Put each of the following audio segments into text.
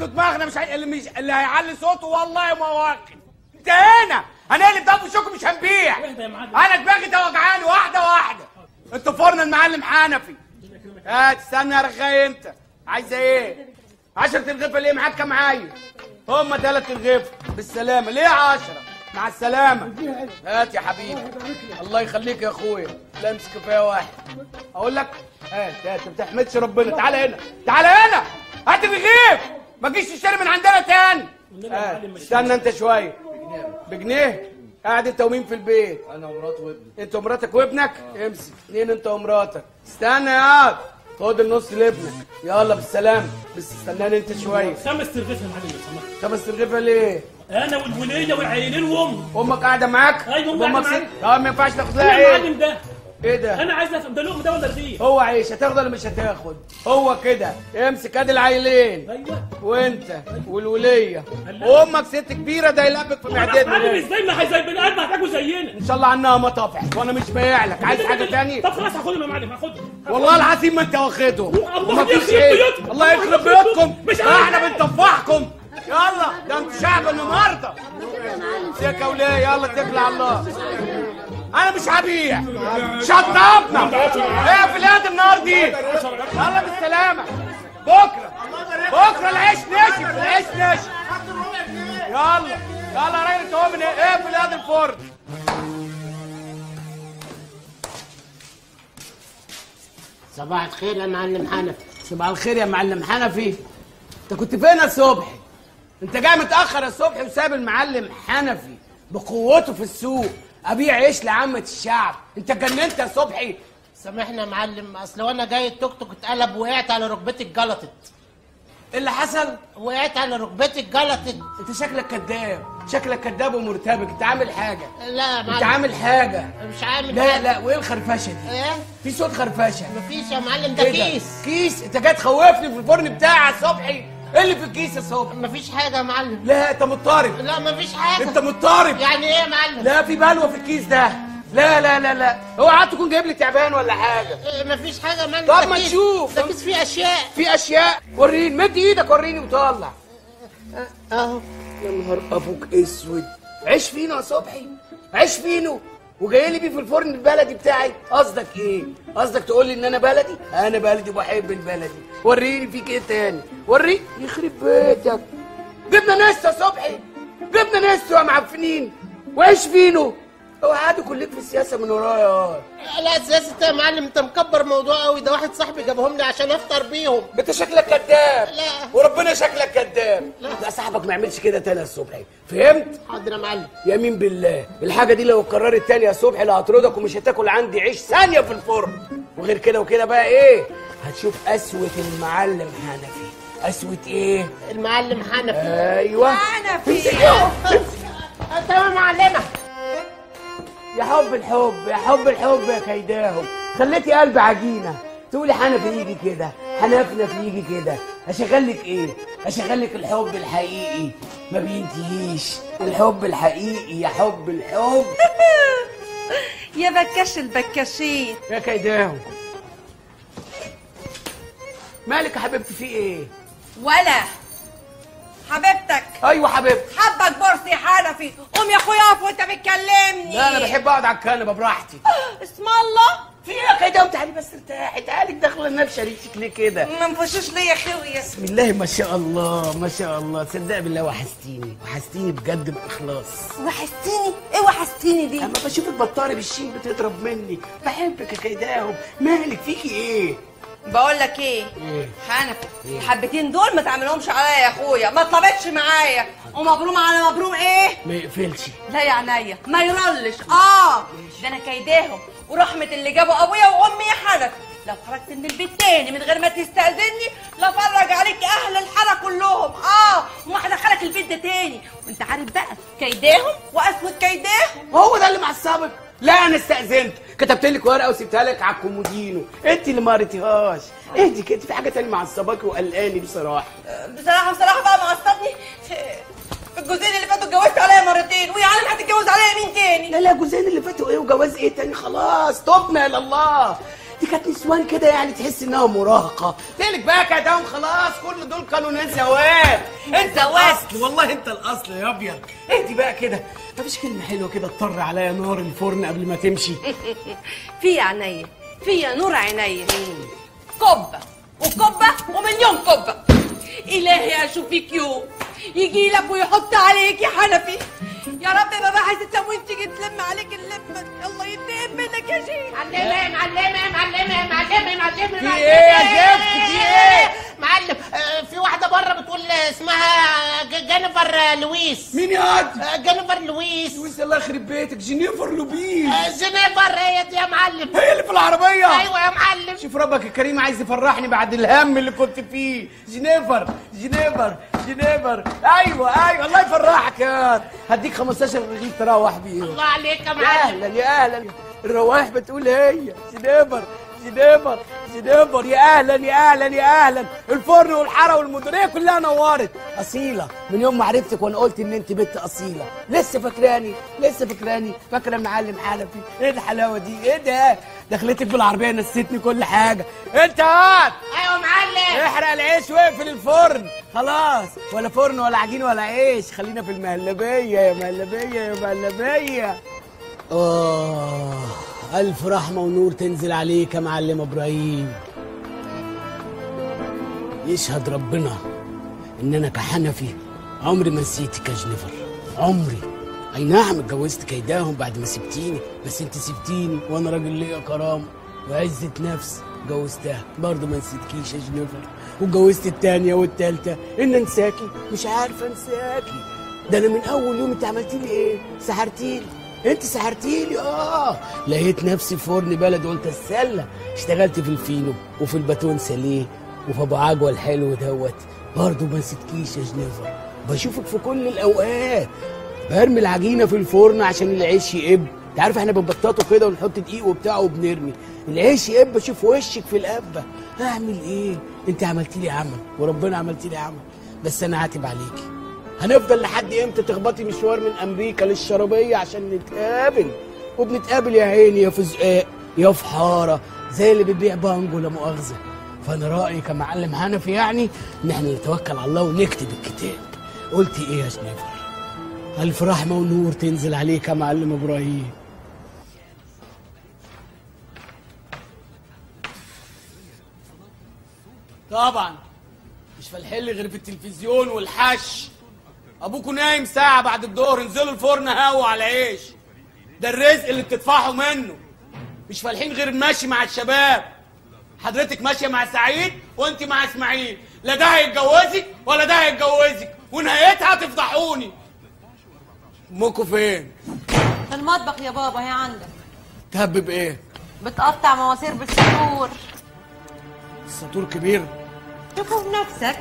دماغنا مش هي... اللي مش اللي هيعلي صوته والله ما واخد انتهينا هنقلب ده في شوكه مش هنبيع انا دماغي ده وجعاني واحده واحده انتوا فرن المعلم حنفي هات استنى يا رغاي انت عايزه ايه 10 ترغيفه ليه معاك كام عيل هم ثلاث ترغيفه بالسلامه ليه 10 مع السلامه هات يا حبيبي الله يخليك يا اخويا لا امسك كفايه واحد اقول لك هات هات ما بتحمدش ربنا تعالى هنا تعالى هنا هات الرغيف ما تجيش تشتري من عندنا تاني هات. استنى انت شويه بجنيه قاعد انت ومين في البيت انا ومراتي وابني انت ومراتك وابنك امسك اتنين انت ومراتك استنى يا واد. خد النص لابنك يلا بالسلامه بس استناني انت شويه خمس ترغيف يا معلم لو سمحت خمس ترغيفه ليه انا والوليه والعيلين وامي امك قاعده معاك ايوه امي امك قاعدة ست اه ما ينفعش تاخد انا لها ايه المعلم ده ايه ده انا عايز افهم ده لقمه ده ولا رغيف هو عيش هتاخد ولا مش هتاخد هو كده امسك ادي العيلين ايوه وانت والوليه وامك ست كبيره ده يلبك في انا معدتنا معلم ليه؟ ازاي ما هي زي البني ادم هتاكلوا زينا ان شاء الله عنها ما طافح وانا مش بايع لك عايز حاجه تاني طب خلاص هاخدهم يا معلم هاخدهم والله العظيم ما انت واخدهم الله ومفيش يخرب ايه بيوتكم. الله يخرب بيوتكم مش احنا عارف. بنطفحكم يلا ده انتوا شعب النهارده سكه وليه يلا اتكل على الله انا مش هبيع شطبنا ايه في اليد النار دي يلا بالسلامه بكره بكره العيش نشف العيش نشف يلا يلا يا راجل انت هو من ايه ايه في اليد الفرن صباح الخير يا معلم حنفي صباح الخير يا معلم حنفي انت كنت فين يا صبحي انت جاي متاخر يا صبحي وساب المعلم حنفي بقوته في السوق ابيع عيش لعامه الشعب انت جننت يا صبحي سامحني يا معلم اصل وانا جاي التوك توك اتقلب وقعت على ركبتي اتجلطت ايه اللي حصل وقعت على ركبتي اتجلطت انت شكلك كذاب شكلك كذاب ومرتبك انت عامل حاجه لا يا انت معلم عامل حاجه مش عامل لا حاجة. لا وايه الخرفشه دي ايه في صوت خرفشه مفيش يا معلم ده ايه كيس كيس انت جاي تخوفني في الفرن بتاعي يا صبحي ايه اللي في الكيس يا صبحي مفيش حاجه يا معلم لا انت مضطرب لا مفيش حاجه انت مضطرب يعني ايه يا معلم لا في بلوه في الكيس ده لا لا لا لا اوعى تكون جايب لي تعبان ولا حاجه إيه مفيش حاجه يا معلم طب ده ما كيس. نشوف. ده كيس فيه اشياء في اشياء وريني مد ايدك وريني وطلع اهو يا نهار ابوك اسود عيش فينو يا صبحي عيش فينو وجاي لي بيه في الفرن البلدي بتاعي قصدك ايه قصدك تقول لي ان انا بلدي انا بلدي وبحب البلدي وريني فيك ايه تاني وريني يخرب بيتك جبنا نستو يا صبحي جبنا نستو يا معفنين وعيش فينو اوعى عادي كلك في السياسه من ورايا لا سياسة يا معلم انت مكبر موضوع قوي ده واحد صاحبي جابهم لي عشان افطر بيهم انت شكلك كذاب لا. وربنا شكلك كذاب لا صاحبك ما يعملش كده تاني يا صبحي فهمت حاضر يا معلم يمين بالله الحاجه دي لو اتكررت تاني يا صبحي لا هطردك ومش هتاكل عندي عيش ثانيه في الفرن وغير كده وكده بقى ايه هتشوف قسوه المعلم حنفي قسوه ايه المعلم حنفي ايوه حنفي تمام معلمه يا حب الحب يا حب الحب يا كيداهم خليتي قلبي عجينه تقولي حنفي يجي كده حنفنف يجي كده اشغلك ايه اشغلك الحب الحقيقي ما بينتهيش الحب الحقيقي يا حب الحب يا بكاش البكاشين يا كيداهم مالك يا حبيبتي في ايه ولا حبيبتك ايوه حبيبتي حبك بورسي حنفي قوم يا اخويا اقف وانت بتكلمني لا انا بحب اقعد على الكنبه براحتي اسم الله في ايه يا كيداهم تعالي بس ارتاحي تعالي داخله النبشه ريتك ليه كده ما انفشوش ليا خويا بسم الله ما شاء الله ما شاء الله تصدق بالله وحشتيني وحشتيني بجد باخلاص وحشتيني ايه وحشتيني دي اما بشوفك بطاري بالشين بتضرب مني بحبك يا كيداهم مالك فيكي ايه بقول لك ايه ايه حنفي الحبتين دول ما تعملهمش عليا يا اخويا ما طلبتش معايا ومبروم على مبروم ايه ما يقفلش لا يا عينيا ما يرلش اه ده انا كيداهم ورحمه اللي جابوا ابويا وامي يا حنفي لو خرجت من البيت تاني من غير ما تستأذني لفرج عليك اهل الحاره كلهم اه وما هدخلك البيت ده تاني وانت عارف بقى كيداهم واسود كيداهم هو ده اللي معصبك لا انا استاذنت كتبت لك ورقه وسبتها لك على الكومودينو انت اللي ما قريتيهاش اهدي كده في حاجه تانية معصباكي وقلقاني بصراحه بصراحه بصراحه بقى معصبني في الجوزين اللي فاتوا اتجوزت عليا مرتين ويا عالم هتتجوز عليا مين تاني لا لا جوزين اللي فاتوا ايه وجواز ايه تاني خلاص تبنا الى الله دي كانت نسوان كده يعني تحس انها مراهقه تقلك بقى كدام خلاص كل دول كانوا ناس زواج انت الاصل والله انت الاصل يا ابيض اهدي بقى كده مفيش كلمه حلوه كده تطر عليا نار الفرن قبل ما تمشي في عينيا في نور عينيا كبة وكبة ومليون كبة إلهي أشوفك يوم يجي لك ويحط عليك يا حنفي يا رب بابا عايزة تموين تيجي تلم عليك اللمة الله ينتقم منك يا شيخ معلمة معلمة معلمة معلمة معلمة في ايه يا زفت في ايه معلم آه، في واحدة بره بتقول اسمها ج- جينيفر آه، لويس مين يا واد آه، جينيفر لويس لويس الله يخرب بيتك جينيفر لوبيز آه، جينيفر هي دي يا معلم هي اللي في العربيه ايوه يا معلم شوف ربك الكريم عايز يفرحني بعد الهم اللي كنت فيه جنيفر جنيفر جنيفر ايوه ايوه الله يفرحك يا واد. هديك 15 رغيف تروح بيهم الله عليك يا يا معلم اهلا يا اهلا الروايح بتقول هي جنيفر جنيفر جنيفر يا اهلا يا اهلا يا اهلا الفرن والحاره والمديريه كلها نورت اصيله من يوم ما عرفتك وانا قلت ان انت بنت اصيله لسه فاكراني لسه فاكراني فاكره المعلم حنفي ايه الحلاوه دي ايه ده دخلتك بالعربيه نسيتني كل حاجه انت هات ايوه يا معلم احرق العيش واقفل الفرن خلاص ولا فرن ولا عجين ولا عيش خلينا في المهلبيه يا مهلبيه يا مهلبيه آه ألف رحمة ونور تنزل عليك يا معلم إبراهيم يشهد ربنا إن أنا كحنفي عمري ما نسيتك يا جنيفر عمري أي نعم اتجوزت كيداهم بعد ما سبتيني بس أنت سبتيني وأنا راجل ليا كرامة وعزة نفس جوزتها برضه ما نسيتكيش يا جنيفر واتجوزت التانية والتالتة إن أنساكي مش عارفة أنساكي ده أنا من أول يوم أنت عملتي لي إيه؟ سحرتيلي انت سحرتيلي اه لقيت نفسي في فرن بلد قلت السله اشتغلت في الفينو وفي الباتون ساليه وفي ابو عجوه الحلو دوت برضه ما نسيتكيش يا جنيفر بشوفك في كل الاوقات برمي العجينه في الفرن عشان العيش يقب انت عارف احنا بنبططه كده ونحط دقيق وبتاع وبنرمي العيش يقب اشوف وشك في القبه اعمل ايه انت عملتي لي عمل وربنا عملتي لي عمل بس انا عاتب عليكي هنفضل لحد امتى تخبطي مشوار من امريكا للشرابيه عشان نتقابل وبنتقابل يا عيني يا في زقاق يا في حاره زي اللي بيبيع بانجو لا مؤاخذه فانا رايي كمعلم حنفي يعني ان احنا نتوكل على الله ونكتب الكتاب قلت ايه يا جنيفر الف رحمه ونور تنزل عليك يا معلم ابراهيم طبعا مش فالحل غير في التلفزيون والحش ابوكوا نايم ساعه بعد الظهر انزلوا الفرن هوا على عيش ده الرزق اللي بتدفعوا منه مش فالحين غير المشي مع الشباب حضرتك ماشيه مع سعيد وانت مع اسماعيل لا ده هيتجوزك ولا ده هيتجوزك ونهايتها تفضحوني امكوا فين في المطبخ يا بابا هي عندك تهبب ايه بتقطع مواسير بالسطور السطور كبير شوفوا بنفسك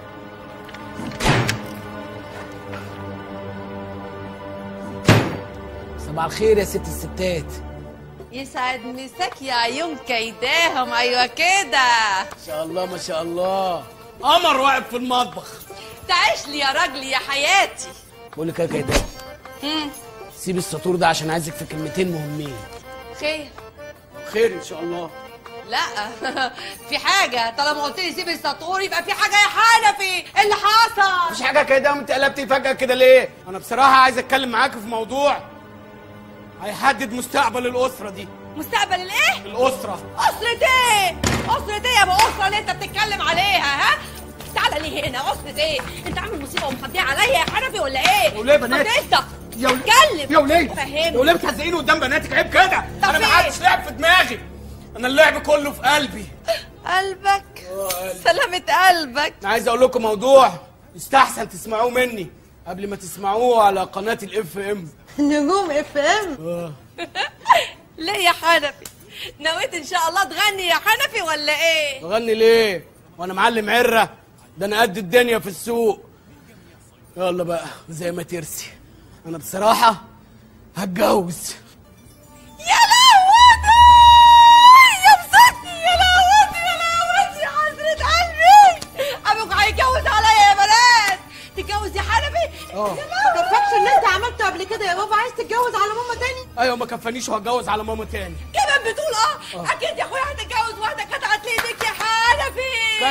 صباح الخير يا ست الستات يسعد مساك يا عيون كيداهم أيوة كده ما شاء الله ما شاء الله قمر واقف في المطبخ تعيش لي يا راجلي يا حياتي بقول لك ايه يا كده مم. سيب السطور ده عشان عايزك في كلمتين مهمين خير خير ان شاء الله لا في حاجة طالما قلت لي سيب السطور يبقى في حاجة يا حنفي إيه اللي حصل مفيش حاجه كده انت قلبتي فجاه كده ليه انا بصراحه عايز اتكلم معاك في موضوع هيحدد مستقبل الاسره دي مستقبل الايه؟ الاسره أسرة ايه؟ أسرة ايه يا ابو أسرة اللي انت بتتكلم عليها ها؟ تعالى ليه هنا أسرة ايه؟ انت عامل مصيبة ومخبيها عليا يا حنفي ولا ايه؟ يا وليه بنات؟ طب انت يا وليه اتكلم يا وليه فهمني يا وليه بتهزقيني قدام بناتك عيب كده طب انا ما إيه؟ حدش لعب في دماغي انا اللعب كله في قلبي قلبك سلامة قلبك انا عايز اقول لكم موضوع يستحسن تسمعوه مني قبل ما تسمعوه على قناه الاف ام نجوم اف ام ليه يا حنفي؟ نويت ان شاء الله تغني يا حنفي ولا ايه؟ بغني ليه وانا معلم عره ده انا قد الدنيا في السوق يلا بقى زي ما ترسي انا بصراحه هتجوز يا لهوتي يا بسطني يا لهوتي يا لهوتي حسرة قلبي ابوك هيتجوز عليا يا بنات تتجوز يا حنفي اه ما كفاكش اللي انت عملته قبل كده يا بابا عايز تتجوز على ماما تاني ايوه ما كفانيش وهتجوز على ماما تاني كمان بتقول اه اكيد يا اخويا هتتجوز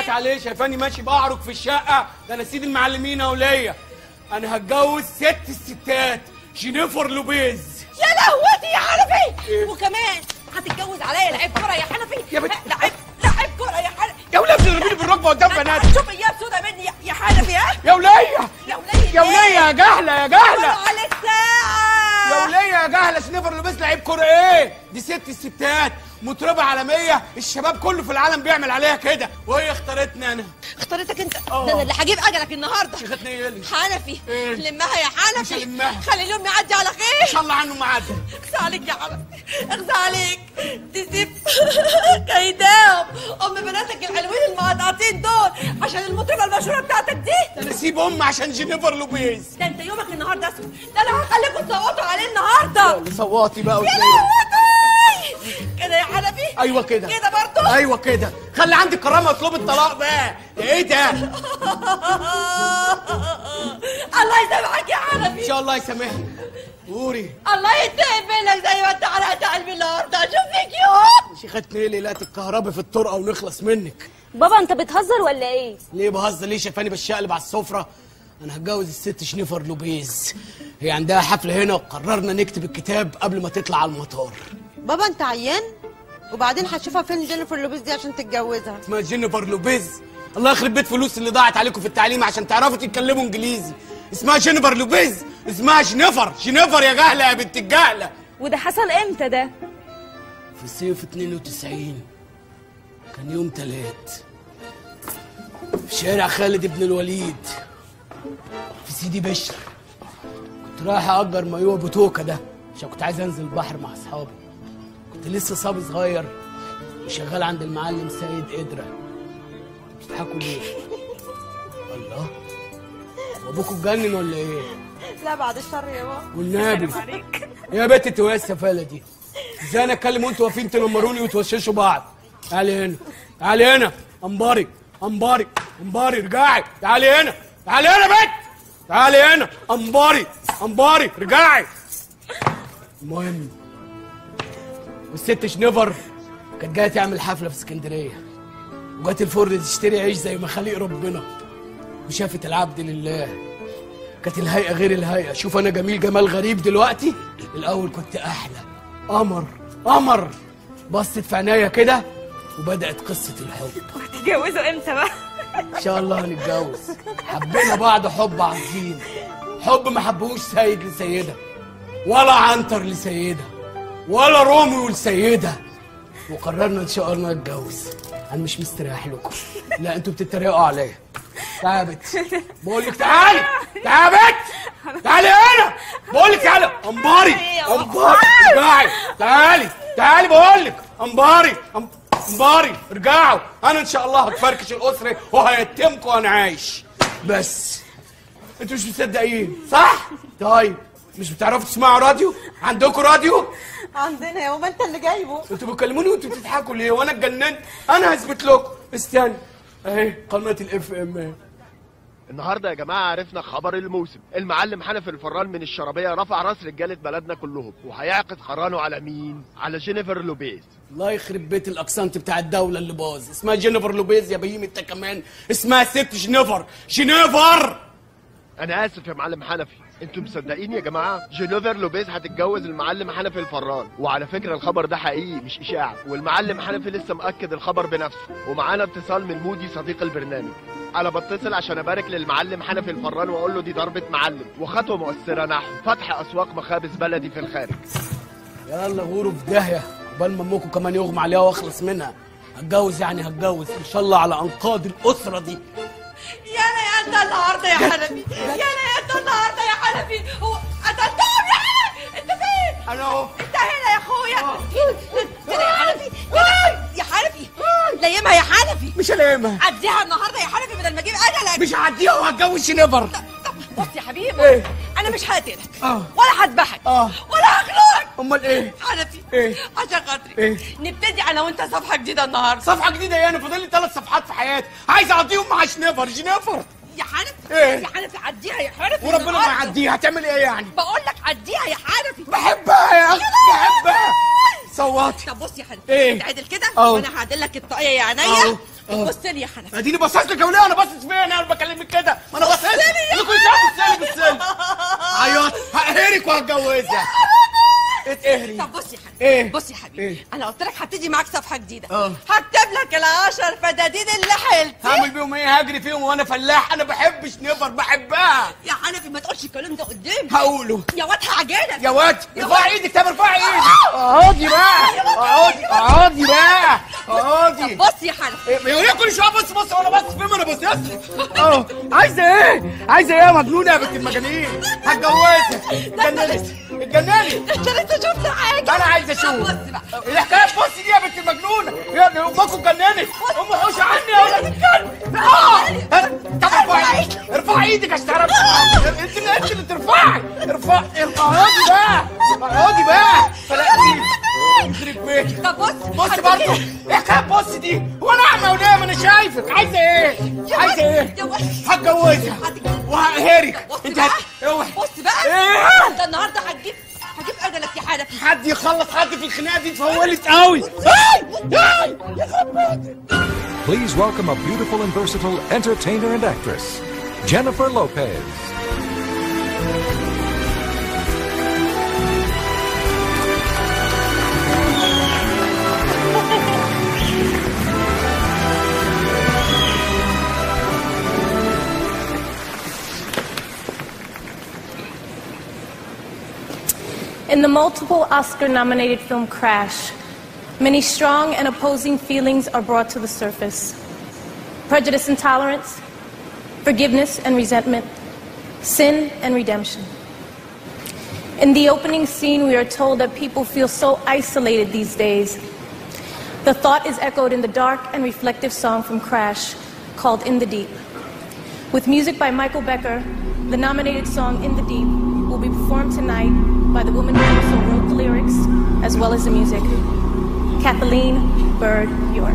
حياتي عليه شايفاني ماشي بعرج في الشقه ده انا سيد المعلمين يا وليه انا هتجوز ست الستات جينيفر لوبيز يا لهوتي يا حنفي إيه؟ وكمان هتتجوز عليا لعيب كوره يا حنفي يا بت- لعيب لعيب كوره يا حنفي يا وليه بتضربيني بالركبه قدام بنات هتشوف ايام سودا مني يا- يا حنفي ها يا وليه يا وليه يا وليه يا جهله يا جهله على الساعه يا وليه يا جهله جينيفر لوبيز لعيب كوره ايه دي ست الستات مطربه عالميه الشباب كله في العالم بيعمل عليها كده وهي اختارتني انا اختارتك انت آه. ده انا اللي هجيب اجلك النهارده شيختني ايه اللي حنفي إيه؟ لمها يا مش حنفي هلمها. خلي اليوم يعدي على ان خير شاء الله عنه معدي اخزى عليك يا حنفي اخزى عليك تسيب كيداهم ام بناتك الحلوين المقطعتين دول عشان المطربه المشهوره بتاعتك دي انا اسيب ام عشان جينيفر لوبيز ده انت يومك النهارده اسود ده انا هخليكم تصوتوا عليه النهارده اللي صوتي بقى يا وتلاقي لهوتي كده يا حنفي ايوه كده كده برضه ايوه كده خلي عندك كرامه اطلب الطلاق بقى ايه ده ان الله يسامحك يا حنفي شاء الله يسامحني قوري الله ينتقم منك زي ما انت حرقت قلبي النهارده اشوف فيك يوم شيختني ايه ليلات الكهرباء في الطرقه ونخلص منك بابا انت بتهزر ولا ايه ليه بهزر ليه شايفاني بشقلب على السفره انا هتجوز الست شنيفر لوبيز هي عندها حفله هنا وقررنا نكتب الكتاب قبل ما تطلع على المطار بابا انت عيان وبعدين هتشوفها فين جينيفر لوبيز دي عشان تتجوزها اسمها جينيفر لوبيز الله يخرب بيت فلوس اللي ضاعت عليكم في التعليم عشان تعرفوا تتكلموا انجليزي اسمها جينيفر لوبيز اسمها جينيفر جينيفر يا جهله يا بنت الجهله وده حصل امتى ده في صيف 92 كان يوم تلات في شارع خالد بن الوليد في سيدي بشر كنت رايح أجر مايوه بوتوكا ده عشان كنت عايز أنزل البحر مع أصحابي كنت لسه صبي صغير وشغال عند المعلم سيد قدرة بتضحكوا ليه؟ الله وابوكوا اتجنن ولا ايه؟ لا بعد الشر يا بابا والنبي يا بنت انت وايه السفاله دي؟ ازاي انا اتكلم وانتوا واقفين تنمروني وتوششوا بعض؟ تعالي هنا تعالي هنا انباري انباري انباري ارجعي تعالي هنا تعالي هنا بنت تعالي هنا انباري انباري ارجعي المهم والست شنيفر كانت جايه تعمل حفله في اسكندريه وجات الفرن تشتري عيش زي ما خليق ربنا وشافت العبد لله كانت الهيئة غير الهيئة شوف أنا جميل جمال غريب دلوقتي الأول كنت أحلى قمر قمر بصت في عينيا كده وبدأت قصة الحب تتجوزوا امتى بقى إن شاء الله هنتجوز حبينا بعض حب عظيم حب ما حبهوش سيد لسيدة ولا عنتر لسيدة ولا روميو لسيدة وقررنا إن شاء الله نتجوز أنا مش مستريح لكم لا أنتوا بتتريقوا عليا تعالى يا بت بقول لك تعالي تعالي يا بت تعالي هنا بقول لك تعالي انباري انباري ارجعي تعالي تعالي بقول لك انباري أم- انباري ارجعوا انا ان شاء الله هتفركش الاسره وهيتمكم وانا عايش بس انتوا مش مصدقين صح طيب مش بتعرفوا تسمعوا راديو عندكم راديو عندنا يا بابا انت اللي جايبه انتوا بتكلموني وانتوا بتضحكوا ليه وانا اتجننت انا هثبت لكم استنى اهي قناه الاف ام اهي النهارده يا جماعه عرفنا خبر الموسم المعلم حنفي الفران من الشرابيه رفع راس رجاله بلدنا كلهم وهيعقد قرانه على مين على جينيفر لوبيز الله يخرب بيت الاكسنت بتاع الدوله اللي باظ اسمها جينيفر لوبيز يا بهيم انت كمان اسمها ست جينيفر جينيفر انا اسف يا معلم حنفي انتوا مصدقين يا جماعه جينيفر لوبيز هتتجوز المعلم حنفي الفران وعلى فكره الخبر ده حقيقي مش اشاعه والمعلم حنفي لسه مأكد الخبر بنفسه ومعانا اتصال من مودي صديق البرنامج انا بتصل عشان ابارك للمعلم حنفي الفران واقول له دي ضربه معلم وخطوه مؤثره نحو فتح اسواق مخابز بلدي في الخارج يلا غوروا في داهيه قبل ما امكم كمان يغمى عليها واخلص منها هتجوز يعني هتجوز ان شاء الله على انقاض الاسره دي يا انا يا انت النهارده يا حنفي يا انا يا انت النهارده يا حنفي هو قتلتهم يا حنفي انت فين؟ انا اهو انت هنا يا اخويا كده يا حنفي كده يا حنفي ليمها يا حنفي مش هلاقيها عديها النهارده يا حنفي بدل ما اجيب اجلك مش هعديها وهتجوز جينيفر طب بص يا حبيبي ايه؟ انا مش هقتلك اه. ولا هذبحك اه. ولا هخنقك امال ايه حنفي ايه؟ عشان خاطري ايه؟ نبتدي انا وانت صفحه جديده النهارده صفحه جديده ايه انا فاضل لي ثلاث صفحات في حياتي عايز اقضيهم مع جينيفر جينيفر يا حنفي ايه؟ يا حنفي عديها يا حنفي وربنا ما النهاردة. يعديها هتعمل ايه يعني بقول لك عديها يا حنفي بحبها يا اخي بحبها صوتي طب بص يا حنفي ايه؟ انت عدل كده اهو. وانا هعدل لك الطاقيه يا اهو عينيا بص لي يا حنفي اديني باصص لك يا وليه انا باصص فين انا بكلمك كده ما انا باصص بص لي يا كل شويه بص لي بص لي عيط هقهرك وهتجوزك اتقهري طب بص يا حبيبي ايه؟ بص يا حبيبي ايه؟ انا قلت لك هبتدي معاك صفحه جديده اه. هكتب لك العشر فدادين اللي حيلتي هعمل بيهم ايه هجري فيهم وانا فلاح انا بحبش نفر بحبها يا حنفي ما تقولش الكلام ده قدامي هقوله يا واد هعجنك يا واد يا ارفع واد. ايدك طب ارفع ايدك اقعدي بقى اقعدي اقعدي بقى اقعدي بص يا حنفي ايه يا كل شويه بص بص وانا بص فين ما انا بص اه عايزه ايه عايزه ايه يا مجنونه يا بنت المجانين هتجوزك اتجننت اتجننت انت لسه شفت حاجه انا عايز اشوف بص بقى الحكايه بص دي يا بنت المجنونه يا يا امكم اتجننت ام حوش عني يا ولاد الكلب اه طب ارفعي ارفعي ايدك عشان تعرفي انت اللي انت اللي ترفعي ارفعي اقعدي بقى اقعدي بقى فلقتي يخرب بيتك طب بص بص هديك برضه إيه؟ ايه حكايه بص دي هو انا اعمى ولا إيه؟ ما انا شايفك عايزه ايه يا عايزه ولد، ايه يا ولد. هتجوزها هتجوزها. وهقهرك بص انت بقى هت- اوعي بص بقى ايه انت النهارده هتجيب هجيب اجلك يا حنفي حد يخلص حد في الخناقه دي اتفولت قوي هاي هاي يخرب بيتك Please welcome a beautiful and versatile entertainer and actress, Jennifer Lopez. In the multiple Oscar nominated film Crash, many strong and opposing feelings are brought to the surface prejudice and tolerance, forgiveness and resentment, sin and redemption. In the opening scene, we are told that people feel so isolated these days. The thought is echoed in the dark and reflective song from Crash called In the Deep. With music by Michael Becker, the nominated song In the Deep will be performed tonight by the woman who also wrote the lyrics as well as the music, Kathleen Bird York.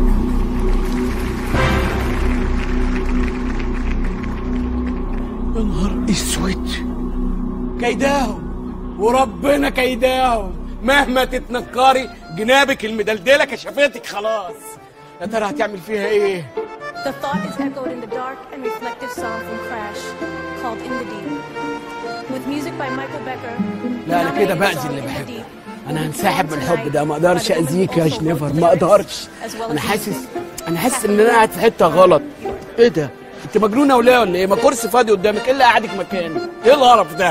يا نهار اسود كيداهم وربنا كيداهم مهما تتنكري جنابك المدلدله كشفتك خلاص يا ترى هتعمل فيها ايه The thought is echoed in the dark and reflective song from Crash called In the Deep. With music by Michael Becker, the لا انا كده nominated باذي song اللي In the بحبه Deep انا will be هنسحب من performed الحب ده ما tonight اقدرش by the woman اذيك who يا also جنيفر wrote ما the lyrics اقدرش as well as انا the حاسس music. انا حاسس ان انا قاعد في حته غلط ايه ده انت مجنونه ولا ولا ايه ما كرسي فاضي قدامك ايه اللي قاعدك مكاني ايه القرف ده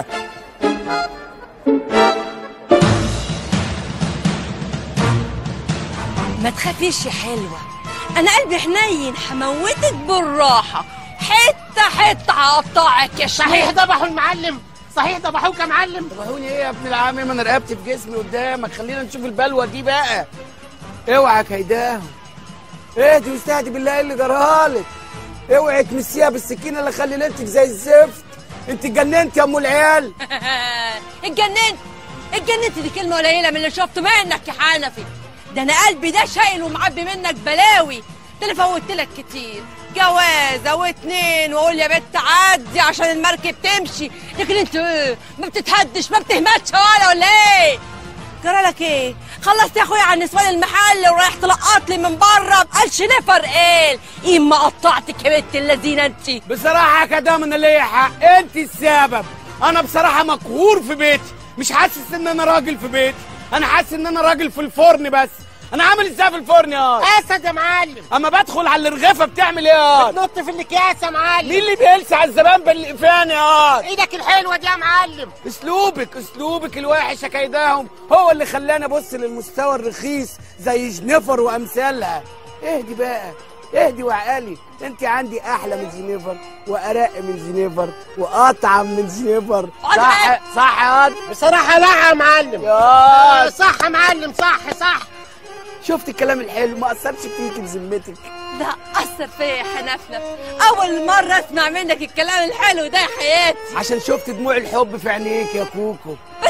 ما تخافيش يا حلوة أنا قلبي حنين هموتك بالراحة حتة حتة هقطعك يا صحيح شنيف ذبحوا المعلم صحيح ذبحوك يا معلم ذبحوني ايه يا ابن العم ما انا رقبتي في جسمي قدامك خلينا نشوف البلوه دي بقى اوعى كيداهم اهدي واستهدي بالله ايه اللي جرالك اوعي تمسيها بالسكينه اللي خليتك زي الزفت انت اتجننت يا ام العيال اتجننت اتجننت دي كلمة قليلة من اللي شفته منك يا حنفي ده أنا قلبي ده شايل ومعبي منك بلاوي ده أنا فوتت لك كتير جوازة واتنين واقول يا بت عدي عشان المركب تمشي لكن انت ايه ما بتتهدش ما بتهمتش ولا ولا ايه جرالك ايه خلصت يا اخويا عن نسوان المحل ورايح تلقط لي من بره بقالش نفر ايه ايه ما قطعتك يا بنت اللذينه انت بصراحه يا كدام انا ليا حق انت السبب انا بصراحه مقهور في بيتي مش حاسس ان انا راجل في بيتي انا حاسس ان انا راجل في الفرن بس انا عامل ازاي في الفرن يا اسد يا معلم اما بدخل على الرغيفه بتعمل ايه يا بتنط في الاكياس يا معلم مين اللي بيلسع الزبائن بالقفان يا ايدك الحلوه دي يا معلم اسلوبك اسلوبك الوحش يا كيداهم هو اللي خلاني ابص للمستوى الرخيص زي جنيفر وامثالها اهدي بقى اهدي وعقلي انت عندي احلى من جنيفر وارق من جنيفر واطعم من جنيفر صح صح يا واد بصراحه لا يا معلم يا صح يا معلم صح صح شفت الكلام الحلو ما اثرش فيك بذمتك ده أثر فيا يا حنفلة أول مرة أسمع منك الكلام الحلو ده يا حياتي عشان شفت دموع الحب في عينيك يا كوكو بس أنا ما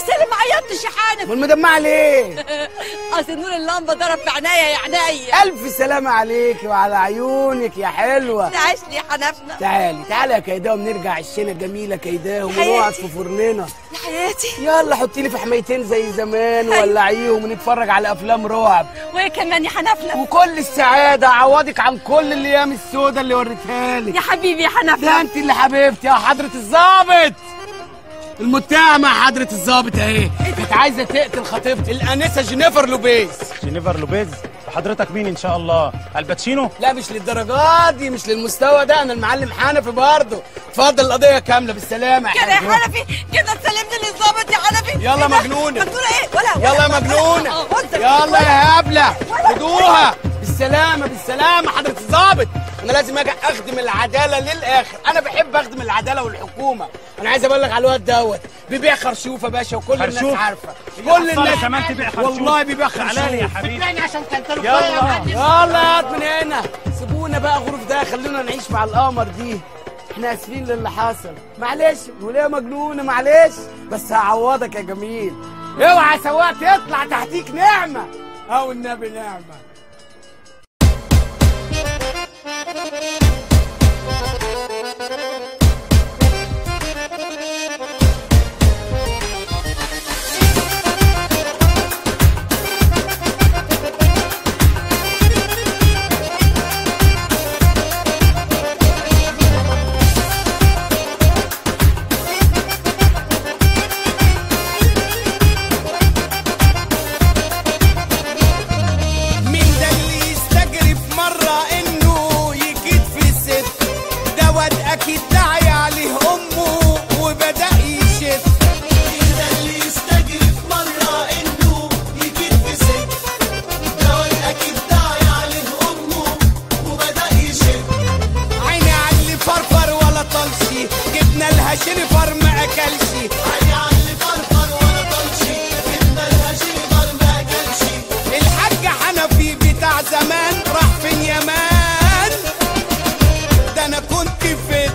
عيطتش يا حنفي امال مدمعه ليه اصل نور اللمبه ضرب في عينيا يا عينيا الف سلامه عليك وعلى عيونك يا حلوه تعيش لي حنفنا تعالي تعالي يا كيداهم نرجع الشله جميله كيداهم حياتي. ونقعد في فرننا يا حياتي يلا حطي لي في حمايتين زي زمان ولعيهم ونتفرج على افلام رعب وايه كمان يا حنفنا وكل السعاده اعوضك عن كل الايام السوداء اللي وريتها لك يا حبيبي يا ده حنفنا انت اللي حبيبتي يا حضره الظابط المتهمة حضرة الظابط اهي كانت عايزة تقتل خطيبتي الأنسة جينيفر لوبيز جينيفر لوبيز وحضرتك مين ان شاء الله الباتشينو لا مش للدرجات دي مش للمستوى ده أنا المعلم حنفي برضه اتفضل القضية كاملة بالسلامة كده يا حبيبي. حنفي كده تسلمني للظابط يا حنفي يلا إيه ده؟ مجنونة. مجنونة ايه ولا يلا يا ولا- مجنونة آه، وانت- يلا يا هبلة خدوها بالسلامة بالسلامة حضرة الظابط أنا لازم أجي أخدم العدالة للآخر أنا بحب أخدم العدالة والحكومة أنا عايز أبلغ على الواد دوت بيبيع خرشوف يا باشا وكل الناس خرشوف؟ عارفة اللي كل حصلك الناس كمان تبيع خرشوف؟ والله بيبيع خرشوف تعالى لي يا حبيبي يعني عشان كنتلوا يلا يلا هات من هنا سيبونا بقى غرف ده خلونا نعيش مع القمر دي احنا اسفين للي حصل معلش وليه مجنونه معلش بس هعوضك يا جميل اوعى سواق تطلع تحتيك نعمه او النبي نعمه مين ده اللي يستجري في مرة انه يجيد في الست ده واد اكيد داعي عليه امه وبدأ يشد مين ده اللي يستجري في مرة انه يجيد في الست ده واد اكيد داعي عليه امه وبدأ يشد عيني على اللي فرفر ولا طلشي جبنا لها شرفر ما اكلش عيني على اللي فرفر ولا طلشي جبنا لها شرفر ما اكلش الحاج حنفي بتاع زمان راح فين يا مان ده انا كنت فين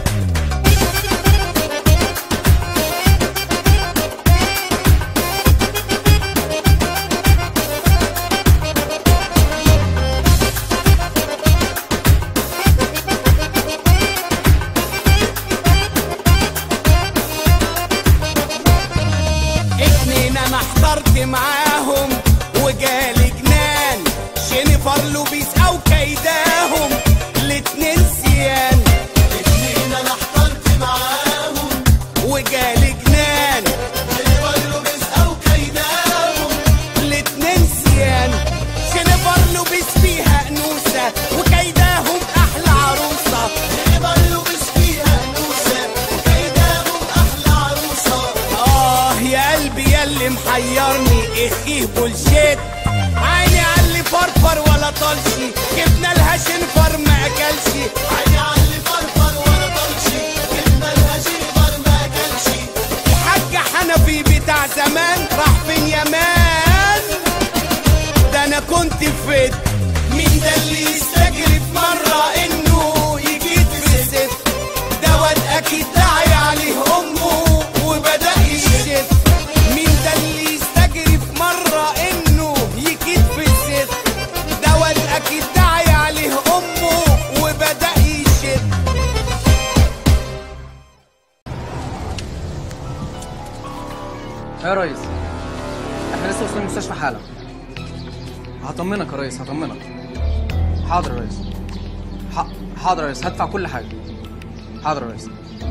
اتنين انا حضرت معاهم وجالي جنان جينيفر لوبيس او كيداهم الاتنين سيان اتنين انا حضرت معاهم وجالي جنان جينيفر لوبيس او كيداهم الاتنين سيان جينيفر لوبيس فيها انوثه وكيداهم احلى عروسه جينيفر لوبيس فيها انوثه وكيداهم احلى عروسه اه يا قلبي يا اللي محيرني اخيه بولشيت عيني على اللي فرفر ولا طلشي جبنا لها شنفر ما اكلش عيني على اللي فرفر ولا طلشي جبنا لها شنفر ما اكلش الحاج حنفي بتاع زمان راح فين يا مان ده انا كنت فين مين ده اللي يستجري في مرة انه يجيد في الست ده واد اكيد داعي عليه امه وبدأ يشد مين ده اللي يستجري في مرة انه يجيد في الست ده واد اكيد داعي عليه امه وبدأ يشد يا ريس احنا لسه واصلين المستشفى حالا هطمنك يا ريس هطمنك حاضر يا ريس ح... حاضر يا ريس هدفع كل حاجه حاضر يا ريس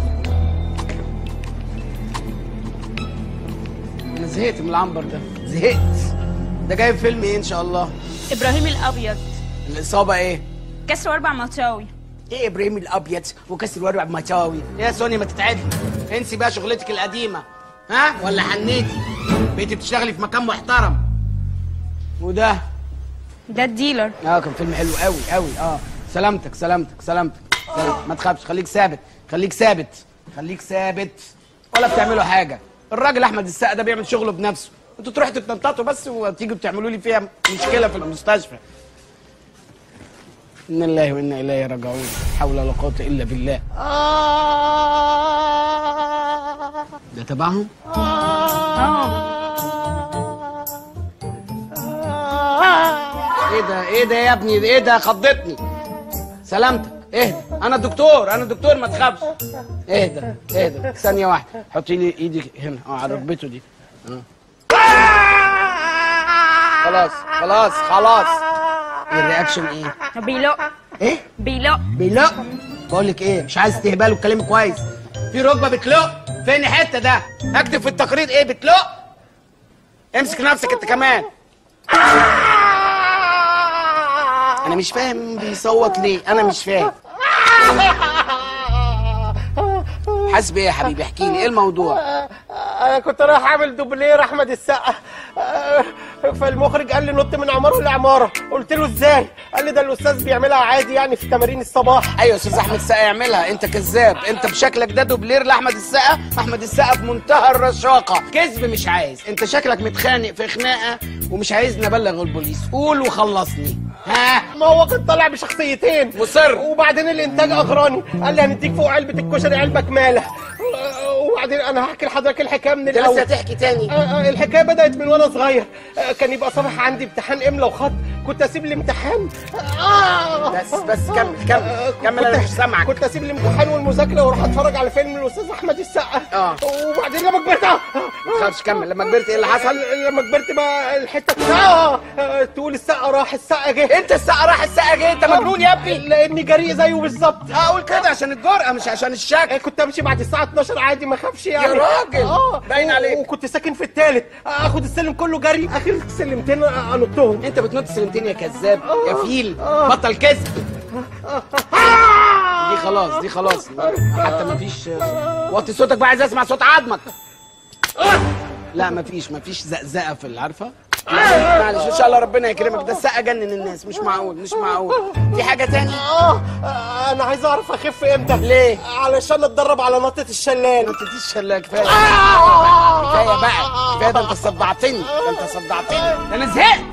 انا زهقت من العنبر ده زهقت ده جايب فيلم ايه ان شاء الله ابراهيم الابيض الاصابه ايه كسر واربع مطاوي ايه ابراهيم الابيض وكسر ورع بمطاوي يا سونيا ما تتعدي انسي بقى شغلتك القديمه ها ولا حنيتي بقيتي بتشتغلي في مكان محترم وده ده الديلر اه كان فيلم حلو قوي قوي اه سلامتك سلامتك سلامتك سلامتك. ما تخافش خليك ثابت خليك ثابت خليك ثابت ولا بتعملوا حاجه الراجل احمد السقا ده بيعمل شغله بنفسه انتوا تروحوا تتنططوا بس وتيجوا تعملوا لي فيها مشكله في المستشفى انا الله وانا اليه راجعون لا حول ولا قوه الا بالله ده تبعهم اه ايه ده ايه ده يا ابني ايه ده خضتني سلامتك اهدى انا دكتور انا دكتور ما تخافش اهدى اهدى ثانيه واحده حطي لي ايدي هنا اه على ركبته دي اه خلاص خلاص خلاص الرياكشن ايه بيلق ايه بيلق بيلق بقول لك ايه مش عايز تهبال وتكلمي كويس في ركبه بتلق فين الحته ده اكتب في التقرير ايه بتلق امسك نفسك انت كمان انا مش فاهم بيصوت ليه انا مش فاهم حاسس بايه يا حبيبي احكي لي ايه الموضوع انا كنت رايح اعمل دوبلير احمد السقا آه، فالمخرج قال لي نط من عماره لعماره قلت له ازاي قال لي ده الاستاذ بيعملها عادي يعني في تمارين الصباح ايوه يا استاذ احمد السقا يعملها انت كذاب انت بشكلك ده دوبلير لاحمد السقا احمد السقا في منتهى الرشاقه كذب مش عايز انت شكلك متخانق في خناقه ومش عايزني ابلغ البوليس قول وخلصني ها ما هو كان طالع بشخصيتين مصر وبعدين الانتاج اغراني قال لي هنديك فوق علبه الكشري علبه كماله وبعدين انا هحكي لحضرتك الحكايه من انت الاول لسه هتحكي تاني آه، آه، الحكايه بدات من وانا صغير آه، كان يبقى صباح عندي امتحان املا وخط كنت اسيب الامتحان آه. بس بس كمل كمل كمل انا كنت- مش سامعك كنت اسيب الامتحان والمذاكره واروح اتفرج على فيلم الاستاذ احمد السقا اه وبعدين لما كبرت آه، ما تخافش كمل لما كبرت ايه اللي حصل لما كبرت بقى الحته بتاع آه، تقول السقا راح السقا جه انت السقا راح السقا جه انت مجنون يا ابني لاني جريء زيه بالظبط اقول كده عشان الجرأه مش عشان الشك كنت امشي بعد الساعه 12 عادي ما اخافش يعني يا راجل، اه باين و- عليك. وكنت ساكن في الثالث اخد السلم كله جري اخر سلمتين انطهم انت بتنط سلمتين يا كذاب يا فيل آه. بطل كذب دي خلاص دي خلاص حتى مفيش وطي صوتك بقى عايز اسمع صوت عظمك لا مفيش مفيش زقزقه في العارفه معلش ان شاء الله ربنا يكرمك ده السقا جنن الناس مش معقول مش معقول في حاجه تاني اه آه، انا عايز اعرف اخف امتى ليه علشان اتدرب على نطه الشلال نطة الشلال كفايه كفايه بقى كفايه ده انت صدعتني ده انت صدعتني ده انا زهقت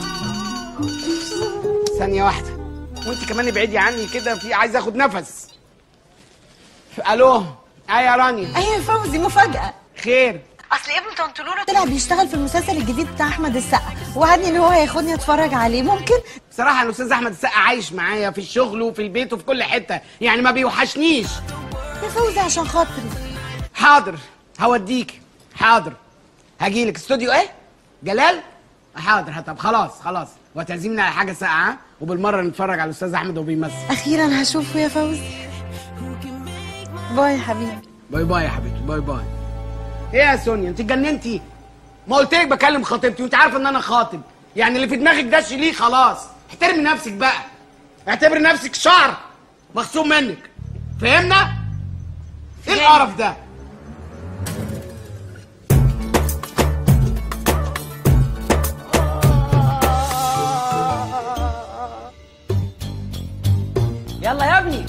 ثانيه واحده وانت كمان ابعدي عني كده في عايز اخد نفس الو ايه يا رانيا ايوه يا فوزي مفاجأة خير اصل ابن طنط لولو طلع بيشتغل في المسلسل الجديد بتاع احمد السقا ووعدني ان هو هياخدني اتفرج عليه ممكن بصراحه الاستاذ احمد السقا عايش معايا في الشغل وفي البيت وفي كل حته يعني ما بيوحشنيش يا فوزي عشان خاطري حاضر هوديك حاضر هجيلك استوديو ايه جلال حاضر طب خلاص خلاص وتعزمني على حاجه ساقعه وبالمره نتفرج على الاستاذ احمد وهو بيمثل اخيرا هشوفه يا فوزي باي يا حبيبي باي باي يا حبيبتي باي باي ايه يا سونيا انت اتجننتي ما قلت لك بكلم خطيبتي وانت عارفه ان انا خاطب يعني اللي في دماغك ده شيليه خلاص احترمي نفسك بقى اعتبري نفسك شعر مخصوم منك فهمنا ايه القرف ده يلا يا ابني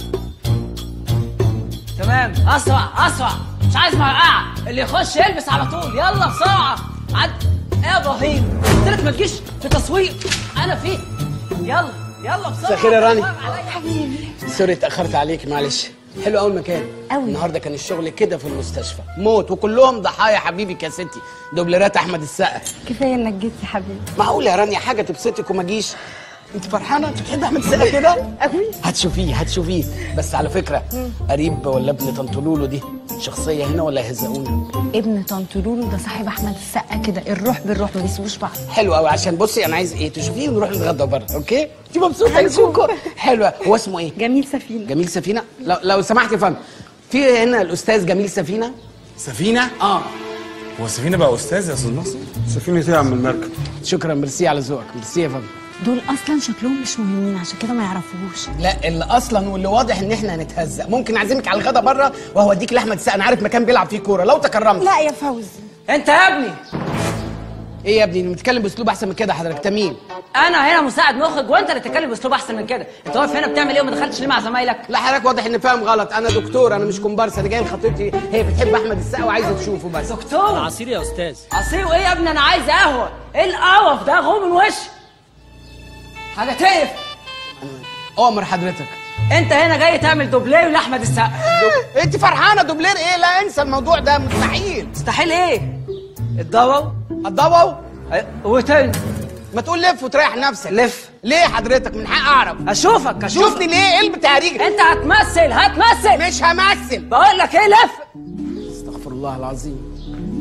تمام اسرع اسرع مش عايز مرقعه اللي يخش يلبس على طول يلا بسرعه عد ايه يا ابراهيم قلت لك ما تجيش في تصوير انا فيه يلا يلا بسرعه مساء الخير يا راني. حبيبي سوري اتاخرت عليك معلش حلو قوي المكان قوي. النهارده كان الشغل كده في المستشفى موت وكلهم ضحايا حبيبك يا ستي دوبلرات احمد السقا كفايه انك جيت يا حبيبي معقول يا رانيا حاجه تبسطك وما جيش انت فرحانه انت بتحبي احمد السقا كده قوي هتشوفيه هتشوفيه بس على فكره قريب ولا ابن طنط لولو دي شخصيه هنا ولا يهزقونا ابن طنط لولو ده صاحب احمد السقا كده الروح بالروح ما بيسيبوش بعض حلو قوي عشان بصي انا عايز ايه تشوفيه ونروح نتغدى بره اوكي انت مبسوطه يا سوكو حلوه هو اسمه ايه جميل سفينه جميل سفينه لو, لو سمحت يا فندم في هنا الاستاذ جميل سفينه سفينة؟ اه هو سفينة بقى أستاذ يا أستاذ ناصر؟ سفينه ايه يا عم المركب شكرا ميرسي على ذوقك ميرسي يا فندم دول اصلا شكلهم مش مهمين عشان كده ما يعرفوهوش لا اللي اصلا واللي واضح ان احنا هنتهزق ممكن اعزمك على الغدا بره وهوديك لاحمد السقا انا عارف مكان بيلعب فيه كوره لو تكرمت لا يا فوزي انت يا ابني ايه يا ابني بتتكلم باسلوب احسن من كده حضرتك انت مين انا هنا مساعد مخرج وانت اللي تتكلم باسلوب احسن من كده انت واقف هنا بتعمل ايه وما دخلتش ليه مع زمايلك لا حضرتك واضح ان فاهم غلط انا دكتور انا مش كومبارس انا جاي لخطيبتي هي بتحب احمد السقا وعايزه تشوفه بس دكتور عصير يا استاذ عصير وايه يا ابني انا عايز قهوه ايه القرف ده غو من وشي حاجه تقرف اؤمر حضرتك انت هنا جاي تعمل دوبلير لاحمد السقا انت فرحانه دوبلير ايه لا انسى الموضوع ده مستحيل مستحيل ايه الضوء الضوء وتاني ما تقول لف وتريح نفسك لف ليه حضرتك من حق اعرف اشوفك اشوفك شوفني ليه ايه البتهريج انت هتمثل هتمثل مش همثل بقول لك ايه لف استغفر الله العظيم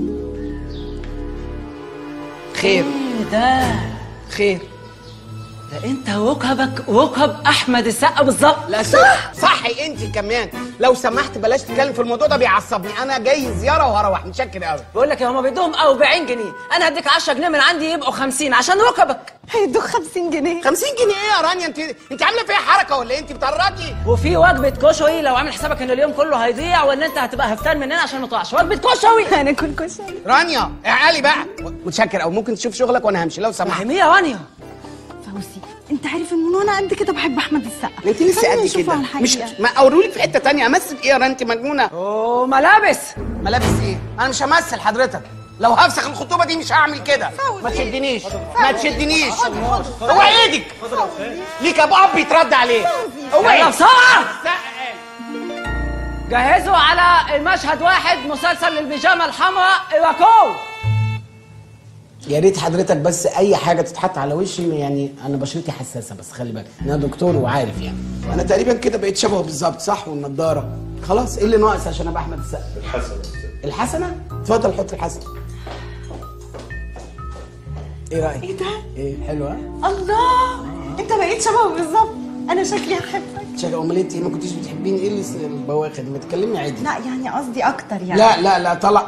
خير ايه ده خير ده انت وكبك وكب احمد السقا بالظبط لا صح صحي انت كمان لو سمحت بلاش تتكلم في الموضوع ده بيعصبني انا جاي زياره وهروح متشكر قوي بقول لك يا هما بيدوهم 40 جنيه انا هديك 10 جنيه من عندي يبقوا 50 عشان وكبك هيدوك 50 جنيه 50 جنيه ايه يا رانيا انت انت عامله فيها حركه ولا ايه انت بتهرجي وفي وجبه كشري لو عامل حسابك ان اليوم كله هيضيع وان انت هتبقى هفتان مننا عشان ما تقعش وجبه كشري هناكل كشري رانيا اعقلي بقى متشكر او ممكن تشوف شغلك وانا همشي لو سمحت مين يا رانيا فوزي انت عارف ان انا قد كده بحب احمد السقا انت لسه خلينا قد نشوفه كده على مش الحقيقة. ما اورولك في حته تانية امثل ايه يا رانيا انت مجنونه اوه ملابس ملابس ايه انا مش همثل حضرتك لو هفسخ الخطوبه دي مش هعمل كده ما تشدنيش ما تشدنيش هو ايدك ليك ابو اب يترد عليه هو يلا ايه بسرعه جهزوا على المشهد واحد مسلسل البيجامه الحمراء ايواكو يا ريت حضرتك بس اي حاجه تتحط على وشي يعني انا بشرتي حساسه بس خلي بالك انا دكتور وعارف يعني انا تقريبا كده بقيت شبهه بالظبط صح والنضاره خلاص ايه اللي ناقص عشان ابقى احمد السقا الحسنة الحسنه اتفضل حط الحسنه ايه رايك ايه ده ايه حلوه الله انت بقيت شبهه بالظبط انا شكلي هحبك شكل امال انت ما كنتيش بتحبيني ايه اللي البواخر ما تكلمني عادي لا يعني قصدي اكتر يعني لا لا لا طلع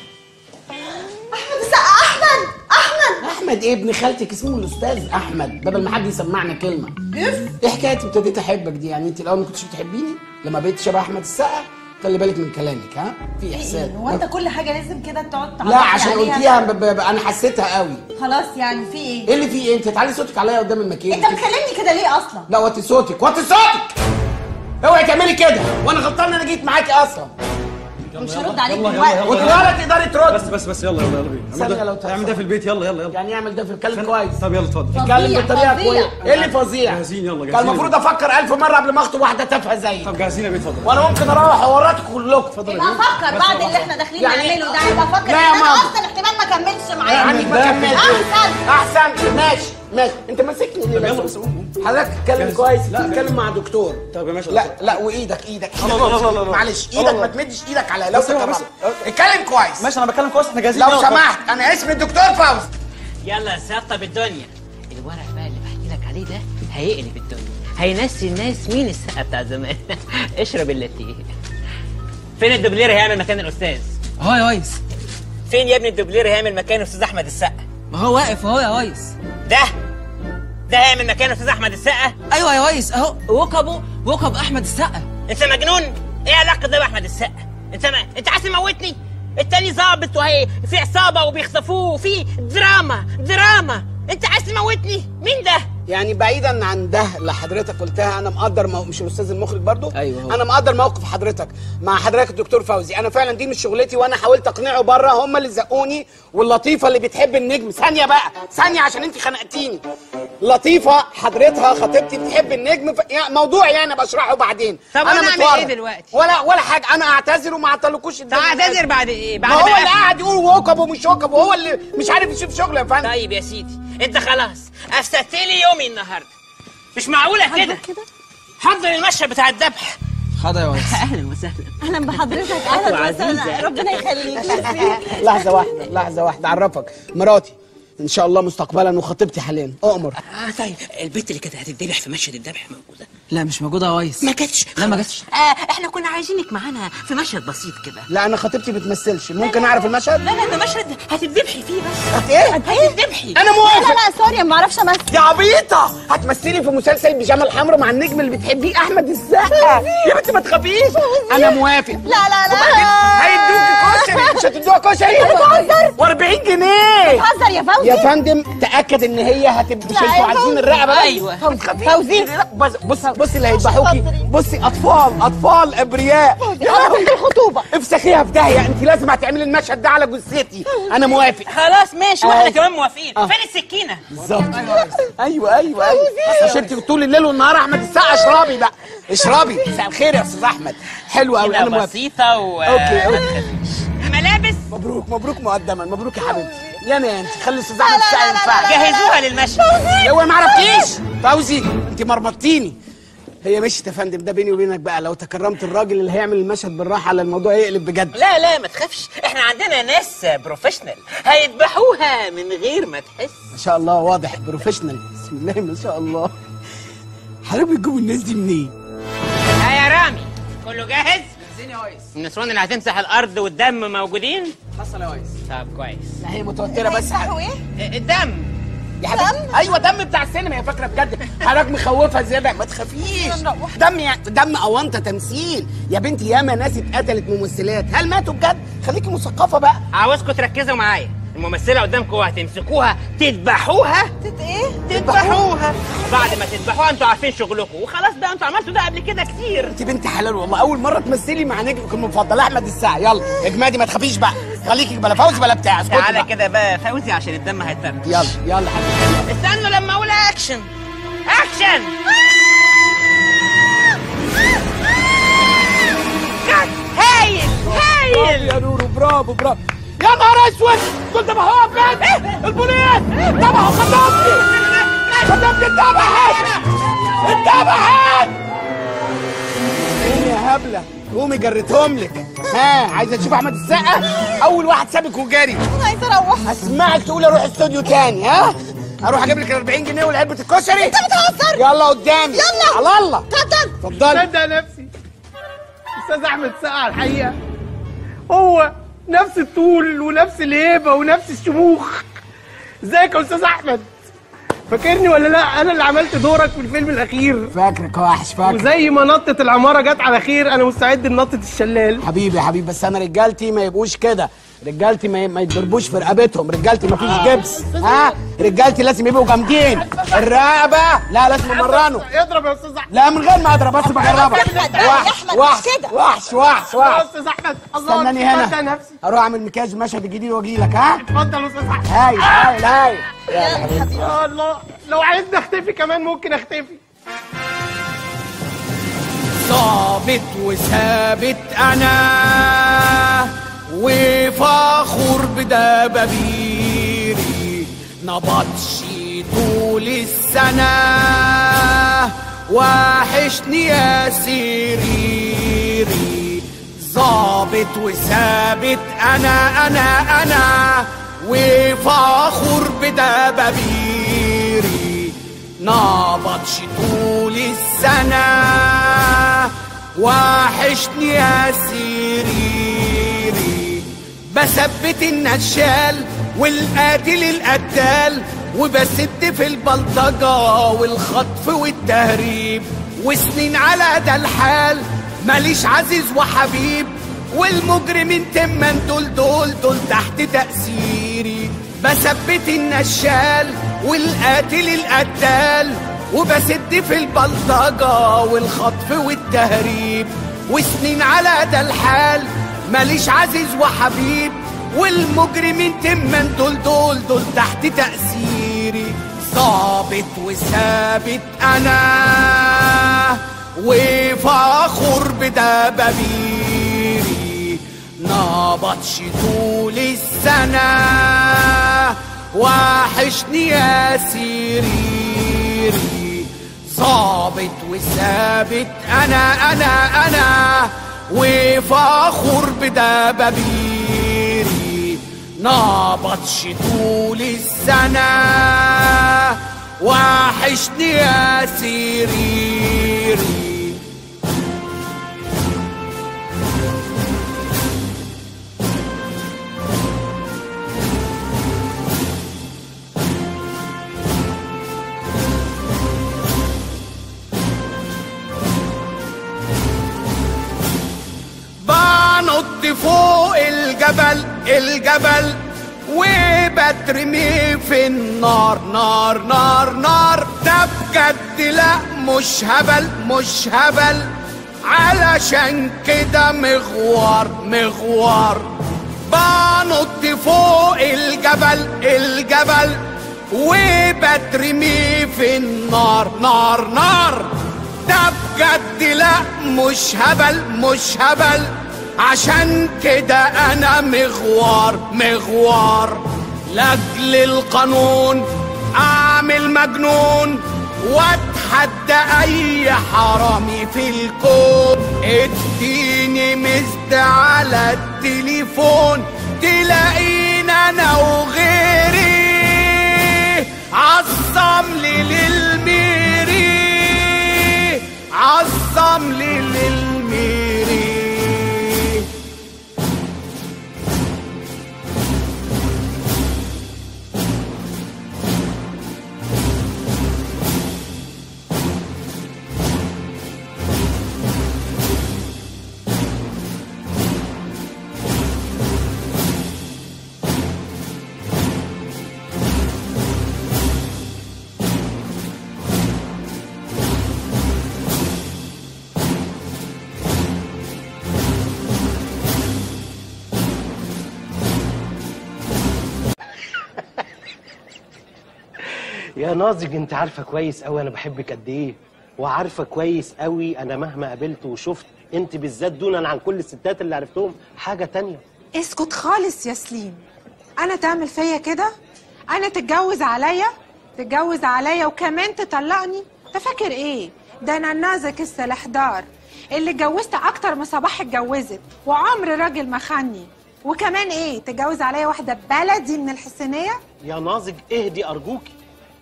احمد السقا احمد احمد احمد ايه ابن خالتك اسمه الاستاذ احمد بدل ما حد يسمعنا كلمه ايه حكايه ابتديت احبك دي يعني انت الاول ما كنتش بتحبيني لما بقيت شبه احمد السقا خلي بالك من كلامك ها في احسان هو انت كل حاجه لازم كده تقعد لا تعلقي عشان عليها؟ قلتيها ب- ب- ب- انا حسيتها قوي خلاص يعني في ايه ايه اللي فيه ايه انت تعالي صوتك عليا قدام الماكينه انت بتكلمني كده ليه اصلا لا وطي صوتك وطي صوتك اوعي تعملي كده وانا غلطان ان انا جيت معاكي اصلا مش هرد عليك يلا دلوقتي يلا وانت يلا ولا تقدري ترد بس بس بس يلا يلا يلا بينا ثانية اعمل لو ده تحصل. اعمل ده في البيت يلا يلا يلا يعني يعمل ده في الكلام كويس طب يلا اتفضل اتكلم بطريقه فظيع. كويسه ايه اللي فظيع جاهزين يلا كان جاهزين المفروض افكر الف مره قبل ما اخطب واحده تافهه زيك طب جاهزين يا بيه اتفضل وانا ممكن اروح اورطكم كلكم اتفضل يبقى فكر بعد اللي احنا داخلين يعني- نعمله ده يبقى فكر لا يا ان انا ماما. اصلا احتمال ما كملش معاك يعني ما كملتش احسن احسن ماشي ماشي انت ماسكني ليه يلا بس؟ بس قوم حضرتك تتكلم جاهز. كويس لا، تتكلم مع دكتور طب يا باشا لا لا وايدك ايدك الله، الله، الله، الله. معلش الله، ايدك ما الله. تمدش ايدك عليا لو بس يلا، تكرمت بس. اتكلم كويس ماشي انا بتكلم كويس احنا جاهزين لو يلا، اتفضل. سمحت انا اسمي الدكتور فوزي يلا سطب الدنيا الورق بقى اللي بحكي لك عليه ده هيقلب الدنيا هينسي الناس مين السقا بتاع زمان اشرب اللاتيه فين الدوبلير هيعمل مكان الاستاذ اهو يا ريس فين يا ابني الدوبلير هيعمل مكان الاستاذ احمد السقا ما هو واقف اهو يا ريس ده ده هيعمل مكان الاستاذ احمد السقا ايوه يا ريس اهو وكبه وكب احمد السقا انت مجنون ايه علاقه ده باحمد السقا انت ما... انت عايز تموتني التاني ظابط وهي في عصابه وبيخطفوه وفي دراما دراما انت عايز تموتني مين ده يعني بعيدا عن ده اللي حضرتك قلتها انا مقدر مو... مش الاستاذ المخرج برضو أيوة هو. انا مقدر موقف حضرتك مع حضرتك الدكتور فوزي انا فعلا دي مش شغلتي وانا حاولت اقنعه بره هم اللي زقوني واللطيفه اللي بتحب النجم ثانيه بقى ثانيه عشان انت خنقتيني لطيفه حضرتها خطيبتي بتحب النجم ف... يعني موضوع يعني بشرحه بعدين طب انا أنا أعمل متورط. إيه دلوقتي؟ ولا ولا حاجه انا اعتذر وما اعتلكوش طب اعتذر بعد ايه بعد ما هو ما اللي قاعد يقول وكب ومش وكب وهو اللي مش عارف يشوف شغله يا فندم طيب يا سيدي انت خلاص افسدت لي يومي النهارده مش معقوله كده حضر المشهد بتاع الذبح حاضر يا ريس اهلا وسهلا اهلا بحضرتك اهلا عزيزة. وسهلا ربنا يخليك ميرسي. لحظة واحدة لحظة واحدة أعرفك مراتي إن شاء الله مستقبلا وخطيبتي حاليا أؤمر اه طيب البنت اللي كانت هتتذبح في مشهد الذبح موجوده لا مش موجوده يا ريس ما جاتش لا ما جاتش آه احنا كنا عايزينك معانا في مشهد بسيط كده لا أنا خطيبتي بتمثلش ممكن أعرف المشهد؟ لا لا ده مشهد هتتذبحي فيه بس هت إيه؟ هتتذبحي أنا لا موافق لا لا سوري ما اعرفش امثل يا عبيطة هتمثلي في مسلسل بيجامة الحمراء مع النجم اللي بتحبيه أحمد السقا يا بنتي ما تخافيش أنا موافق لا لا لا وبعدين هيدوكي كشري مش هتدوها كشري بتهزر. و40 جنيه بتهزر يا فوزي يا فندم تأكد إن هي هتبقى مش لا يا انتوا عايزين فوزي. الرقبة بس أيوة. ما تخافيش. فوزي. لا، بص بص بصي اللي هيذبحوكي اتفضلي. بصي أطفال أطفال أبرياء قبل الخطوبه افسخيها في داهيه انت لازم هتعملي المشهد ده على جثتي انا موافق خلاص ماشي واحنا آه. كمان موافقين آه. فين السكينه بالظبط ايوه ايوه ايوه مش انت طول الليل والنهار احمد السقا اشربي بقى اشربي مساء الخير يا استاذ احمد حلو قوي انا كده موافق بسيطه و أوكي، أوكي. ما الملابس مبروك مبروك مقدما مبروك يا حبيبتي يانا يا انت خلي الاستاذ احمد لا، لا، الساعه لا، لا، ينفعك لا، لا، جهزوها للمشي. يا هو ما عرفتيش فوزي انت مرمطتيني هي مشيت يا فندم ده بيني وبينك بقى لو تكرمت الراجل اللي هيعمل المشهد بالراحه على الموضوع يقلب بجد لا لا ما تخافش احنا عندنا ناس بروفيشنال هيذبحوها من غير ما تحس ما شاء الله واضح بروفيشنال بسم الله ما شاء الله حضرتك بتجيبوا الناس دي منين؟ ها يا رامي كله جاهز زين يا ويس النسوان اللي هتمسح الارض والدم موجودين حصل يا ويس طب كويس لا هي متوتره بس ايه الدم يا حبيبتي ايوه دم بتاع السينما يا فاكره بجد حضرتك مخوفها زياده ما تخافيش دم يا دم اونطه تمثيل يا بنتي ياما ناس اتقتلت ممثلات هل ماتوا بجد خليكي مثقفه بقى عاوزكم تركزوا معايا الممثله قدامكم هتمسكوها تذبحوها تت ايه تذبحوها بعد ما تذبحوها انتوا عارفين شغلكم وخلاص بقى انتوا عملتوا ده قبل كده كتير انت بنت حلال والله اول مره تمثلي مع نجمك المفضل احمد الساعه يلا اجمادي ما تخافيش بقى خليكي بلا فوز بلا بتاع اسكتي تعالى بقى. كده بقى فوزي عشان الدم هيتفرج يلا يلا حبيبتي استنوا لما اقول اكشن اكشن كات هايل هايل يا نورو برافو برافو يا نهار اسود كنت بهوى بجد البوليس ذبحوا خدامتي خدامتي اتذبحت اتذبحت قومي يا هبله قومي جريتهم لك ها عايزه تشوف احمد السقا اول واحد سابك وجري انا عايزه اروح هسمعك تقولي اروح استوديو تاني ها اروح اجيب لك ال 40 جنيه والعلبه الكشري انت بتهزر يلا قدامي يلا. على الله اتفضل اتفضلي صدق نفسي استاذ احمد سقا الحقيقه هو نفس الطول ونفس الهيبه ونفس الشموخ ازيك يا استاذ احمد فاكرني ولا لا انا اللي عملت دورك في الفيلم الاخير فاكرك وحش فاكر وزي ما نطت العماره جت على خير انا مستعد لنطه الشلال حبيبي يا حبيبي بس انا رجالتي ما يبقوش كده رجالتي ما, ما يتضربوش في رقبتهم رجالتي ما فيش جبس ها رجالتي لازم يبقوا جامدين الرقبه لا لازم امرنه اضرب يا استاذ احمد لا من غير ما اضرب بس بجربك أحمد، يا وحش أحمد، مش وحش كده. وحش وحش يا وحش استاذ احمد الله استناني صدق هنا نفسي اروح اعمل مكياج مشهد جديد واجي لك ها اتفضل يا استاذ احمد هاي هاي هاي يا حبيبي يا الله لو عايزني اختفي كمان ممكن اختفي ظابط وثابت انا وفخور بدبابيري نبطشي طول السنة وحشني يا سريري ظابط وثابت انا انا انا وفخور بدبابيري نبطش طول السنة وحشني يا سريري بثبت النشال والقاتل القتال وبسد في البلطجة والخطف والتهريب وسنين على ده الحال ماليش عزيز وحبيب والمجرمين تمن دول دول دول تحت تأثيري بثبت النشال والقاتل القتال وبسد في البلطجة والخطف والتهريب وسنين على ده الحال ماليش عزيز وحبيب والمجرمين تمن دول دول دول تحت تأثيري ظابط وثابت أنا وفخور بدبابيري نبطش طول السنة وحشني يا سريري ظابط وثابت أنا أنا أنا وفخور بدبابيري نبطش طول السنة وحشني يا سريري بنط فوق الجبل الجبل وبترمي في النار نار نار نار ده بجد لا مش هبل مش هبل علشان كده مغوار مغوار بنط فوق الجبل الجبل وبترمي في النار نار نار ده بجد لا مش هبل مش هبل عشان كده انا مغوار مغوار لاجل القانون اعمل مجنون واتحدى اي حرامي في الكون اديني مزد على التليفون تلاقينا انا وغيري عظم لي للميري عظم لي للميري يا ناضج انت عارفه كويس قوي انا بحبك قد ايه وعارفه كويس قوي انا مهما قابلت وشفت انت بالذات دونا عن كل الستات اللي عرفتهم حاجه تانية اسكت خالص يا سليم انا تعمل فيا كده انا تتجوز عليا تتجوز عليا وكمان تطلقني انت فاكر ايه ده انا النازك السلحدار اللي اتجوزت اكتر ما صباح اتجوزت وعمر راجل ما خني وكمان ايه تتجوز عليا واحده بلدي من الحسينيه يا ناضج اهدي ارجوكي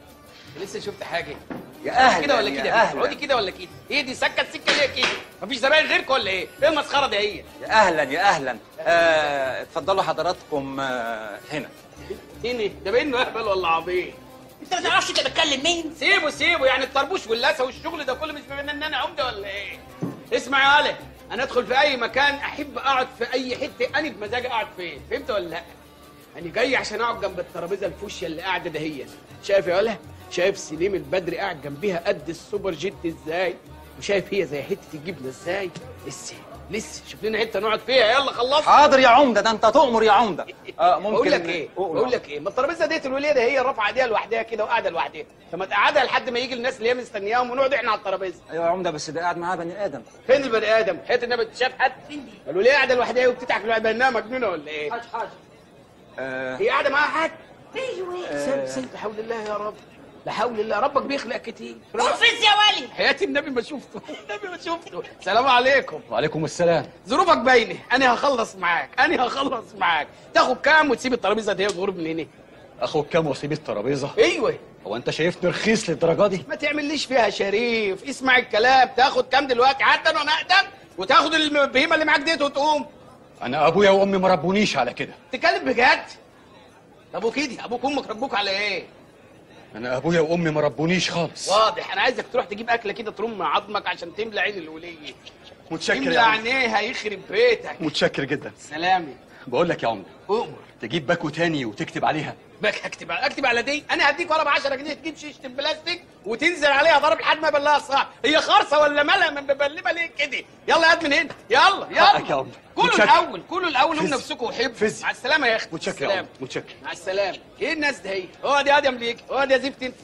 لسه شفت حاجه يا أهلا، كده ولا يا كده أهلا. اقعدي كده ولا كده ايه دي سكه السكه ليه كده مفيش زباين غيرك ولا ايه ايه المسخره دي هي يا اهلا يا اهلا آه، اتفضلوا حضراتكم آه، هنا هنا ده بينه اهبل ولا عبيط انت ما تعرفش انت بتكلم مين سيبه سيبه يعني الطربوش واللاسه والشغل ده كله مش بما ان انا عمده ولا ايه اسمع يا علي انا ادخل في اي مكان احب اقعد في اي حته انا بمزاجي اقعد فين فهمت ولا لا انا جاي عشان اقعد جنب الترابيزه الفوشيا اللي قاعده دهيا شايف يا ولا شايف سليم البدري قاعد جنبيها قد السوبر جيت ازاي وشايف هي زي حته الجبنه ازاي لسه لسه شوف لنا حته نقعد فيها يلا خلصنا حاضر يا عمده ده انت تؤمر يا عمده آه ممكن بقول لك ايه بقول لك ايه ما الترابيزه ديت الوليه ده هي رافعه ايديها لوحدها كده وقاعده لوحدها فما تقعدها لحد ما يجي الناس اللي هي مستنياهم ونقعد احنا على الترابيزه ايوه يا عمده بس ده قاعد معاه بني ادم فين البني ادم حيت النبي شاف حد الوليه قاعده لوحدها وبتضحك لوحدها انها مجنونه ولا ايه حاج حاج آه هي قاعده معاها حد ايوه سل سل لا حول الله يا رب لا حول الله ربك بيخلق كتير قفز يا ولي حياة النبي ما شفته النبي ما شفته السلام عليكم وعليكم السلام ظروفك باينه انا هخلص معاك انا هخلص معاك تاخد كام وتسيب الترابيزه دي وتغرب من هنا اخد كام واسيب الترابيزه ايوه هو انت شايفني رخيص للدرجه دي ما تعمليش فيها شريف اسمع الكلام تاخد كام دلوقتي حتى وانا اقدم وتاخد البهيمه اللي معاك ديت وتقوم انا ابويا وامي ما ربونيش على كده تتكلم بجد طب وكده ابوك وامك ربوك على ايه انا ابويا وامي ما ربونيش خالص واضح انا عايزك تروح تجيب اكله كده ترم عظمك عشان تملى عين الوليه متشكر تملى يا عمده عينيها يخرب بيتك متشكر جدا سلامي بقول لك يا عمده أؤمر تجيب باكو تاني وتكتب عليها باك اكتب على اكتب على دي انا هديك ورا ب 10 جنيه تجيب شيشه بلاستيك وتنزل عليها ضرب لحد ما يبلها صح هي خرصه ولا مالها من مبلبه ليه كده يلا يا من هنا يلا حقك يا يلا عمده كلوا متشكر. الاول كلوا الاول هم فز. نفسكم وحبوا فز. مع السلامه يا اختي متشكر يا السلام. عمده متشكر مع السلامه ايه الناس ده هي اقعد يا ادم ليك اقعد يا زفت انت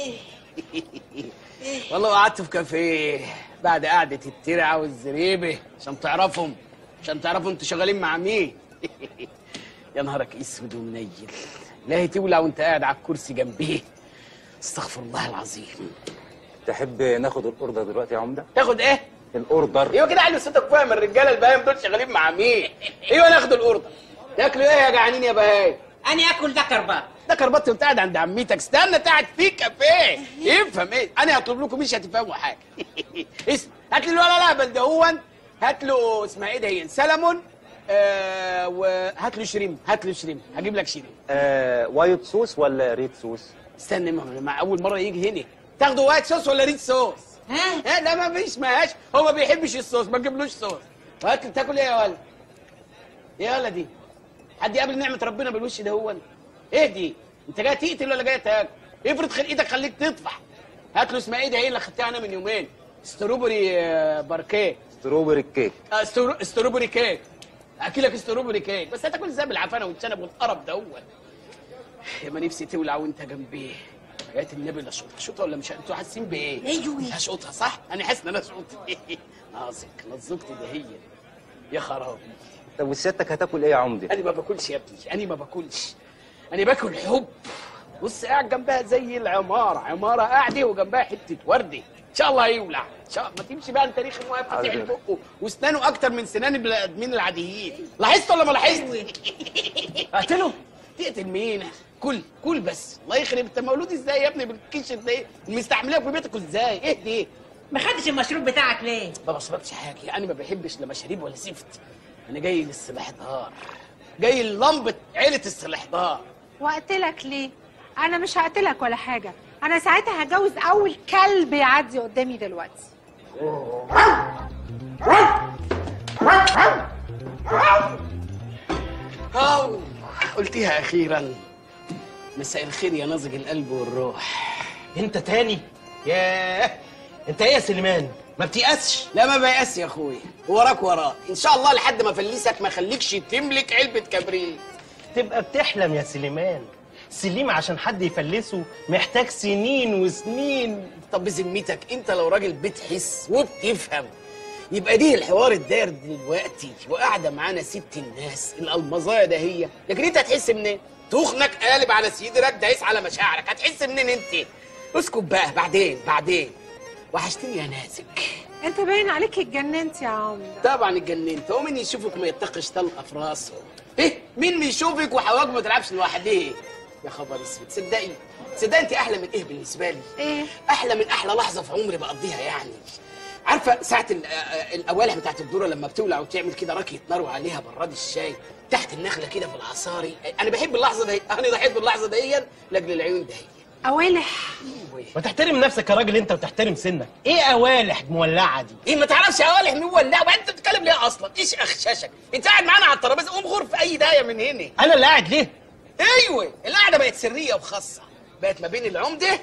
والله قعدت في كافيه بعد قعدة الترعة والزريبة عشان تعرفهم عشان تعرفوا انتوا شغالين مع مين يا نهارك اسود ومنيل لا تولع وانت قاعد على الكرسي جنبيه استغفر الله العظيم تحب ناخد الاوردر دلوقتي يا عمده تاخد ايه؟ الاوردر ايوه كده علي صوتك فاهم الرجاله البهايم دول شغالين مع مين؟ ايوه ناخد الاوردر تاكلوا ايه يا جعانين يا بهايم؟ انا اكل ده كربات ده كربات وانت قاعد عند عمتك استنى قاعد في كافيه افهم ايه انا هطلب لكم مش هتفهموا حاجه اسم هات لي الولا الاهبل ده هو هات له اسمها ايه ده هي سلمون آه وهات له شريم هات له شريم هجيب لك شريم آه وايت صوص ولا ريد صوص استنى ما مع اول مره يجي هنا تاخدوا وايت صوص ولا ريد صوص ها لا ما فيش ماهاش هو ما بيحبش الصوص ما تجيبلوش صوص وهات لي تاكل ايه يا ولد يا ولد دي حد يقابل نعمه ربنا بالوش ده هو ايه دي انت جاي تقتل ولا جاي تاكل افرض خلقتك خليك تطفح هات له اسمها ايه ده هي اللي خدتها انا من يومين ستروبري آه، باركيه ستروبري كيك آه، سترو... ستروبري كيك اكلك ستروبري كيك بس هتاكل ازاي بالعفانه والشنب والقرف ده هو يا ما نفسي تولع وانت جنبي حياة النبي لا شوطها شوطها ولا مش انتوا حاسين بايه؟ ايوه هشوطها صح؟ انا حاسس ان انا شوط نازك نزقت ده هي يا خرابي طب وسيادتك هتاكل ايه يا عمده؟ انا ما باكلش يا ابني انا ما باكلش انا باكل حب بص قاعد جنبها زي العماره عماره قاعده وجنبها حته ورده ان شاء الله هيولع ان شاء الله ما تمشي بقى انت ريخ واقف فاتح حاضر. بقه واسنانه اكتر من سنان البني ادمين العاديين لاحظت ولا ما لاحظت اقتله تقتل مين كل كل بس الله يخرب انت مولود ازاي يا ابني بالكيش ده مستعملها في بيتك ازاي ايه دي ما خدتش المشروب بتاعك ليه؟ ما بشربش حاجه انا ما بحبش لا مشاريب ولا زفت انا جاي للسلاحدار جاي للمبه عيله السلاحدار وقتلك ليه انا مش هقتلك ولا حاجه انا ساعتها هجوز اول كلب يعدي قدامي دلوقتي أو قلتيها أخيرا مساء الخير يا ناضج القلب والروح انت تاني ياه انت ايه يا سليمان ما بتيأسش لا ما بيأس يا اخويا وراك وراه ان شاء الله لحد ما افلسك ما اخليكش تملك علبه كبريت تبقى بتحلم يا سليمان سليم عشان حد يفلسه محتاج سنين وسنين طب بذمتك انت لو راجل بتحس وبتفهم يبقى دي الحوار الداير دلوقتي وقاعده معانا ست الناس الالمظايه ده هي لكن انت هتحس منين تخنك قالب على صدرك دايس على مشاعرك هتحس منين انت اسكت بقى بعدين بعدين وحشتني يا نازك انت باين عليك اتجننت يا عمده طبعا اتجننت هو مين يشوفك ما يتقش طلقه في راسه ايه مين بيشوفك وحواك ما تلعبش لوحدها يا خبر اسود تصدقي تصدقي انت احلى من ايه بالنسبه لي ايه احلى من احلى لحظه في عمري بقضيها يعني عارفه ساعه ال- آه، الاوالح بتاعت الذره لما بتولع وتعمل كده راكيه نار وعليها براد الشاي تحت النخله كده في العصاري انا بحب اللحظه دي انا ضحيت باللحظه دي لاجل العيون دي اوالح ما تحترم نفسك يا راجل انت وتحترم سنك ايه اوالح مولعه دي ايه ما تعرفش اوالح مين ولا وبعدين انت بتتكلم ليه اصلا ايش اخشاشك انت قاعد معانا على الترابيزه قوم غرف اي دايه من هنا انا اللي قاعد ليه ايوه القعده بقت سريه وخاصه بقت ما بين العمده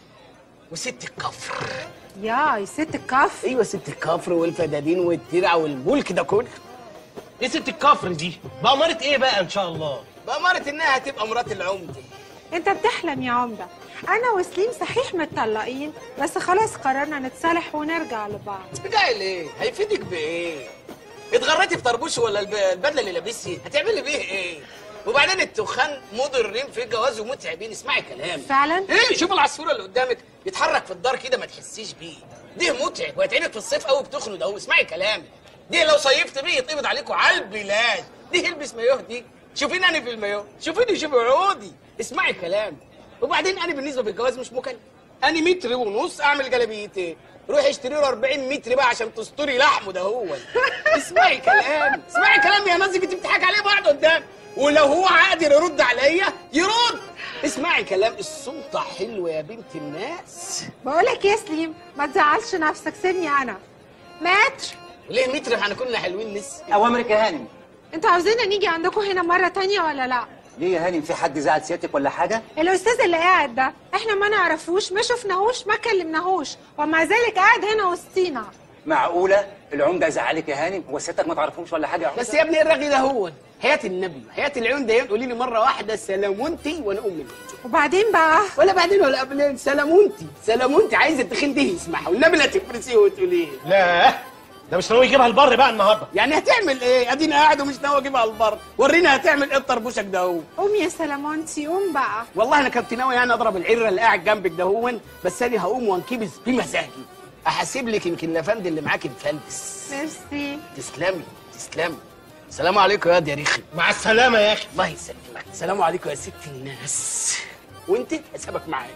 وست الكفر يا ست الكفر ايوه ست الكفر والفدادين والترع والملك ده كله ايه ست الكفر دي بأمارة ايه بقى ان شاء الله بأمارة انها هتبقى مرات العمده انت بتحلم يا عمده انا وسليم صحيح متطلقين بس خلاص قررنا نتصالح ونرجع لبعض ترجعي ليه هيفيدك بايه اتغريتي في طربوش ولا الب- البدله اللي لابسها هتعملي بيه ايه وبعدين التخان مضرين في الجواز ومتعبين اسمعي كلامي فعلا ايه شوف العصفوره اللي قدامك بيتحرك في الدار كده ما تحسيش بيه ده متعب وهيتعبك في الصيف قوي بتخنق اهو اسمعي كلامي دي لو صيفت بيه يتقبض عليكم على البلاد دي البس مايوه دي شوفيني انا في المايوه شوفيني شوفي عودي اسمعي كلامي وبعدين انا بالنسبه بالجواز مش مكلف انا متر ونص اعمل جلابيتين روحي اشتري له 40 متر بقى عشان تستري لحمه ده هو اسمعي كلامي اسمعي كلامي يا نازك انت بتضحك عليه بعد قدام ولو هو قادر يرد عليا يرد اسمعي كلام السلطه حلوه يا بنت الناس بقولك يا سليم ما تزعلش نفسك سيبني انا متر ليه متر احنا كنا حلوين لسه اوامرك يا هانم انتوا عاوزيننا نيجي عندكم هنا مره تانية ولا لا ليه يا هانم في حد زعل سيادتك ولا حاجه الاستاذ اللي قاعد ده احنا ما نعرفوش ما شفناهوش ما كلمناهوش ومع ذلك قاعد هنا وسطينا معقوله العمده زعلك يا هانم هو سيادتك ما تعرفهمش ولا حاجه يا عمده بس يا ابني الرغي ده هو حياه النبي حياه العيون ده قولي لي مره واحده سلامونتي وانا ام البيت وبعدين بقى ولا بعدين ولا قبلين سلامونتي سلامونتي عايزه التخين ده يسمعها والنبي لا تفرسيه وتقوليه لا ده مش ناوي يجيبها البر بقى النهارده يعني هتعمل ايه ادينا قاعد ومش ناوي اجيبها على البر ورينا هتعمل ايه الطربوشك ده هو قوم يا سلامونتي قوم بقى والله انا كنت ناوي يعني اضرب العره اللي قاعد جنبك ده هو بس انا هقوم وانكبس بمزاجي احاسب لك يمكن الافندي اللي معاك مفلس ميرسي تسلمي تسلمي السلام عليكم يا واد يا ريخي مع السلامه يا اخي الله يسلمك السلام عليكم يا ست الناس وانت حسابك معايا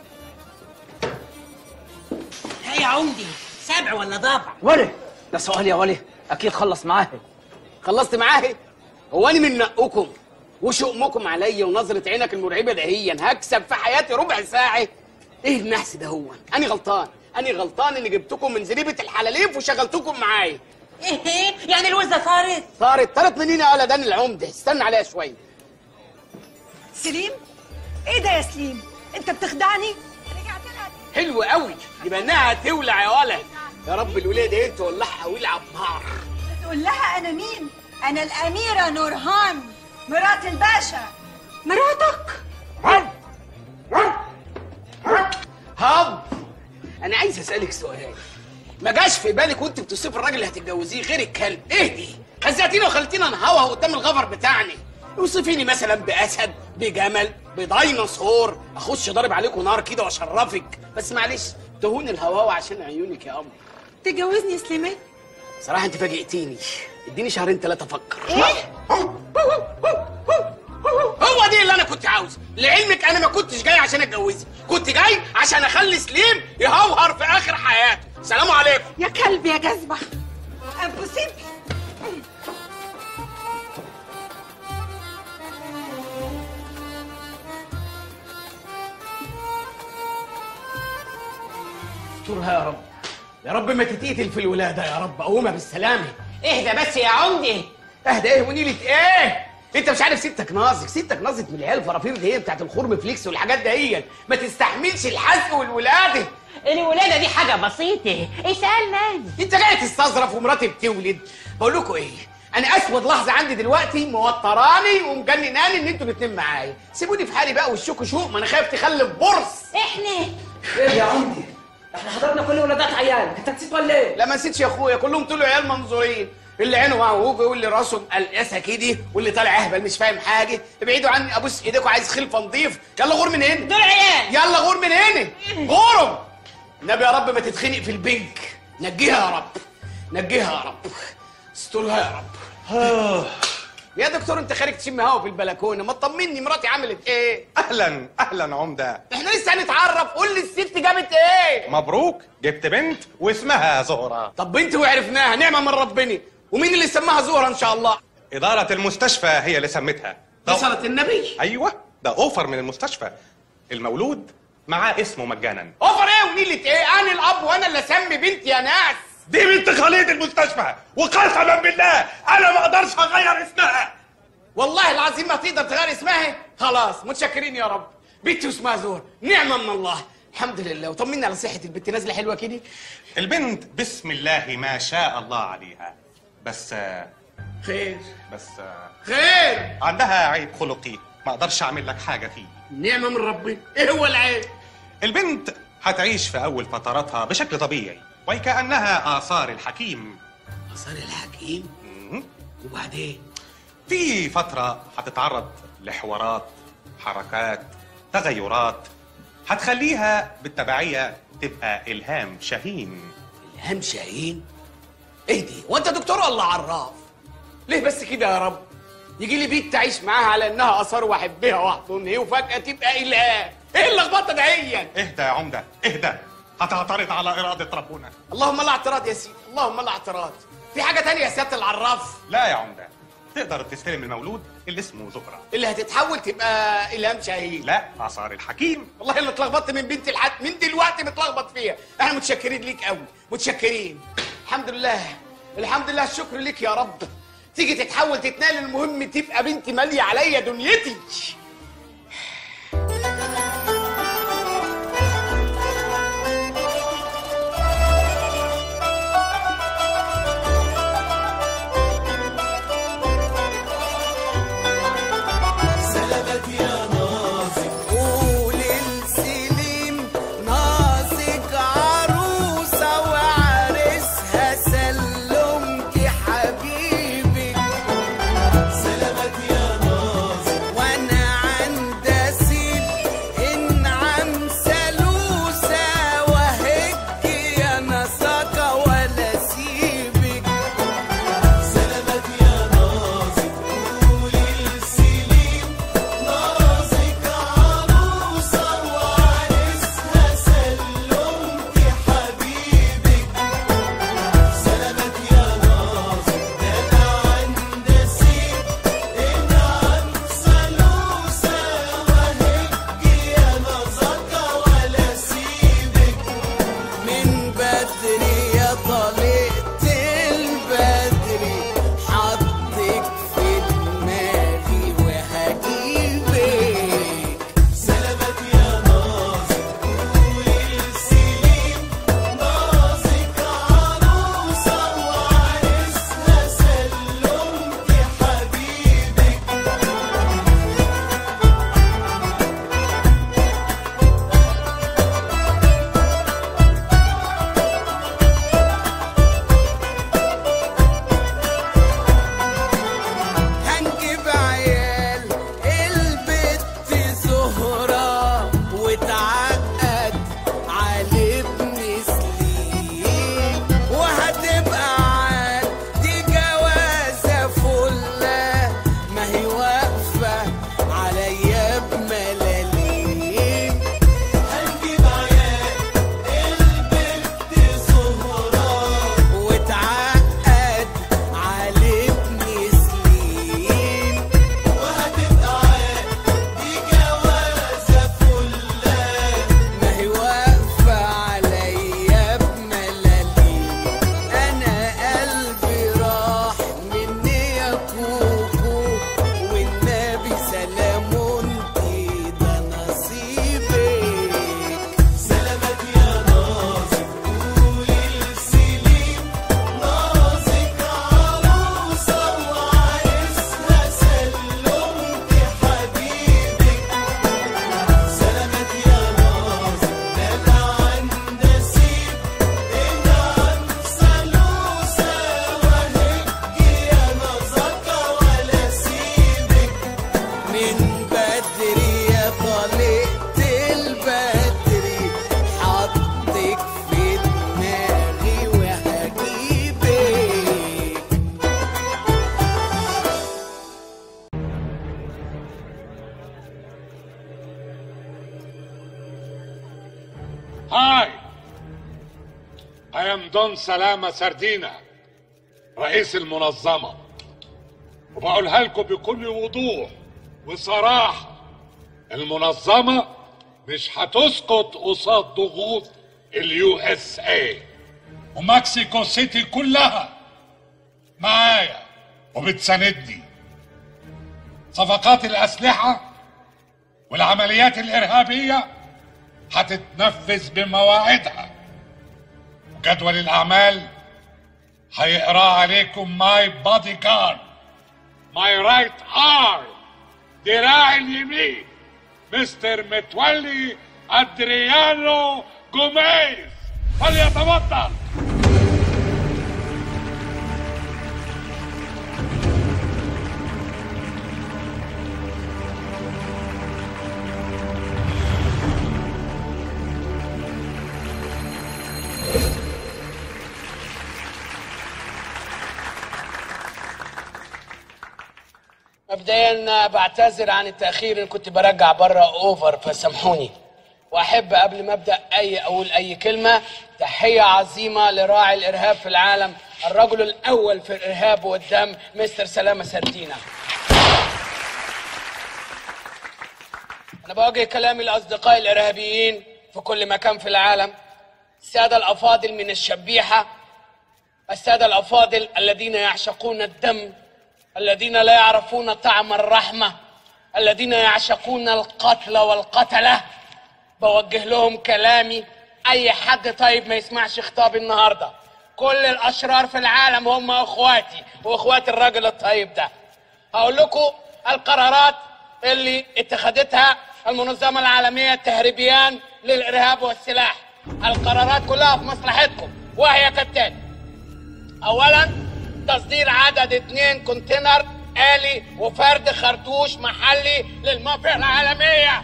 ايه يا عمدي سبع ولا ضبع ولا ده سؤال يا ولي اكيد خلص معاه خلصت معاه هو انا من نقكم وشؤمكم عليا ونظرة عينك المرعبة دهيا هكسب في حياتي ربع ساعة ايه النحس ده هو انا غلطان انا غلطان اني جبتكم من زريبة الحلاليف وشغلتكم معايا ايه يعني الوزه طارت طارت طارت منين يا ولدان العمدة استنى عليها شوية سليم ايه ده يا سليم انت بتخدعني حلو قوي يبقى انها هتولع يا ولد يا رب الولاد ايه تولعها ويلعب نار تقول لها انا مين انا الاميره نورهان مرات الباشا مراتك هب انا عايز اسالك سؤال ما جاش في بالك وانت بتوصفي الراجل اللي هتتجوزيه غير الكلب ايه دي هزقتينا وخلتينا نهوه قدام الغفر بتاعنا اوصفيني مثلا باسد بجمل بديناصور اخش ضارب عليكم نار كده واشرفك بس معلش تهون الهواوه عشان عيونك يا قمر تتجوزني يا سليمان صراحه انت فاجئتيني اديني شهرين ثلاثه افكر ايه هو دي اللي انا كنت عاوزه لعلمك انا ما كنتش جاي عشان اتجوزك كنت جاي عشان اخلي سليم يهوهر في اخر حياته سلام عليكم يا كلب يا جزمه امبوسيبل استرها يا رب يا رب ما تتقتل في الولاده يا رب قومها بالسلامه اهدى بس يا عمدي اهدى ايه ونيلة ايه انت مش عارف ستك ناظر ستك ناظر من العيال الفرافير دي بتاعت الخرم فليكس والحاجات دهيت ما تستحملش الحزق والولاده الولاده دي حاجه بسيطه اسال مالي انت جاي تستظرف ومراتي بتولد بقول لكم ايه انا اسود لحظه عندي دلوقتي موتراني ومجنناني ان انتوا الاتنين معايا سيبوني في حالي بقى والشوك شوق ما انا خايف تخلف برص احنا ايه يا عمدي احنا حضرنا كل ولادات عيالك انت نسيت ولا ايه لا ما نسيتش يا اخويا كلهم طلعوا عيال منظورين اللي عينه معوجه واللي راسه مقلقسه كده واللي طالع اهبل مش فاهم حاجه ابعدوا عني ابوس ايديكم عايز خلفه نضيف يلا غور من هنا دول عيال يلا غور من هنا غورهم النبي يا رب ما تتخنق في البنك نجيها يا رب نجيها يا رب استرها يا رب يا دكتور انت خارج تشم هوا في البلكونه ما تطمني مراتي عملت ايه اهلا اهلا عمده احنا لسه هنتعرف قول لي الست جابت ايه مبروك جبت بنت واسمها زهره طب بنت وعرفناها نعمه من ربنا ومين اللي سماها زهره ان شاء الله اداره المستشفى هي اللي سمتها دي صلاه النبي ايوه ده اوفر من المستشفى المولود معاه اسمه مجانا اوفر ايه ونيله ايه انا الاب وانا اللي اسمي بنتي يا ناس دي بنت خليط المستشفى وقسما بالله انا ما اقدرش اغير اسمها والله العظيم ما تقدر تغير اسمها خلاص متشكرين يا رب بنتي واسمها زهره نعمه من الله الحمد لله وطمنا على صحه البنت نازله حلوه كده البنت بسم الله ما شاء الله عليها بس خير بس خير عندها عيب خلقي ما اقدرش اعمل لك حاجه فيه نعمه من ربنا ايه هو العيب البنت هتعيش في اول فتراتها بشكل طبيعي وكانها اثار الحكيم اثار الحكيم وبعدين في فتره هتتعرض لحوارات حركات تغيرات هتخليها بالتبعيه تبقى الهام شاهين الهام شاهين ايه دي وانت دكتور ولا عراف ليه بس كده يا رب يجي لي بيت تعيش معاها على انها اثار واحبها واحضنها وفجاه تبقى الهام ايه اللخبطه دهيا اهدى يا عمده اهدى هتعترض على اراده ربنا اللهم لا اعتراض يا سيدي اللهم لا اعتراض في حاجه تانية يا سياده العراف لا يا عمده تقدر تستلم المولود اللي اسمه زهره اللي هتتحول تبقى الهام شاهين لا اثار الحكيم والله اللي اتلخبطت من بنتي لحد من دلوقتي متلخبط فيها احنا متشكرين ليك قوي متشكرين الحمد لله الحمد لله الشكر ليك يا رب تيجي تتحول تتنقل المهم تبقى بنتي ماليه عليا دنيتي سلامات يا ناظر قول السليم ناظك عروسة وعرسها سلمتي حبيبك سلامات يا ناظر وانا بكلام دون سلامة سردينة رئيس المنظمة وبقولها لكم بكل وضوح وصراحة المنظمة مش هتسقط قصاد ضغوط اليو اس اي ومكسيكو سيتي كلها معايا وبتساندني صفقات الأسلحة والعمليات الإرهابية هتتنفذ بمواعيدها وجدول الأعمال هيقراه عليكم ماي بادي جارد ماي رايت ارم دراعي اليمين مستر متولي ادريانو جوميز فليتفضل مبدئيا بعتذر عن التاخير ان كنت برجع بره اوفر فسامحوني واحب قبل ما ابدا اي اقول اي كلمه تحيه عظيمه لراعي الارهاب في العالم الرجل الاول في الارهاب والدم مستر سلامه سردينا انا بوجه كلامي لاصدقائي الارهابيين في كل مكان في العالم الساده الافاضل من الشبيحه الساده الافاضل الذين يعشقون الدم الذين لا يعرفون طعم الرحمة الذين يعشقون القتل والقتلة بوجه لهم كلامي أي حد طيب ما يسمعش خطابي النهاردة كل الأشرار في العالم هم أخواتي وأخوات الراجل الطيب ده هقول لكم القرارات اللي اتخذتها المنظمة العالمية التهريبيان للإرهاب والسلاح القرارات كلها في مصلحتكم وهي كالتالي أولاً تصدير عدد اتنين كونتينر آلي وفرد خرطوش محلي للمافيا العالمية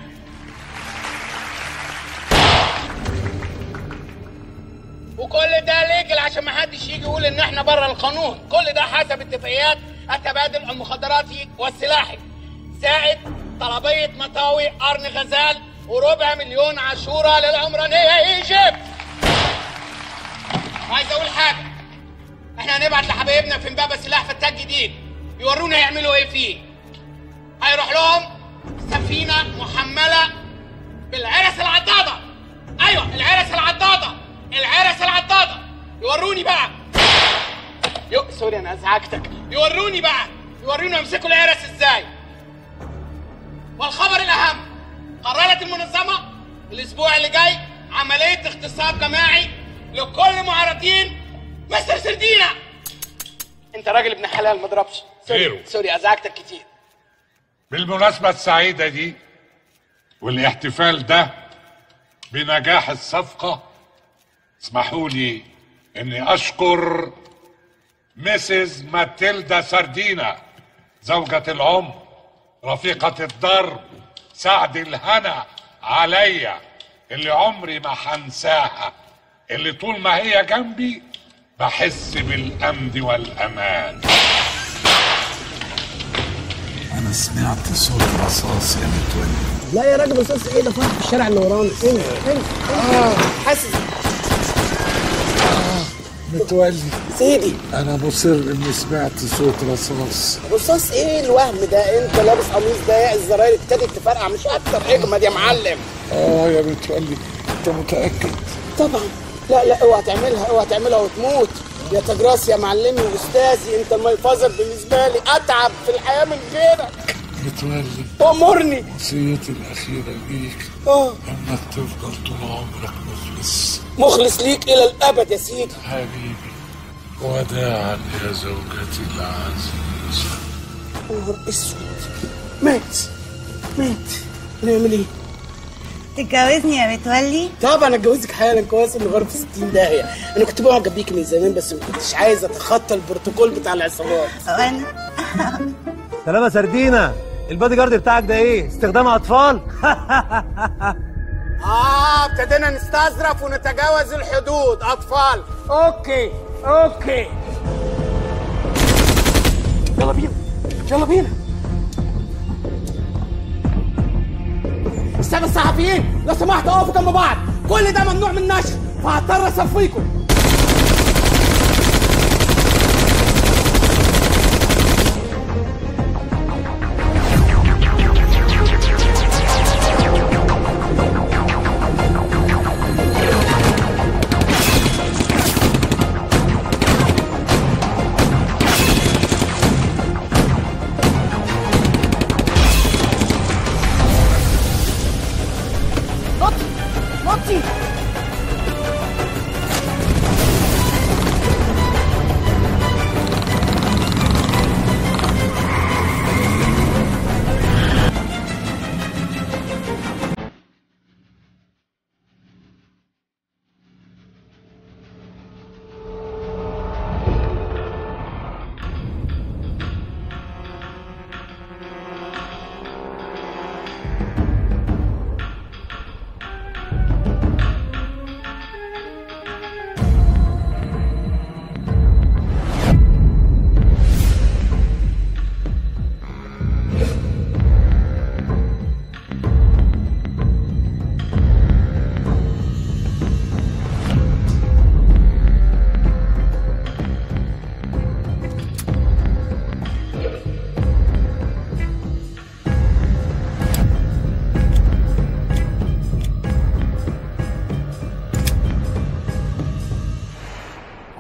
وكل ده ليجل عشان ما حدش يجي يقول ان احنا بره القانون كل ده حسب اتفاقيات التبادل المخدراتي والسلاحي زائد طلبية مطاوي قرن غزال وربع مليون عاشورة للعمرانية ايجيبت عايز اقول حاجة احنا هنبعت لحبايبنا في امبابه سلاح فتاك جديد يورونا يعملوا ايه فيه هيروح لهم سفينه محمله بالعرس العضاضه ايوه العرس العضاضه العرس العضاضه يوروني بقى يو سوري انا ازعجتك يوروني بقى يوروني يمسكوا العرس ازاي والخبر الاهم قررت المنظمه الاسبوع اللي جاي عمليه اغتصاب جماعي لكل معارضين مستر سردينا انت راجل ابن حلال ما ضربش سوري خيره. سوري ازعجتك كتير بالمناسبة السعيدة دي والاحتفال ده بنجاح الصفقة اسمحوا لي اني اشكر مسز ماتيلدا سردينا زوجة العمر رفيقة الدرب سعد الهنا عليا اللي عمري ما هنساها اللي طول ما هي جنبي بحس بالامن والامان انا سمعت صوت رصاص يا متولي لا يا راجل استاذ ايه ده فرح في الشارع اللي ورانا هنا هنا اه حاسس متولي سيدي انا مصر اني سمعت صوت رصاص رصاص ايه الوهم ده انت لابس قميص ضيق الزراير ابتدت تفرقع مش اكتر اجمد يا معلم اه يا متولي انت متاكد طبعا لا لا اوعى تعملها اوعى تعملها وتموت يا تجراس يا معلمي واستاذي انت الميفازر بالنسبه لي اتعب في الحياه من غيرك متولي امرني وصيتي الاخيره ليك اه انك تفضل طول عمرك مخلص مخلص ليك الى الابد يا سيدي حبيبي وداعا يا زوجتي العزيزه نهار اسود مات مات نعمل ايه؟ تتجوزني يا متولي طبعا اتجوزك حالا كويس انه غير في 60 داهيه انا كنت معجب بيكي من زمان بس ما كنتش عايز اتخطى البروتوكول بتاع العصابات وانا سلامة سردينة البادي جارد بتاعك ده ايه؟ استخدام اطفال؟ اه ابتدينا نستظرف ونتجاوز الحدود اطفال اوكي اوكي يلا بينا يلا بينا السادة الصحفيين لو سمحتوا اقفوا جنب بعض كل ده ممنوع من النشر فهضطر اصفيكم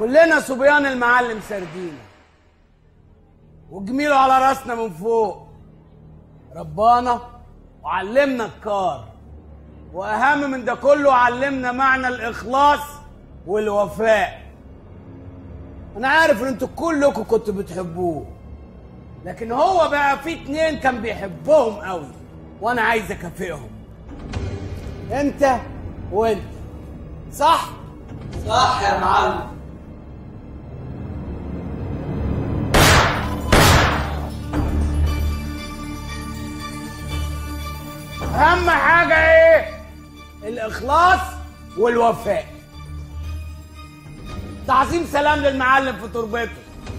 كلنا صبيان المعلم سردينة وجميله على راسنا من فوق ربانا وعلمنا الكار واهم من ده كله علمنا معنى الاخلاص والوفاء انا عارف ان انتوا كلكم كنتوا بتحبوه لكن هو بقى في اتنين كان بيحبهم قوي وانا عايز اكافئهم انت وانت صح صح يا معلم اهم حاجه ايه الاخلاص والوفاء تعظيم سلام للمعلم في تربته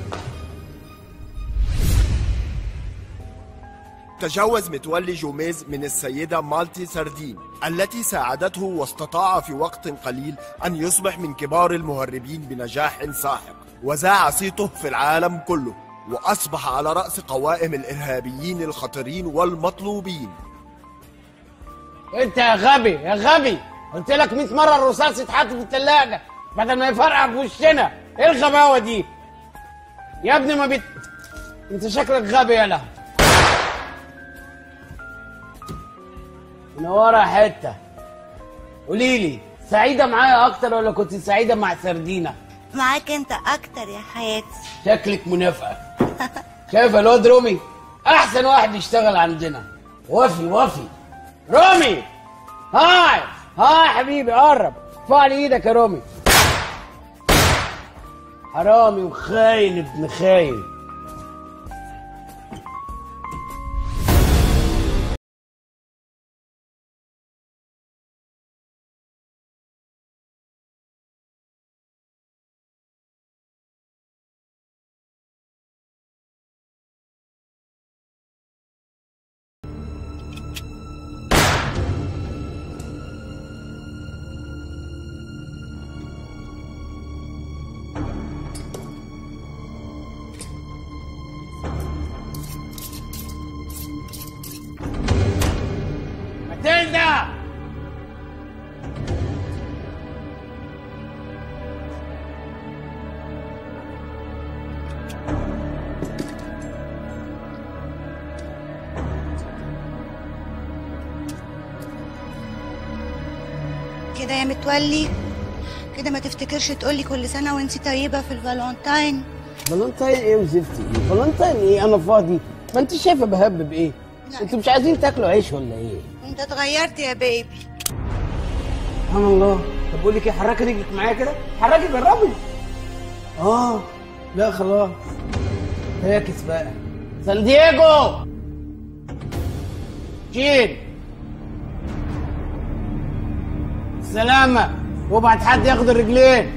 تجوز متولي جوميز من السيدة مالتي سردين التي ساعدته واستطاع في وقت قليل أن يصبح من كبار المهربين بنجاح ساحق وذاع صيته في العالم كله وأصبح على رأس قوائم الإرهابيين الخطرين والمطلوبين انت يا غبي يا غبي قلت لك 100 مره الرصاص يتحط في الثلاجه بدل ما يفرقع في وشنا ايه الغباوه دي يا ابني ما بت... انت شكلك غبي يالا منوره حته قولي لي سعيده معايا اكتر ولا كنت سعيده مع سردينه معاك انت اكتر يا حياتي شكلك منافقه شايف الواد رومي احسن واحد يشتغل عندنا وفي وفي رومي هاي هاي حبيبي قرب ارفع لي ايدك يا رومي حرامي وخاين ابن خاين ماتيلدا كده يا متولي كده ما تفتكرش تقولي كل سنة وانتي طيبة في الفالنتاين فالنتاين ايه وزفتي ايه فالنتاين ايه انا فاضي ما انت شايفه بهبب ايه انتوا مش عايزين تاكلوا عيش ولا ايه انت اتغيرت يا بيبي سبحان الله طب بقول لك ايه حركي رجلك معايا كده حركي جربي اه لا خلاص فاكس بقى سان دييجو شيل سلامة وابعت حد ياخد الرجلين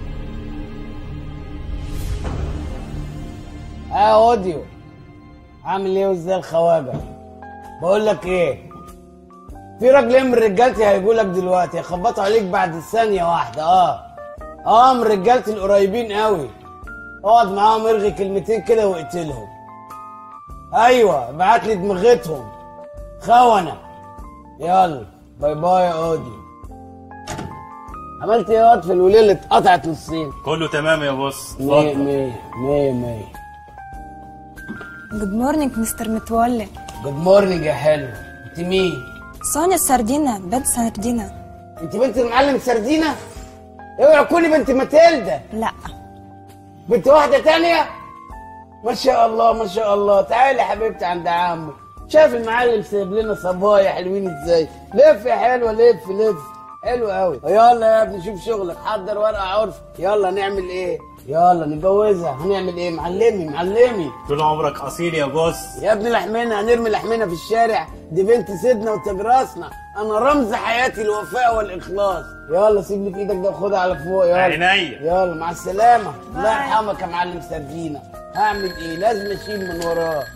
اه اوديو عامل ايه وازاي الخواجه بقول لك ايه في راجلين من رجالتي هيجوا لك دلوقتي هيخبطوا عليك بعد ثانيه واحده اه اه من رجالتي القريبين قوي اقعد معاهم ارغي كلمتين كده واقتلهم ايوه ابعت لي دماغتهم خونه يلا باي باي يا اوديو عملت ايه يا واد في الوليه اللي اتقطعت نصين كله تمام يا بص مية اتفضل مية مية مية جود مورنينج مستر متولي جود مورنينج يا حلو انت مين؟ سونيا السردينة بنت سردينة انت بنت المعلم سردينة؟ اوعي تكوني بنت ماتيلدا لا بنت واحدة تانية؟ ما شاء الله ما شاء الله تعالي يا حبيبتي عند عمك شايف المعلم سايب لنا صبايا حلوين ازاي لف يا حلوة لف لف حلو قوي يلا يا ابني شوف شغلك حضر ورقة عرف يلا نعمل ايه يلا نتجوزها هنعمل ايه معلمي معلمي طول عمرك اصيل يا بص يا ابني لحمنا هنرمي لحمنا في الشارع دي بنت سيدنا وتاج راسنا انا رمز حياتي الوفاء والاخلاص يلا سيب لي في ايدك ده وخدها على فوق يلا عينيا. يلا مع السلامه الله يرحمك يا معلم سردينه هعمل ايه لازم اشيل من وراه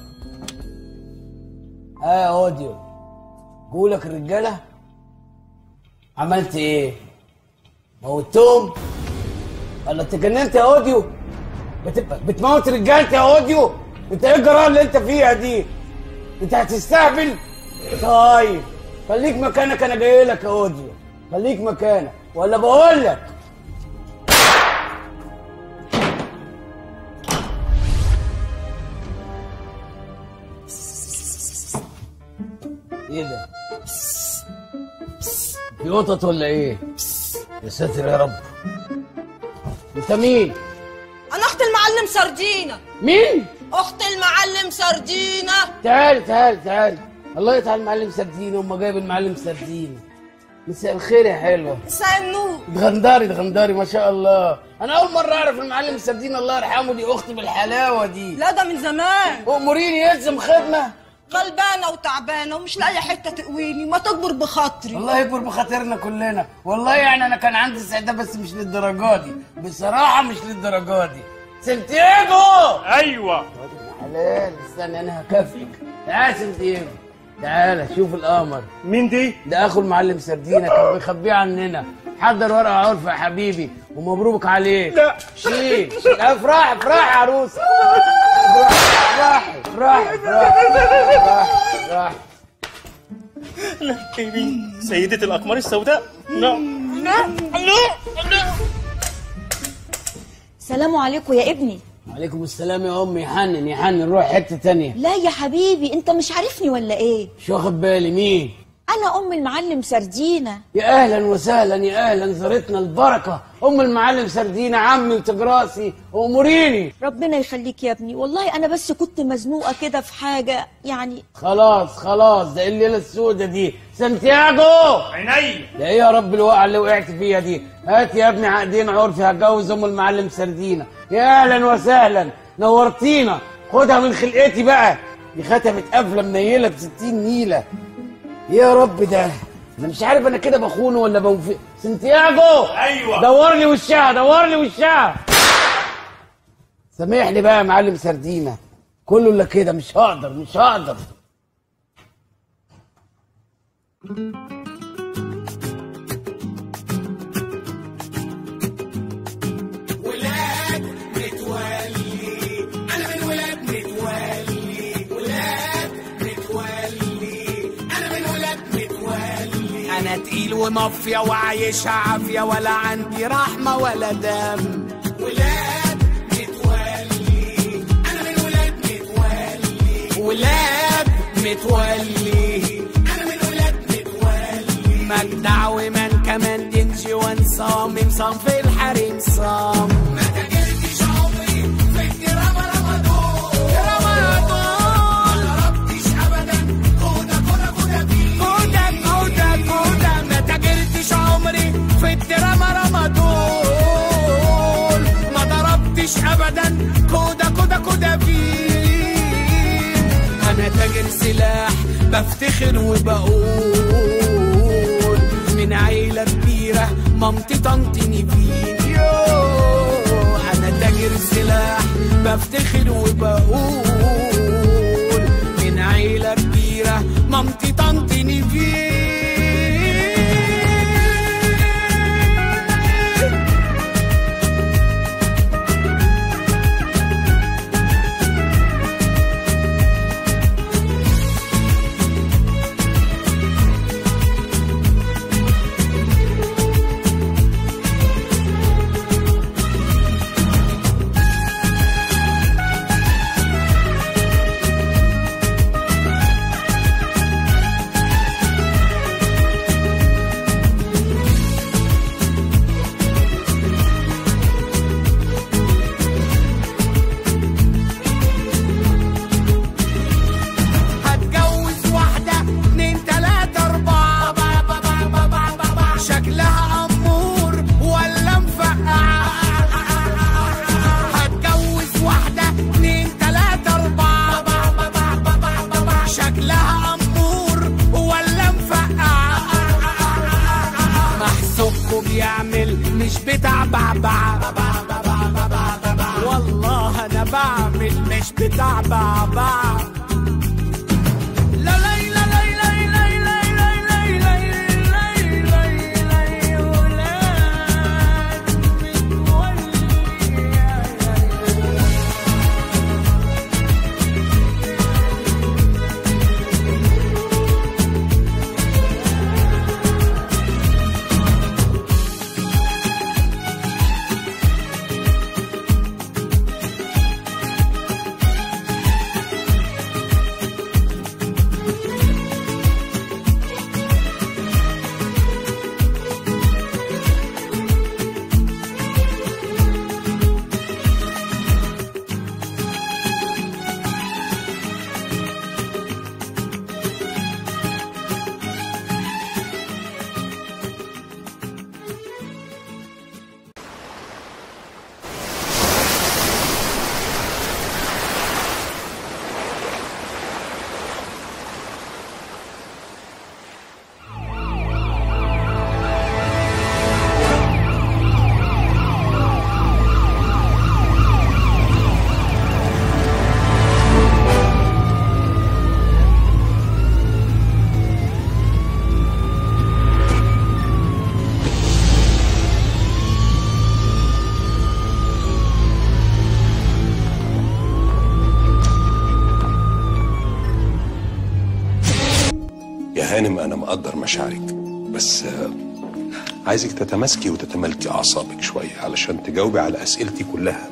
اه يا اوديو جولك الرجاله عملت ايه موتهم ولا اتجننت يا اوديو بت- بتموت رجالتي يا اوديو انت ايه الجرائم اللي انت فيها دي انت هتستهبل طيب خليك مكانك انا جاي لك يا اوديو خليك مكانك ولا بقول لك كده في قطط ولا ايه يا ساتر يا رب انت مين انا اخت المعلم سردينه مين اخت المعلم سردينه تعال تعال تعال الله يتعال المعلم سردين وما جايب المعلم سردين مساء الخير يا حلوه مساء النور اتغنداري اتغنداري ما شاء الله انا اول مره اعرف المعلم سردين الله يرحمه دي اختي بالحلاوه دي لا ده من زمان اموريني يلزم خدمه غلبانه وتعبانه ومش لاقيه حته تقويني ما تكبر بخاطري الله يكبر بخاطرنا كلنا والله يعني انا كان عندي استعداد بس مش للدرجه دي بصراحه مش للدرجه دي سنتياجو ايوه حلال استنى انا هكافئك تعال سنتياجو تعالى شوف القمر مين دي؟ ده اخو المعلم سردينة كان بيخبيه عننا حضر ورقه عرف يا حبيبي ومبروك عليك لا. شيل شيل افرح افرح يا عروسه افرح افرح افرح افرح افرح سيدة الأقمار السوداء نعم سلام عليكم يا ابني عليكم السلام يا امي يحنن يحنن روح حته تانية لا يا حبيبي انت مش عارفني ولا ايه مش واخد بالي مين انا ام المعلم سردينه يا اهلا وسهلا يا اهلا زارتنا البركه ام المعلم سردينة عمي وتجراسي واموريني ربنا يخليك يا ابني والله انا بس كنت مزنوقه كده في حاجه يعني خلاص خلاص ده الليله السودة دي سانتياغو عيني ده ايه يا رب الوقعه اللي وقعت فيها دي هات يا ابني عقدين عرفي هتجوز ام المعلم سردينة يا اهلا وسهلا نورتينا خدها من خلقتي بقى دي ختمت قفله منيله ب 60 نيله يا رب ده انا مش عارف انا كده بخونه ولا بوفي سانتياغو أيوة. دور لي وشها دور لي وشها سامحني بقى يا معلم سردينة كله الا كده مش هقدر مش هقدر ولاد متولي انا من ولاد متولي ولاد متولي انا من ولاد متولي انا تقيل ومافيا وعايشها عافيه ولا عندي رحمه ولا دم ولاد متولي انا من ولاد متولي ولاد متولي انا من ولاد متولي مجدع ومن كمان دنجي وانصام صام في الحريم صام ما تجلتش عمري في الدراما رمضان رمضان ما ضربتش ابدا كودا كودا كودا بيه كودا كودا كودا ما تجلتش عمري في الدراما رمضان ما ضربتش ابدا كودا كودا كودا بيه انا تاجر سلاح بفتخر وبقول من عيلة كبيرة مامتي طنطي نيفين يو انا تاجر سلاح بفتخر وبقول من عيلة كبيرة مامتي طنطي نيفين هتجوز واحدة اتنين تلاتة أربعة شكلها أمور ولا مفقعة هتجوز واحدة اتنين تلاتة أربعة شكلها أمور ولا مفقعة محسوبكوا بيعمل مش بتاع بعبع والله أنا بعمل مش بتاع بعبع لا لا لا لا لا لا لا لا لا لا لا لا ولاد يا هانم انا مقدر مشاعرك بس آه، عايزك تتماسكي وتتملكي اعصابك شويه علشان تجاوبي على اسئلتي كلها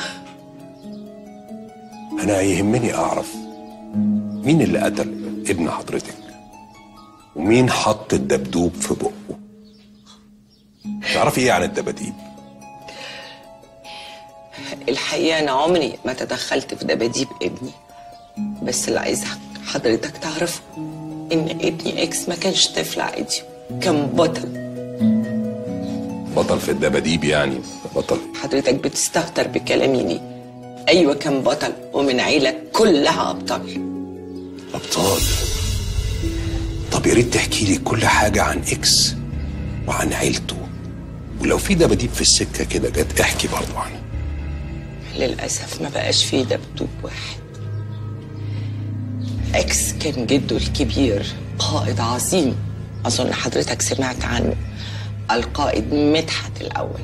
انا يهمني اعرف مين اللي قتل ابن حضرتك ومين حط الدبدوب في بقه تعرفي ايه عن الدباديب الحقيقة أنا عمري ما تدخلت في دباديب ابني بس اللي عايزة حضرتك تعرفه إن ابني إكس ما كانش طفل عادي كان بطل بطل في الدباديب يعني بطل حضرتك بتستهتر بكلامي ليه أيوة كان بطل ومن عيلة كلها أبطال ابطال طب يا ريت تحكي لي كل حاجه عن اكس وعن عيلته ولو في دباديب في السكه كده جت احكي برضه عنها للأسف ما بقاش فيه دبدوب واحد إكس كان جده الكبير قائد عظيم أظن حضرتك سمعت عنه القائد مدحت الأول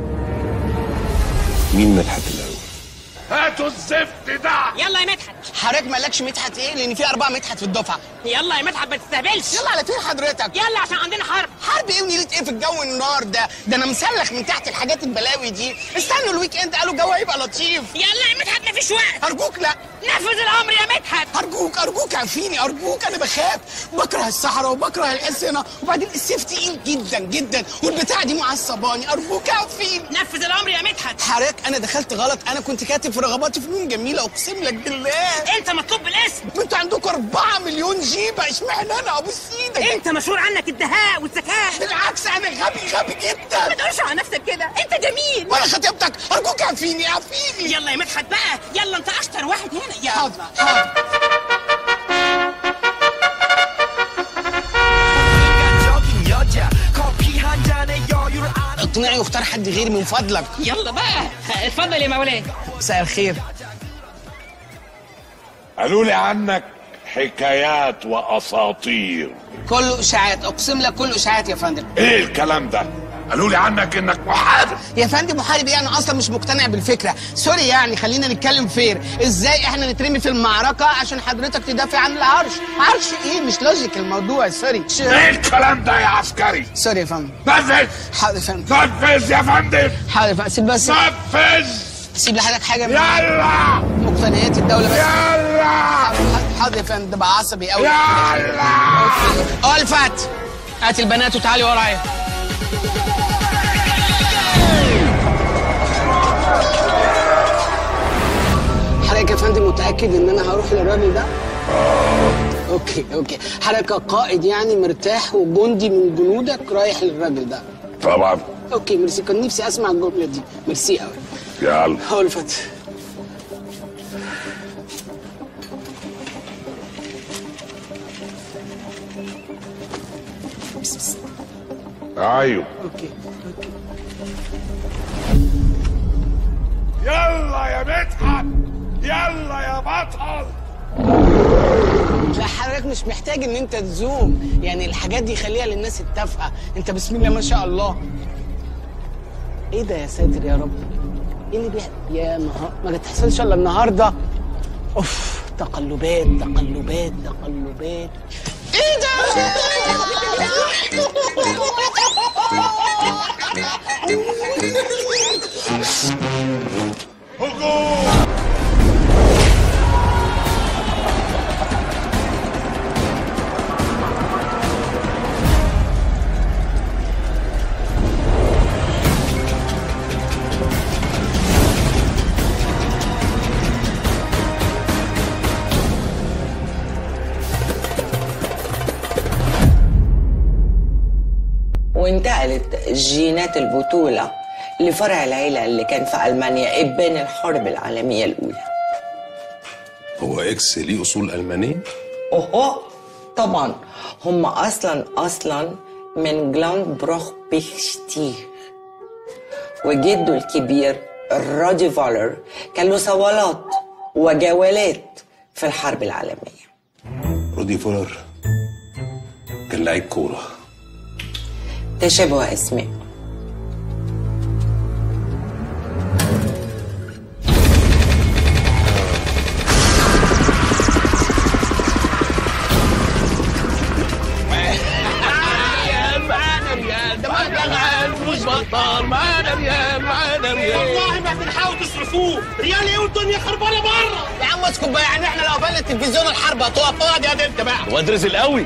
مين مدحت الاول هاتوا الزفت ده يلا يا مدحت حضرتك مالكش مدحت ايه لان في اربعه مدحت في الدفعه يلا يا مدحت ما تستهبلش يلا على فين حضرتك يلا عشان عندنا حرب حرب ايه ونيلة ايه في الجو النار ده ده انا مسلخ من تحت الحاجات البلاوي دي استنوا الويك اند قالوا الجو هيبقى لطيف يلا يا مدحت مفيش وقت ارجوك لا نفذ الامر يا مدحت ارجوك ارجوك عفيني ارجوك انا بخاف بكره الصحراء وبكره الحصنه وبعدين السيف تقيل جدا جدا والبتاع دي معصباني ارجوك عفيني نفذ الامر يا مدحت حضرتك انا دخلت غلط انا كنت كاتب في رغباتي فنون جميله اقسم لك بالله انت مطلوب بالاسم انتوا عندكم 4 مليون جيبه اشمعنى انا ابوس ايدك انت مشهور عنك الدهاء والذكاء بالعكس انا غبي غبي جدا ما تقولش على نفسك كده انت جميل وانا خطيبتك ارجوك عفيني عفيني يلا يا مدحت بقى يلا انت اشطر واحد هنا يلا حاضر حاضر اقنعي واختار حد غيري من فضلك يلا بقى اتفضل يا مولاي مساء الخير قالوا لي عنك حكايات واساطير كله اشاعات اقسم لك كله اشاعات يا فندم ايه الكلام ده قالوا لي عنك انك محارب يا فندم محارب ايه انا اصلا مش مقتنع بالفكره سوري يعني خلينا نتكلم فير ازاي احنا نترمي في المعركه عشان حضرتك تدافع عن العرش عرش ايه مش لوجيك الموضوع سوري ايه الكلام ده يا عسكري سوري يا فندم نفذ حاضر يا فندم نفذ يا فندم حاضر يا فندم سيب بس نفذ سيب لحضرتك حاجه من يلا مقتنيات الدوله بس يلا حاضر يا فندم ده بقى عصبي قوي يلا الفت هات البنات وتعالي ورايا حضرتك يا فندم متاكد ان انا هروح للراجل ده اوكي اوكي حضرتك قائد يعني مرتاح وجندي من جنودك رايح للراجل ده طبعا اوكي ميرسي كان نفسي اسمع الجمله دي ميرسي قوي يلا هو الفتح ايوه اوكي يلا يا مدحت يلا يا بطل لا حضرتك مش محتاج ان انت تزوم يعني الحاجات دي خليها للناس التافهه انت بسم الله ما شاء الله ايه ده يا ساتر يا رب ايه اللي بيحصل يا نهار ما تحصلش الا النهارده اوف تقلبات تقلبات تقلبات ايه ده هجوم وانتقلت جينات البطولة لفرع العيلة اللي كان في ألمانيا إبان الحرب العالمية الأولى هو اكس ليه اصول المانيه أوهو طبعا هم أصلا أصلا من جلاند بروخ بيختير وجده الكبير رادي فالر كان له صولات وجولات في الحرب العالمية رودي فولر كان لعيب كوره تشابه أسماء سوق ريال ايه والدنيا خربانه بره يا عم اسكت بقى يعني احنا لو قفلنا التلفزيون الحرب هتقف اقعد يا دي انت بقى واد رزق قوي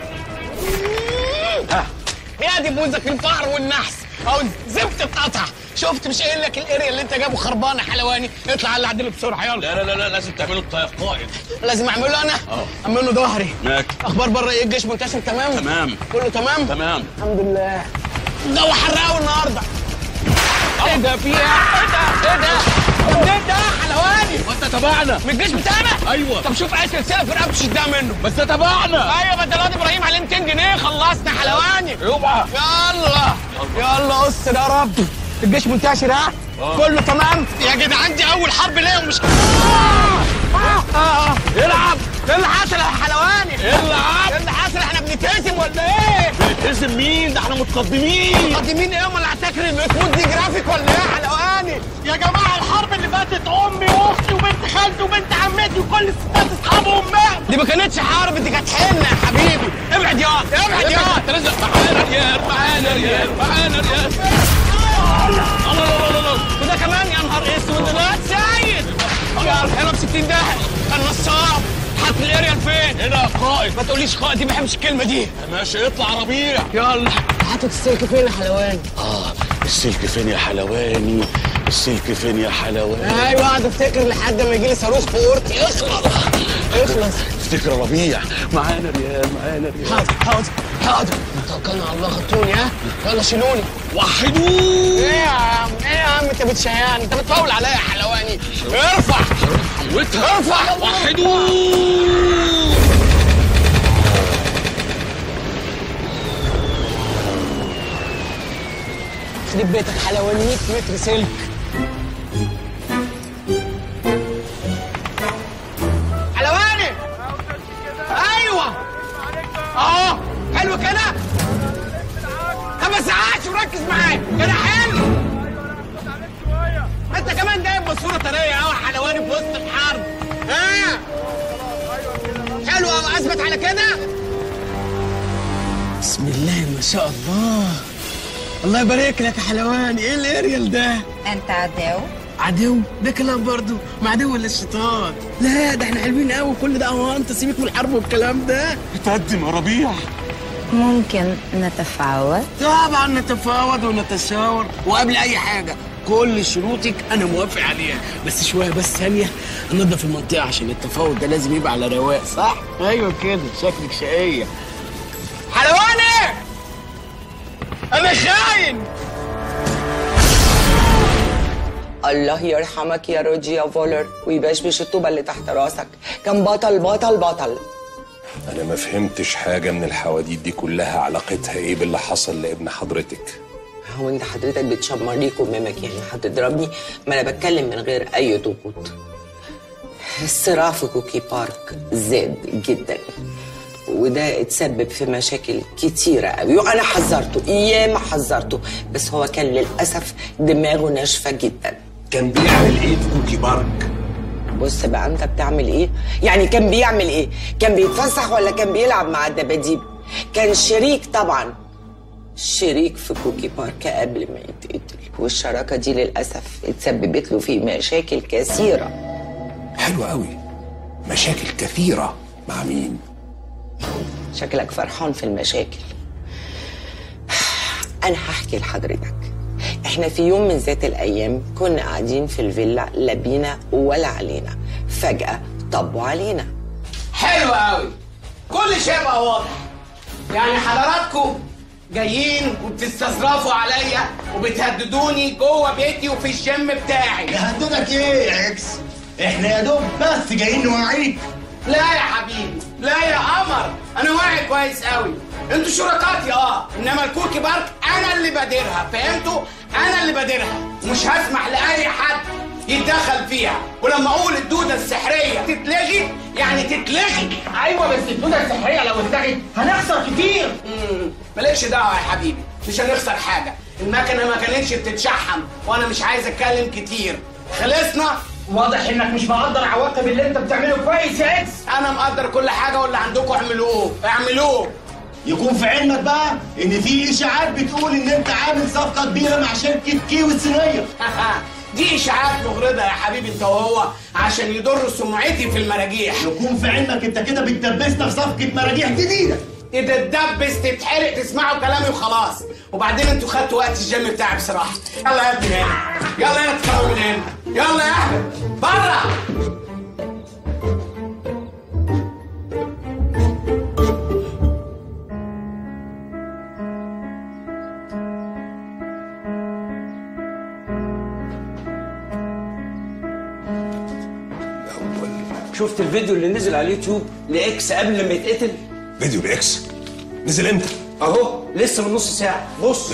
يا دي بوزك الفقر والنحس او زفت اتقطع شفت مش قايل لك الاريا اللي انت جابه خربانه حلواني اطلع على العدل بسرعه يلا لا لا لا لا لازم تعملوا الطيب قائد لازم اعمله انا اه اعمله ظهري ماك اخبار بره ايه الجيش منتشر تمام تمام كله تمام تمام الحمد لله الجو حر قوي النهارده ايه ده في ايه ايه ده ايه ده ايه ده حلواني وانت تبعنا من الجيش بتاعنا ايوه طب شوف اي سلسله في رقبته شدها منه بس ده تبعنا ايوه ما انت الواد ابراهيم عليه 200 جنيه خلصنا حلواني يبقى يلا يلا قص يا رب الجيش منتشر ها كله تمام يا جدعان دي اول حرب ليا ومش العب ايه اللي حصل يا حلواني العب ايه اللي حصل احنا بنتهزم ولا ايه بنتهزم مين ده احنا متقدمين متقدمين ايه امال هتاكل البيتموت دي جرافيك ولا ايه يا حلواني يا جماعه الحرب اللي فاتت امي واختي وبنت خالتي وبنت عمتي وكل الستات اصحابهم ماتوا دي ما كانتش حرب دي كانت حنه يا حبيبي ابعد يا ابعد يا انت لازم معانا ريال معانا ريال معانا ريال الله الله الله الله وده كمان يا نهار اسود الواد سيد يلا يلا ب 60 ده النصاب حط الاريال فين؟ هنا يا قائد ما تقوليش قائد دي ما بحبش الكلمه دي ماشي اطلع ربيع يلا حاطط السلك فين يا حلواني؟ اه السلك فين يا حلواني السلك فين يا حلواني ايوه اقعد افتكر لحد ما يجي لي صاروخ في اورتي اخلص اخلص افتكر يا ربيع معانا ريال معانا ريال حاضر حاضر حاضر توكلنا على الله خدتوني ها يلا شيلوني وحدوه ايه يا عم ايه يا عم انت بتشيعني انت بتفاول عليا يا حلواني ارفع حلوتها ارفع وحدوه يخرب بيتك حلواني 100 متر سلك حلواني ايوه اه حلو كده خمس ساعات وركز معايا كده حلو انت كمان جايب بصوره طريه قوي حلواني في وسط الحرب ها حلو قوي اثبت على كده بسم الله ما شاء الله الله يبارك لك يا حلواني ايه الاريال ده انت عداو عدو ده كلام برضو مع عدو ولا الشيطان لا ده احنا حلوين قوي كل ده اهو انت سيبك من الحرب والكلام ده اتقدم يا ربيع ممكن نتفاوض طبعا نتفاوض ونتشاور وقبل اي حاجه كل شروطك انا موافق عليها بس شويه بس ثانيه انضف المنطقه عشان التفاوض ده لازم يبقى على رواق صح ايوه كده شكلك شقيه حلواني انا خاين الله يرحمك يا روجي يا فولر ويبشبش الطوبة اللي تحت راسك كان بطل بطل بطل انا ما فهمتش حاجه من الحواديت دي كلها علاقتها ايه باللي حصل لابن حضرتك هو انت حضرتك بتشمرني كمامك يعني هتضربني ما انا بتكلم من غير اي ضغوط الصراع في كوكي بارك زاد جدا وده اتسبب في مشاكل كتيرة قوي وأنا حذرته ياما حذرته بس هو كان للأسف دماغه ناشفة جدا كان بيعمل ايه في كوكي بارك بص بقى أنت بتعمل إيه؟ يعني كان بيعمل إيه؟ كان بيتفسح ولا كان بيلعب مع الدباديب؟ كان شريك طبعا شريك في كوكي بارك قبل ما يتقتل والشراكة دي للأسف اتسببت له في مشاكل كثيرة حلو قوي مشاكل كثيره مع مين شكلك فرحان في المشاكل أنا هحكي لحضرتك احنا في يوم من ذات الأيام كنا قاعدين في الفيلا لا بينا ولا علينا فجأة طبوا علينا حلو قوي كل شيء بقى واضح يعني حضراتكم جايين وبتستظرفوا عليا وبتهددوني جوه بيتي وفي الجيم بتاعي يهددك ايه يا اكس؟ احنا يا دوب بس جايين نوعيك لا يا حبيبي لا يا قمر انا واعي كويس قوي انتوا شركاتي اه انما الكوكي بارك انا اللي بادرها فهمتوا انا اللي بادرها ومش هسمح لاي حد يتدخل فيها ولما اقول الدوده السحريه تتلغي يعني تتلغي ايوه بس الدوده السحريه لو اتلغت هنخسر كتير مم، مالكش دعوه يا حبيبي مش هنخسر حاجه المكنه ما كانتش بتتشحم وانا مش عايز اتكلم كتير خلصنا واضح انك مش مقدر عواقب اللي انت بتعمله كويس يا اكس انا مقدر كل حاجه واللي عندكم اعملوه اعملوه يكون في علمك بقى ان في اشاعات بتقول ان انت عامل صفقه كبيره مع شركه كيو الصينيه دي اشاعات مغرضه يا حبيبي انت وهو عشان يضروا سمعتي في المراجيح يكون في علمك انت كده بتدبسنا في صفقه مراجيح جديده اذا اتدبس تتحرق تسمعوا كلامي وخلاص وبعدين انتوا خدتوا وقت الجيم بتاعي بصراحه يلا يا ابني من هنا يلا يا تطلعوا من هنا يلا يا احمد بره شفت الفيديو اللي نزل على اليوتيوب لاكس قبل ما يتقتل فيديو الاكس نزل امتى؟ اهو لسه من نص ساعه بص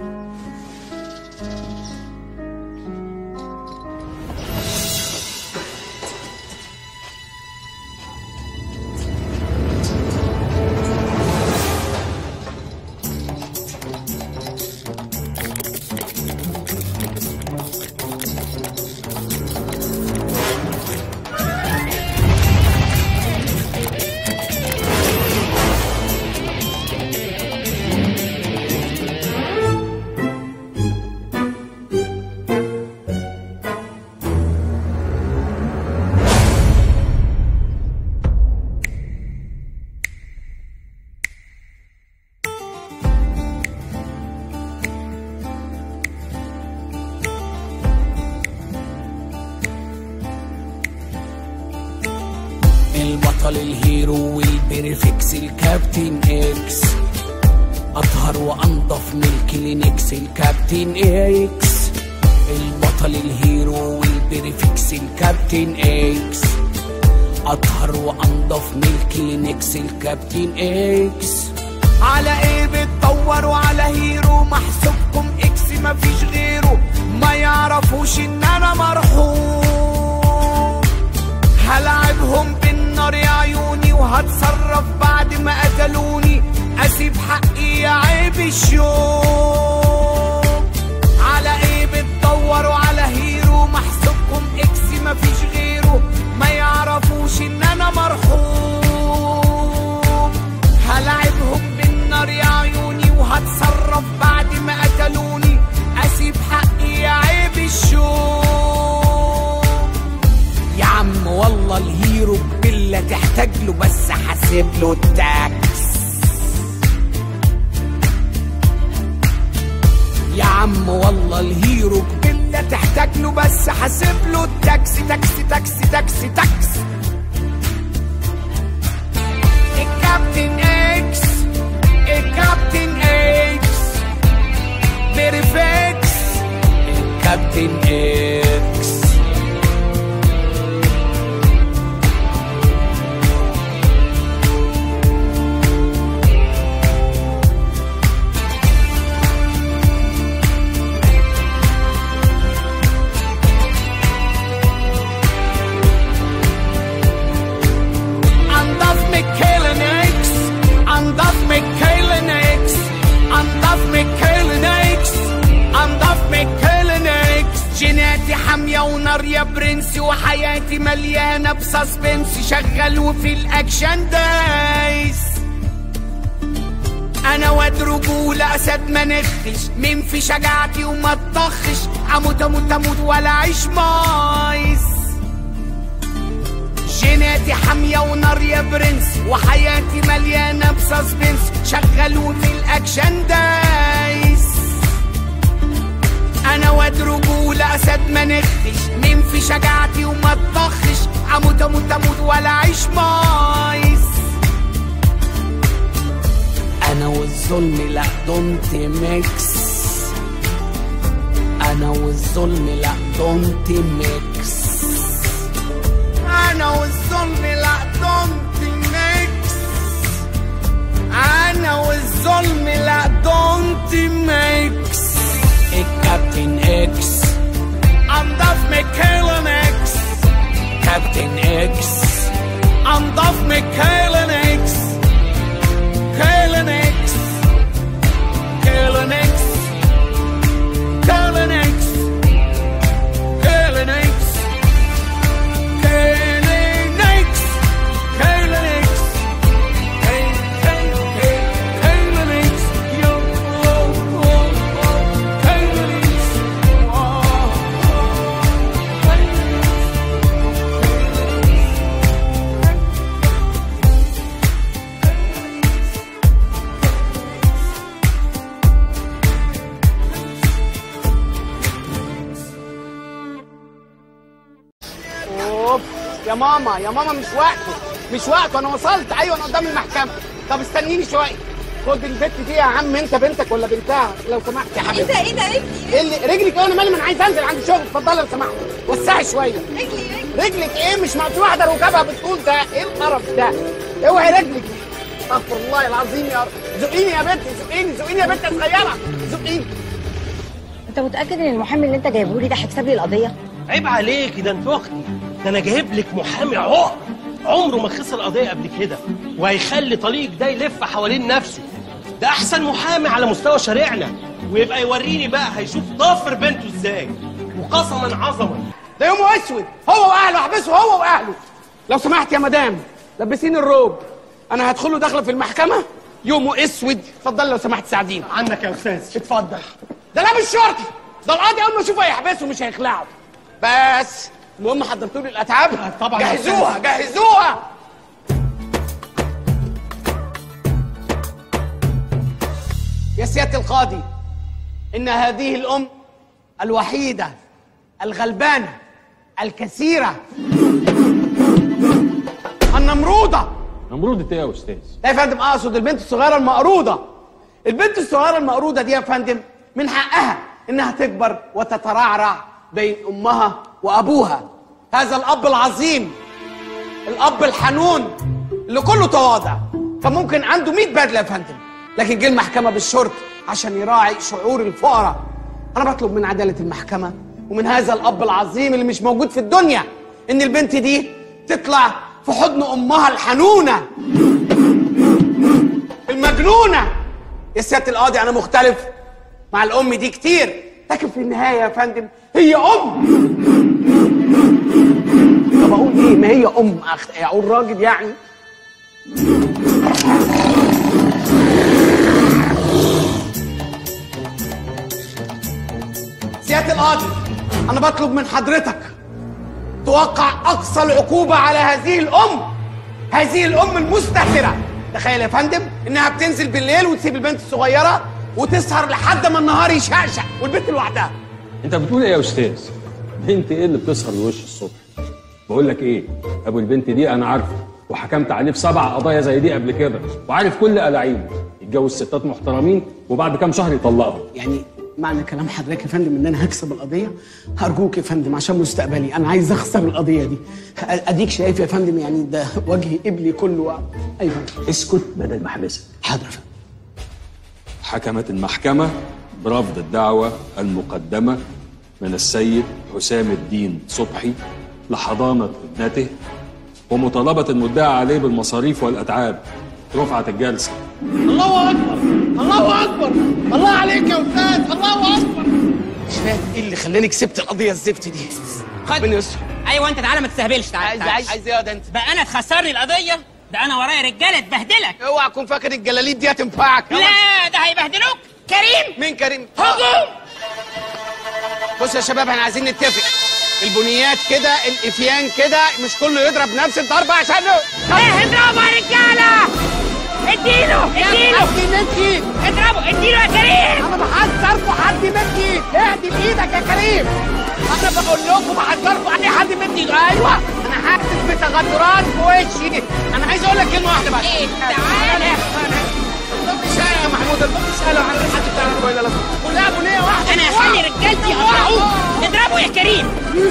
البطل الهيرو والبريفكس الكابتن اكس اطهر وانضف من الكلينكس الكابتن اكس البطل الهيرو والبريفكس الكابتن اكس اطهر وانضف من الكلينكس الكابتن اكس على ايه بتدوروا على هيرو محسوبكم اكس مفيش غيره ما يعرفوش ان انا مرحوم هلعبهم بالنار يا عيوني وهتصرف بعد ما قتلوني اسيب حقي يا عيب الشوق على ايه بتدوروا على هيرو محسوبكم اكس مفيش غيره ما يعرفوش ان انا مرحوم هلعبهم بالنار يا عيوني وهتصرف بعد ما قتلوني اسيب حقي يا عيب الشوق يا عم والله الهيرو بالله تحتاج له بس حاسب له التاكس يا عم والله الهيرو بالله تحتاج له بس حاسب له التاكسي تاكسي تاكسي تاكسي تاكسي الكابتن اكس الكابتن اكس بيرفكس الكابتن اكس انضف ميكيلن اكس انضف ميكيلن اكس انضف ميكيلن اكس انضف ميكيلن اكس جيناتي حامية ونار يا برنسي وحياتي مليانة بسسبنس شغال وفي الاكشن دايس انا واد رجولة اسد ما نخش مين في شجاعتي وما تطخش اموت اموت اموت ولا اعيش مايس جيناتي حامية ونار يا برنس وحياتي مليانة بسسبنس شغال وفي الأكشن دايس أنا واد رجولة أسد ما نخش مين في شجاعتي وما تطخش أموت أموت أموت ولا أعيش مايس أنا والظلم لا دونت ميكس أنا والظلم لا دونت ميكس انا والظلم لا دونت ميكس انا والظلم لا دونت ميكس الكابتن اكس انضف ميكيلن اكس كابتن اكس انضف ميكيلن اكس كيلن اكس كيلن اكس كيلن اكس كيلن اكس Kalenex, ماما يا ماما مش وقته مش وقته انا وصلت ايوه انا قدام المحكمه طب استنيني شويه خد البت دي يا عم انت بنتك ولا بنتها لو سمحت يا حبيبتي ايه ده ايه ده رجلي ايه اللي رجلك ايه انا مالي ما انا عايز انزل عندي شغل اتفضلي لو سمحت وسعي شويه رجلي رجلي رجلك ايه مش ما في واحده ركبها بتقول ده ايه القرف ده اوعي رجلك استغفر الله العظيم يا رب زقيني يا بنتي زقيني زقيني يا بنت يا صغيره زقيني انت متاكد ان المحامي اللي انت جايبه لي ده هيكسب لي القضيه عيب عليك ده انت اختي ده انا جايب لك محامي عقر عمره ما خسر قضيه قبل كده وهيخلي طليقك ده يلف حوالين نفسه ده احسن محامي على مستوى شارعنا ويبقى يوريني بقى هيشوف ضفر بنته ازاي وقسما عظما ده يومه اسود هو واهله احبسه هو واهله لو سمحت يا مدام لبسيني الروب انا هدخله داخله في المحكمه يومه اسود اتفضل لو سمحت ساعديني عنك يا استاذ اتفضل ده لابس شرطي ده القاضي اول ما يشوفه هيحبسه مش هيخلعه بس المهم حضرتوا لي الاتعاب طبعا يا جهزوها أستاذ. جهزوها يا سياده القاضي ان هذه الام الوحيده الغلبانه الكثيره النمروده نمرودة ايه يا استاذ؟ لا يا فندم اقصد البنت الصغيره المقروضه البنت الصغيره المقروضه دي يا فندم من حقها انها تكبر وتترعرع بين امها وابوها هذا الاب العظيم الاب الحنون اللي كله تواضع كان ممكن عنده 100 بدله يا فندم لكن جه المحكمه بالشرط عشان يراعي شعور الفقراء انا بطلب من عداله المحكمه ومن هذا الاب العظيم اللي مش موجود في الدنيا ان البنت دي تطلع في حضن امها الحنونه المجنونه يا سياده القاضي انا مختلف مع الام دي كتير لكن في النهايه يا فندم هي ام طب اقول ايه ما هي ام أخ- اقول راجل يعني سياده القاضي انا بطلب من حضرتك توقع اقصى العقوبه على هذه الام هذه الام المستهتره تخيل يا فندم انها بتنزل بالليل وتسيب البنت الصغيره وتسهر لحد ما النهار يشقشق والبنت لوحدها انت بتقول ايه يا استاذ؟ بنت ايه اللي بتسهر لوش الصبح؟ بقول لك ايه؟ ابو البنت دي انا عارفه وحكمت عليه في سبع قضايا زي دي قبل كده وعارف كل الاعيب يتجوز ستات محترمين وبعد كام شهر يطلقهم يعني معنى كلام حضرتك يا فندم ان انا هكسب القضيه هرجوك يا فندم عشان مستقبلي انا عايز اخسر القضيه دي اديك شايف يا فندم يعني ده وجه ابلي كله ايوه اسكت بدل ما احبسك حاضر يا فندم حكمت المحكمة برفض الدعوة المقدمة من السيد حسام الدين صبحي لحضانة ابنته ومطالبة المدعى عليه بالمصاريف والأتعاب رفعت الجلسة الله اكبر الله اكبر الله عليك يا استاذ الله اكبر مش فاهم ايه اللي خلاني كسبت القضيه الزفت دي خد ايوه انت تعالى ما تستهبلش تعالى عايز تعالى. عايز عايز ايه ده انت بقى انا تخسرني القضيه ده انا ورايا رجاله تبهدلك اوعى تكون فاكر الجلاليب دي هتنفعك لا ده هيبهدلوك كريم مين كريم هجوم بص يا شباب احنا عايزين نتفق البنيات كده الافيان كده مش كله يضرب نفس الضربه عشان ايه اضربوا يا رجاله اديله اديله حد مدي اضربه اديله يا كريم انا بحذركم حد مدي اهدي بايدك يا كريم انا بقول لكم بحذركم ان حد مدي ايوه انا حاسس بتغدرات في وشي انا عايز اقول لك كلمه واحده بس ايه تعالى مش يا محمود مش قالوا عن حد بتعرفه ولا لا كلها بنيه واحده انا هخلي رجالتي يقطعوه اضربه يا كريم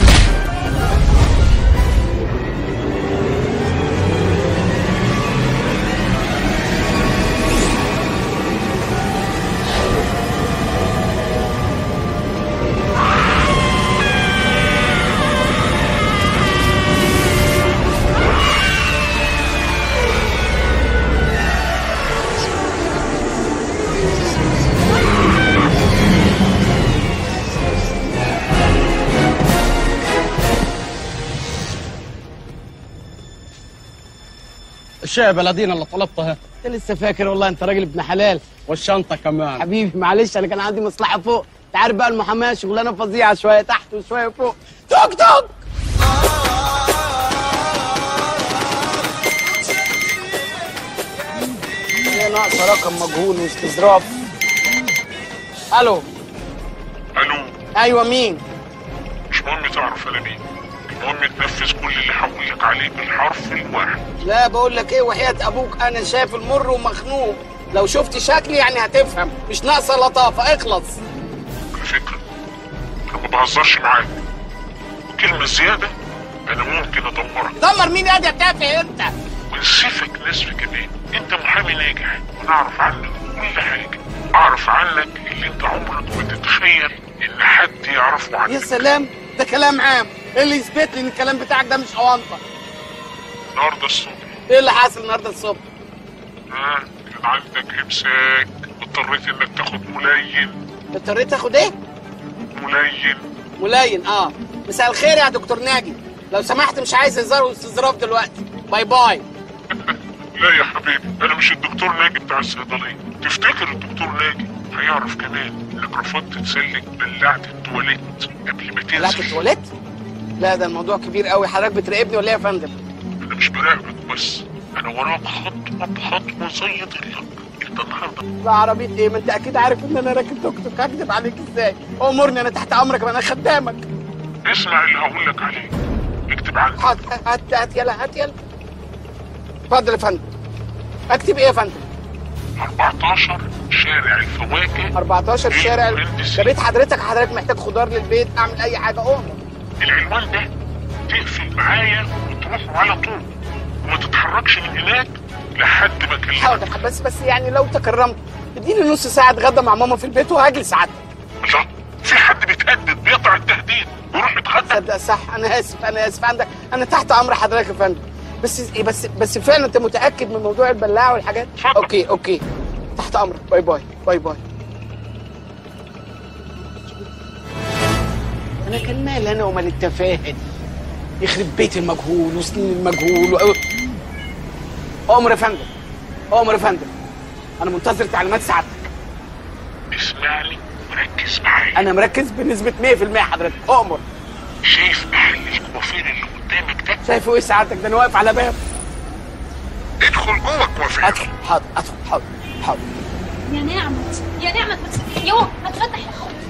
الشاي يا بلدينا اللي طلبتها انت لسه فاكر والله انت راجل ابن حلال والشنطه كمان حبيبي معلش انا كان عندي مصلحه فوق انت عارف بقى المحاماه شغلانه فظيعه شويه تحت وشويه فوق توك توك هي ناقصه رقم مجهول واستظراف الو الو ايوه مين مش مهم تعرف انا مين المهم تنفذ كل اللي هقول لك عليه بالحرف الواحد لا بقول لك ايه وحياة ابوك انا شايف المر ومخنوق لو شفت شكلي يعني هتفهم مش ناقصه لطافه اخلص على فكره انا ما بهزرش معاك كلمه زياده انا ممكن ادمرك دمر مين يا تافه انت ونسيفك نسف كمان انت محامي ناجح وانا اعرف عنك كل حاجه اعرف عنك اللي انت عمرك ما تتخيل ان حد يعرفه عنك يا سلام ده كلام عام ايه اللي يثبت لي ان الكلام بتاعك ده مش اونطه النهارده الصبح ايه اللي حاصل النهارده الصبح ها كان عندك امساك اضطريت انك تاخد ملين اضطريت تاخد ايه ملين ملين اه مساء الخير يا دكتور ناجي لو سمحت مش عايز هزار واستظراف دلوقتي باي باي لا يا حبيبي انا مش الدكتور ناجي بتاع الصيدليه تفتكر الدكتور ناجي هيعرف كمان انك رفضت تسلك بلعت التواليت قبل ما تنزل بلعت التواليت لا ده الموضوع كبير قوي حضرتك بتراقبني ولا ايه يا فندم انا مش براقبك بس انا وراك خطوه بخطوه زي ضلك انت النهارده لا عربية ايه ما انت اكيد عارف ان انا راكب توك توك هكدب عليك ازاي امرني انا تحت امرك ما انا خدامك اسمع اللي هقول لك عليه اكتب عندك هات هات هات يلا هات يلا اتفضل يا فندم اكتب ايه يا فندم 14 شارع الفواكه 14 شارع ده بيت حضرتك حضرتك محتاج خضار للبيت اعمل اي حاجه اؤمر العنوان ده تقفل معايا وتروح على طول وما تتحركش من هناك لحد ما اكلمك حاضر بس بس يعني لو تكرمت اديني نص ساعه اتغدى مع ماما في البيت وهاجي ساعتك لا في حد بيتهدد بيقطع التهديد ويروح يتغدى صدق صح انا اسف انا اسف عندك انا تحت امر حضرتك يا فندم بس إيه بس بس فعلا انت متاكد من موضوع البلاعه والحاجات اوكي اوكي تحت امرك باي باي باي باي انا كان مالي انا ومال التفاهه دي يخرب بيت المجهول وسنين المجهول و... امر يا فندم امر يا فندم انا منتظر تعليمات سعادتك اسمعني وركز معايا انا مركز بنسبه 100% حضرتك امر شايف محل الكوافير اللي قدامك ده شايفه ايه سعادتك ده انا واقف على باب ادخل جوه الكوافير ادخل حاضر ادخل حاضر حاضر يا نعمت يا نعمت يوم ما تفتح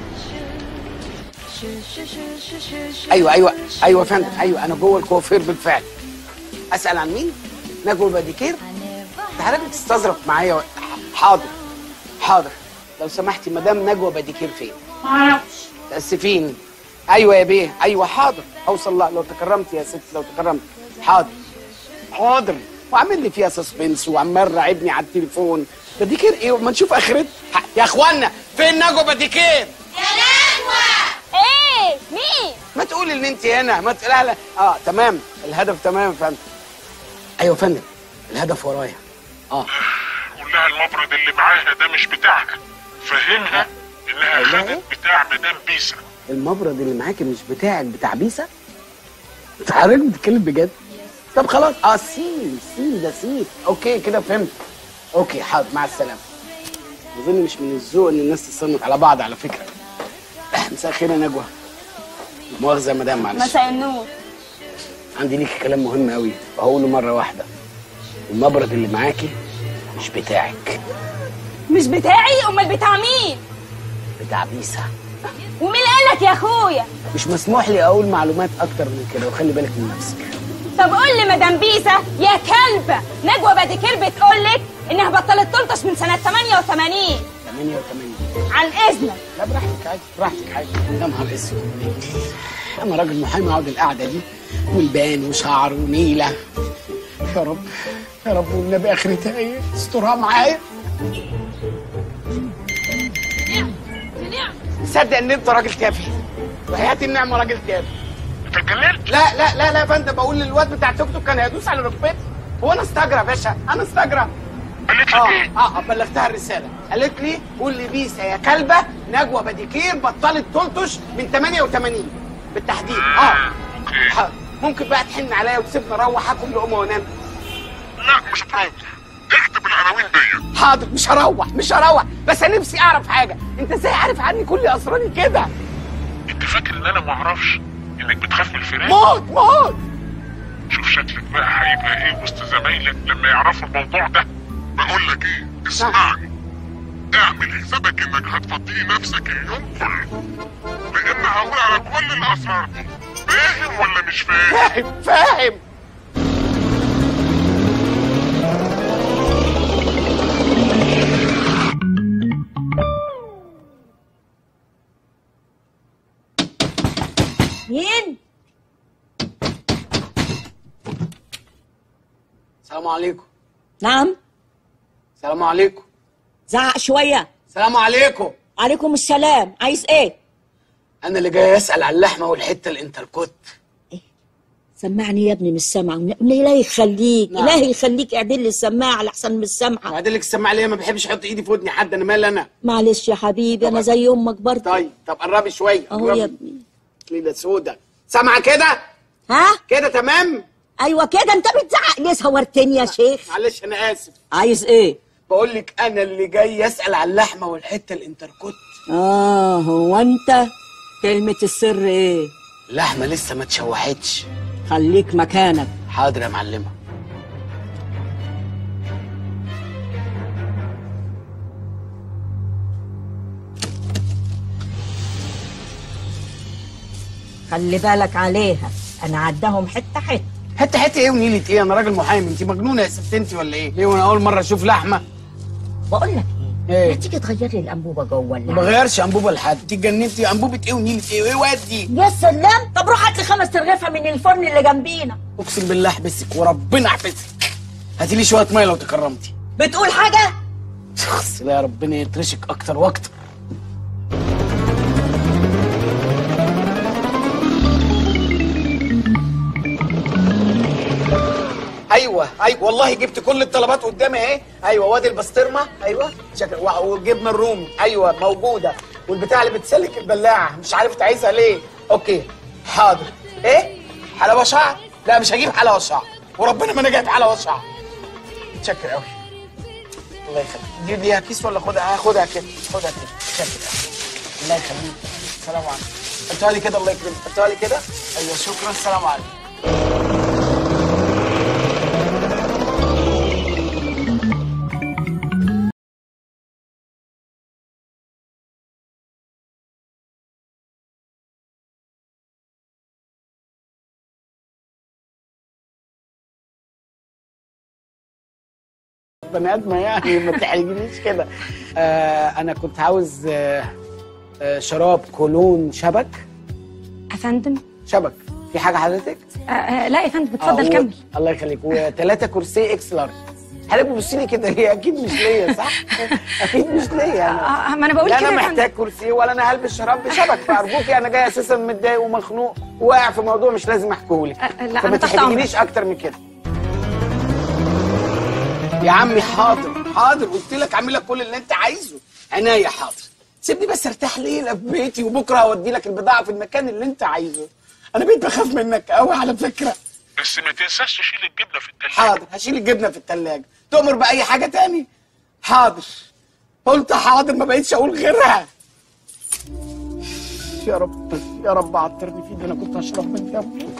ايوه ايوه ايوه يا فندم ايوه انا جوه الكوافير بالفعل اسال عن مين نجوى باديكير انت حضرتك بتستظرف معايا و... حاضر حاضر لو سمحتي مدام نجوى باديكير فين معرفش تاسفين ايوه يا بيه ايوه حاضر اوصل لها لو تكرمت يا ست لو تكرمت حاضر حاضر وعامل لي فيها سسبنس وعمال راعبني على التليفون باديكير ايه وما نشوف اخرتها يا اخوانا فين نجوى باديكير ايه مين ما تقولي ان انت هنا ما تقولي لا اه تمام الهدف تمام يا فندم ايوه يا فندم الهدف ورايا اه قول لها المبرد اللي معاها ده مش بتاعها فهمها انها خدت بتاع مدام بيسا المبرد اللي معاكي مش بتاعك بتاع بيسا انت حضرتك بتتكلم بجد طب خلاص اه سين سين ده سين اوكي كده فهمت اوكي حاضر مع السلامه اظن مش من الذوق ان الناس تصنف على بعض على فكره مساء الخير يا نجوى مؤاخذه يا مدام معلش مساء النور عندي ليكي كلام مهم قوي وهقوله مره واحده المبرد اللي معاكي مش بتاعك مش بتاعي امال بتاع مين بتاع بيسا ومين اللي قالك يا اخويا مش مسموح لي اقول معلومات اكتر من كده وخلي بالك من نفسك طب قول لي مدام بيسا يا كلبه نجوى باديكير بتقول لك انها بطلت تلطش من سنه 88 88 عن اذنك لا براحتك عادي براحتك عادي يا نهار اسود انا راجل محامي اقعد القعده دي والبان وشعر ونيله يا رب يا رب والنبي اخرتها ايه استرها معايا صدق ان انت راجل تافه وحياتي النعمه راجل تافه انت اتجننت لا لا لا لا يا فندم بقول للواد بتاع التوك توك كان هيدوس على ركبتي هو انا استجرى يا باشا انا استجرى قالت لك اه ايه؟ اه بلغتها الرساله قالت لي قول لي بيسا يا كلبه نجوى باديكير بطلت تلطش من 88 بالتحديد اه حاضر. ممكن بقى تحن عليا وتسيبني اروح اكل لقمه وانام لا مش هتروح اكتب العناوين دي حاضر مش هروح مش هروح بس انا نفسي اعرف حاجه انت ازاي عارف عني كل اسراري كده انت فاكر ان انا ما اعرفش انك بتخاف من الفراق موت موت شوف شكلك بقى هيبقى ايه وسط زمايلك لما يعرفوا الموضوع ده بقول لك ايه اسمعني اعمل حسابك انك هتفضي نفسك اليوم كله لان هقول على كل الاسرار دي فاهم ولا مش فاهم فاهم فاهم مين؟ السلام عليكم نعم السلام عليكم زعق شوية السلام عليكم عليكم السلام عايز ايه؟ انا اللي جاي اسال على اللحمه والحته الانتركوت سمعني يا ابني مش سامعة إلهي يخليك نعم. إلهي يخليك اعدل لي السماعة لأحسن مش سامعة بعدين لك السماعه ليه ما بحبش احط ايدي في ودني حد انا مال انا معلش يا حبيبي أنا زي أمك برضه طيب طب قربي شويه أهو قربي. يا ابني ليله سودا سامعه كده ها؟ كده تمام أيوة كده أنت بتزعق ليه صورتني يا شيخ معلش انا اسف عايز إيه؟ بقول لك انا اللي جاي اسال على اللحمه والحته الانتركوت آه هو أنت كلمة السر إيه؟ اللحمه لسه ما اتشوحتش خليك مكانك حاضر يا معلمه خلي بالك عليها أنا عداهم حتة حتة حته حته ايه ونيله ايه انا راجل محامي انت مجنونه يا ست انت ولا ايه ليه وانا اول مره اشوف لحمه بقول لك ايه ما تيجي تغير لي الأنبوبة جوه ما اللحمة بغيرش انبوبه لحد انت اتجننتي انبوبه ايه ونيله ايه وايه ودي يا سلام طب روح هات لي خمس ترغيفة من الفرن اللي جنبينا اقسم بالله احبسك وربنا احبسك هاتي لي شويه ميه لو تكرمتي بتقول حاجة؟ شخص لا يا ربنا يترشك اكتر واكتر ايوه ايوه والله جبت كل الطلبات قدامي اهي ايوه وادي البسطرمه ايوه شكل وع- والجبنه الرومي ايوه موجوده والبتاع اللي بتسلك البلاعه مش عارف انت عايزها ليه اوكي حاضر ايه حلاوه شعر لا مش هجيب حلاوه شعر وربنا ما انا جايب حلاوه شعر متشكر قوي الله يخليك دي ليها كيس ولا خدها هاخدها كده خدها كده متشكر قوي الله يخليك السلام عليكم حطها لي كده الله يكرمك حطها لي كده ايوه شكرا السلام عليكم بني ادمه يعني ما تحرجنيش كده آه انا كنت عاوز آه آه شراب كولون شبك افندم شبك في حاجه حضرتك آه آه لا يا فندم اتفضل آه، و- كمل الله يخليك وثلاثه كرسي اكس لارج حضرتك بتبصي لي كده ليه اكيد مش ليا صح اكيد مش ليا انا آه، ما أنا بقول لا كده انا يا محتاج كرسي ولا انا هلبس شراب بشبك فارجوكي انا جاي اساسا متضايق ومخنوق واقع في موضوع مش لازم احكيهولك لا، فما أنا تحت تحرجنيش اكتر من كده يا عمي حاضر حاضر قلت لك اعمل لك كل اللي انت عايزه عناية حاضر سيبني بس ارتاح ليله في بيتي وبكره هودي لك البضاعه في المكان اللي انت عايزه انا بقيت بخاف منك قوي على فكره بس ما تنساش تشيل الجبنه في التلاجة حاضر هشيل الجبنه في التلاجة تؤمر باي حاجه تاني حاضر قلت حاضر ما بقيتش اقول غيرها يا رب يا رب عطرني فيه ده انا كنت هشرب من دمه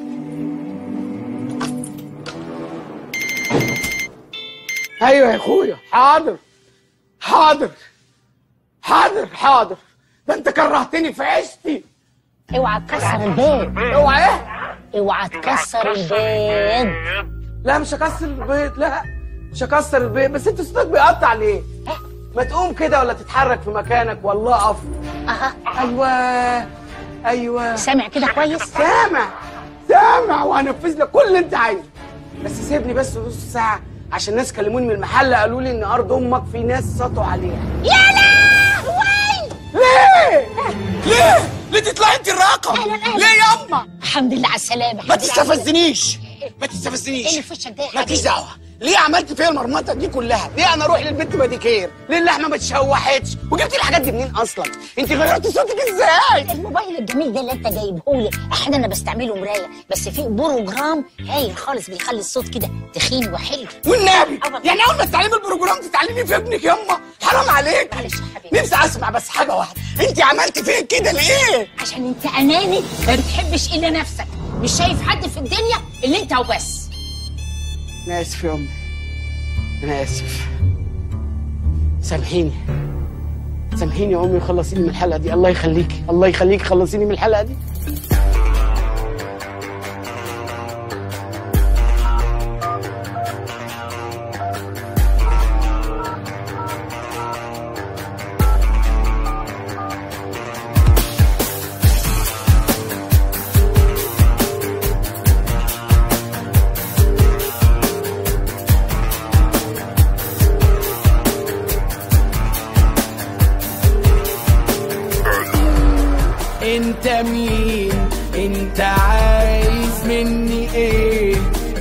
ايوه يا اخويا حاضر حاضر حاضر حاضر ده انت كرهتني في عيشتي اوعى تكسر البيض اوعى ايه اوعى تكسر البيض لا مش هكسر البيض لا مش هكسر البيض بس انت صوتك بيقطع ليه؟ ما تقوم كده ولا تتحرك في مكانك والله اقف اها ايوه ايوه سامع كده كويس سامع سامع وهنفذ لك كل اللي انت عايزه بس سيبني بس نص ساعه عشان ناس كلموني من المحل قالوا لي ان ارض امك في ناس سطوا عليها يا لهوي ليه؟ ليه؟ ليه تطلعي انت الراقه؟ ليه يا اما؟ الحمد لله على السلامه ما الحمد لله على السلامة. تستفزنيش ما ايه تستفزنيش اللي في وشك ده يا مالكيش حبيبي؟ دعوه ليه عملت فيا المرمطه دي كلها؟ ليه انا اروح للبنت باديكير؟ ليه اللحمه ما اتشوحتش؟ وجبت الحاجات دي منين اصلا؟ انت غيرتي صوتك ازاي؟ الموبايل الجميل ده اللي انت جايبهولي احيانا انا بستعمله مرايه بس في بروجرام هايل خالص بيخلي الصوت كده تخين وحلو والنبي يعني اول ما تتعلمي البروجرام تتعلمي في ابنك يما حرام عليك نفسي اسمع بس حاجه واحده انت عملت فيا كده ليه؟ عشان انت اناني ما بتحبش الا نفسك مش شايف حد في الدنيا الا انت وبس انا اسف يا امي انا اسف سامحيني سامحيني يا امي وخلصيني من الحلقه دي الله يخليكي الله يخليكي خلصيني من الحلقه دي انت مين انت عايز مني ايه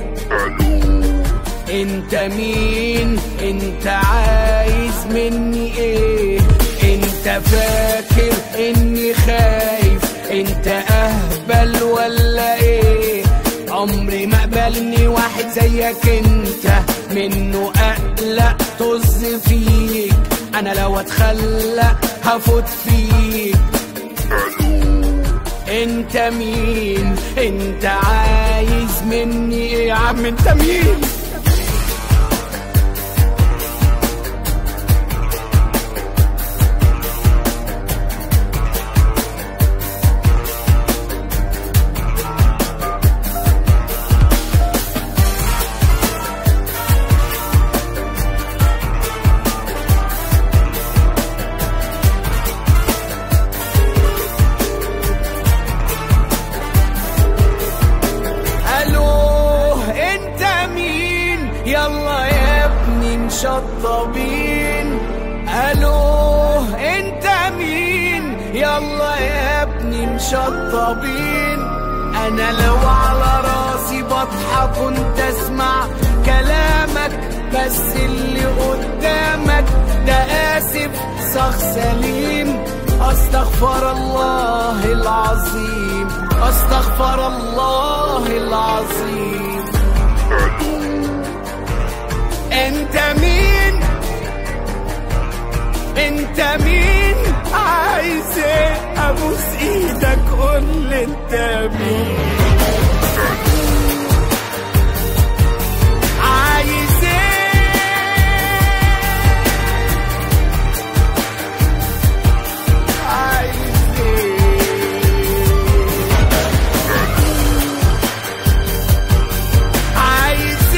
انت مين انت عايز مني ايه انت فاكر اني خايف انت اهبل ولا ايه عمري ما قبلني واحد زيك انت منه اقلق طز فيك انا لو اتخلى هفوت فيك انت مين انت عايز مني ايه يا عم انت مين الو انت مين يلا يا ابني مشطبين الو انت مين يلا يا ابني مشطبين انا لو على راسي بضحك كنت اسمع كلامك بس اللي قدامك ده اسف صخ سليم استغفر الله العظيم استغفر الله العظيم انت مين انت مين عايز ايه ابوس ايدك قول لي انت مين عايز ايه عايز ايه عايز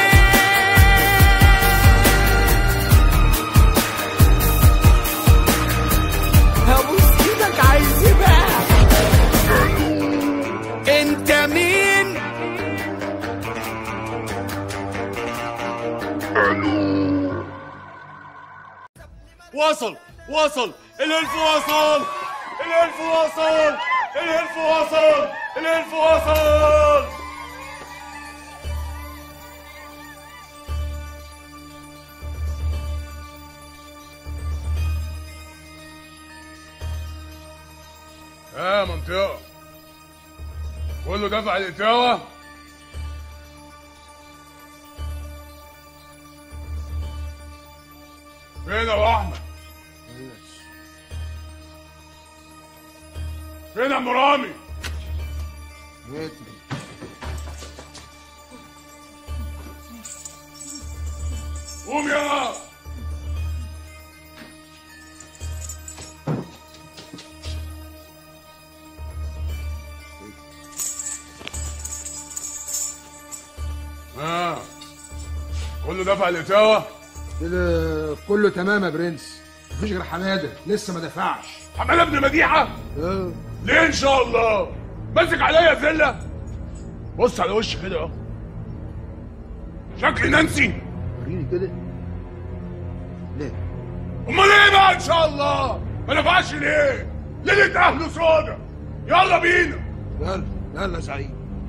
ايه هبوس ايدك عايز ايه بقى انت مين وصل وصل الهلف وصل الهلف وصل الهلف وصل الهلف وصل ها منطقة كله دفع الإتاوة فين يا أبو أحمد؟ فين يا أم رامي؟ قوم يلا ها كله دفع الإتاوة؟ كده كله تمام يا برنس مفيش غير حماده لسه ما دفعش حماده ابن مديحه اه ليه ان شاء الله ماسك عليا زله بص على وشي كده اهو شكلي نانسي وريني كده ليه امال ايه بقى ان شاء الله ما نفعش ليه ليله اهله سودا يلا بينا يلا يلا يا سعيد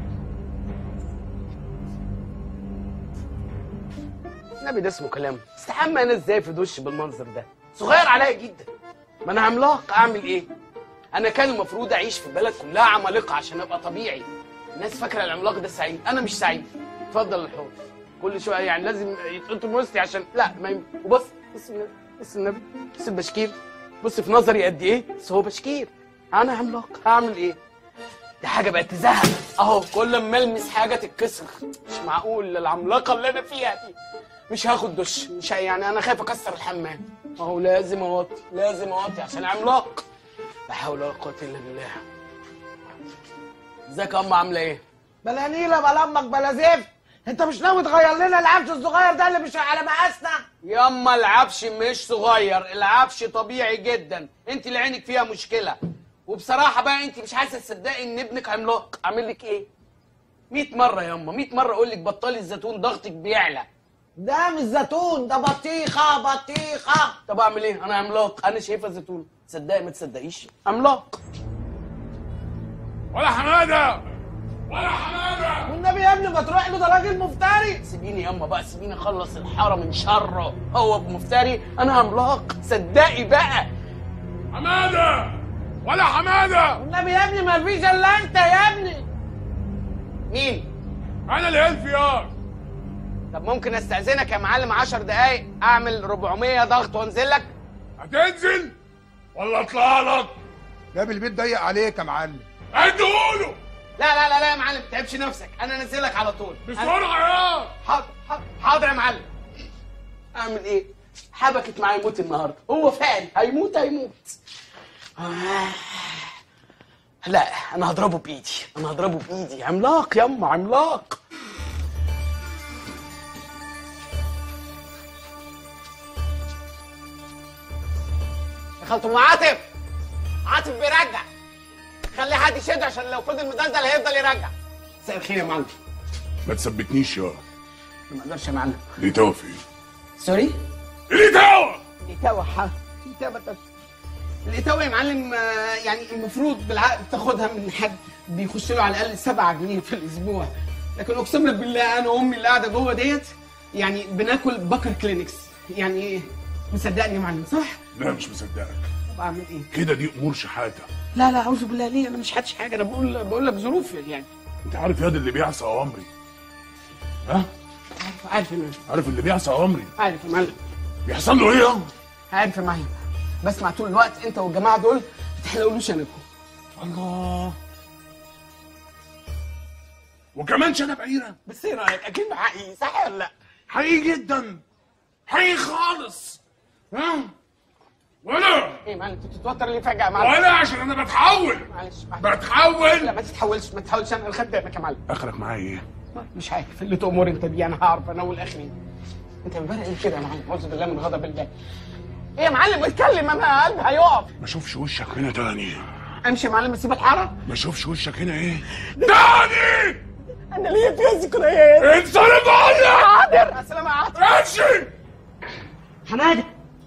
النبي ده اسمه كلام استحمى انا ازاي في دش بالمنظر ده صغير عليا جدا ما انا عملاق اعمل ايه انا كان المفروض اعيش في بلد كلها عمالقه عشان ابقى طبيعي الناس فاكره العملاق ده سعيد انا مش سعيد اتفضل الحوض كل شويه يعني لازم يتقطم وسطي عشان لا ما يم... وبص بص النبي بص النبي بص البشكير بص في نظري قد ايه بس هو بشكير انا عملاق هعمل ايه دي حاجه بقت تزهق اهو كل ما المس حاجه تتكسر مش معقول العملاقه اللي انا فيها دي مش هاخد دش مش ه- يعني انا خايف اكسر الحمام اهو لازم اوطي لازم اوطي عشان عملاق لا حول ولا قوه الا بالله ازيك يا ام عامله ايه بلا نيلة بلا امك بلا زفت انت مش ناوي تغير لنا العفش الصغير ده اللي مش على مقاسنا ياما العفش مش صغير العفش طبيعي جدا انت اللي عينك فيها مشكله وبصراحه بقى انت مش عايزه تصدقي ان ابنك عملاق اعمل لك ايه 100 مره ياما 100 مره اقول لك بطلي الزيتون ضغطك بيعلى ده مش زيتون ده بطيخه بطيخه طب اعمل ايه انا عملاق انا شايفه زيتون تصدقي ما تصدقيش عملاق ولا حماده ولا حماده والنبي يا ابني ما تروح له ده راجل مفتري سيبيني ياما بقى سيبيني اخلص الحاره من شره هو مفتري انا عملاق صدقي بقى حماده ولا حماده والنبي يا ابني ما فيش الا انت يا ابني مين انا الهلف يا طب ممكن استاذنك يا معلم 10 دقايق اعمل 400 ضغط وانزل لك هتنزل ولا اطلع لك باب البيت ضيق عليك يا معلم اديهوله لا لا لا لا يا معلم ما تتعبش نفسك انا انزلك على طول بسرعه يا حاضر حاضر حاضر يا معلم اعمل ايه حبكت معايا يموت النهارده هو فعلا هيموت هيموت آه. لا انا هضربه بايدي انا هضربه بايدي عملاق يما عملاق دخلت ام عاطف عاطف بيرجع خلي حد يشد عشان لو فضل مدلدل هيفضل يرجع مساء الخير يا معلم ما تثبتنيش يا ما اقدرش يا معلم ليه توا فين سوري ليه توا الإتاوة حق الإتاوة طب الإتاوة يا معلم آه، يعني المفروض بالعقد تاخدها من حد بيخش له على الأقل 7 جنيه في الأسبوع لكن أقسم لك بالله أنا وأمي اللي قاعدة جوه ديت يعني بناكل بكر كلينكس يعني إيه مصدقني يا معلم صح؟ لا مش مصدقك طب أعمل إيه؟ كده دي امور شحاته لا لا أعوذ بالله ليه أنا مش حدش حاجة أنا بقول بقول لك ظروف يعني انت عارف ياض اللي بيعصى اوامري ها عارف عارف يا معلم عارف اللي بيعصى اوامري عارف يا معلم بيحصل له ايه يا عارف يا معلم بسمع طول الوقت أنت والجماعة دول ما تحلقولوش شنبكم الله وكمان شنب عيره بس ايه رايك اكيد حقيقي صح ولا لا حقيقي جدا حقيقي خالص ها ولا ايه معلم انت بتتوتر ليه فجاه يا معلم ولا عشان انا بتحول معلش بتحول لا ما تتحولش ما تتحولش انا خدامك يا معلم اخرك معايا ايه مش عارف اللي تأمر انت بيه انا هعرف انا والاخرين انت من ايه كده يا معلم اعوذ بالله من غضب الله ايه يا معلم اتكلم انا قلبي هيقف ما اشوفش وشك هنا تاني امشي يا معلم اسيب الحاره ما اشوفش وشك هنا ايه تاني انا ليا فيها ذكريات انصرف عني حاضر مع السلامه يا عاطف امشي حماده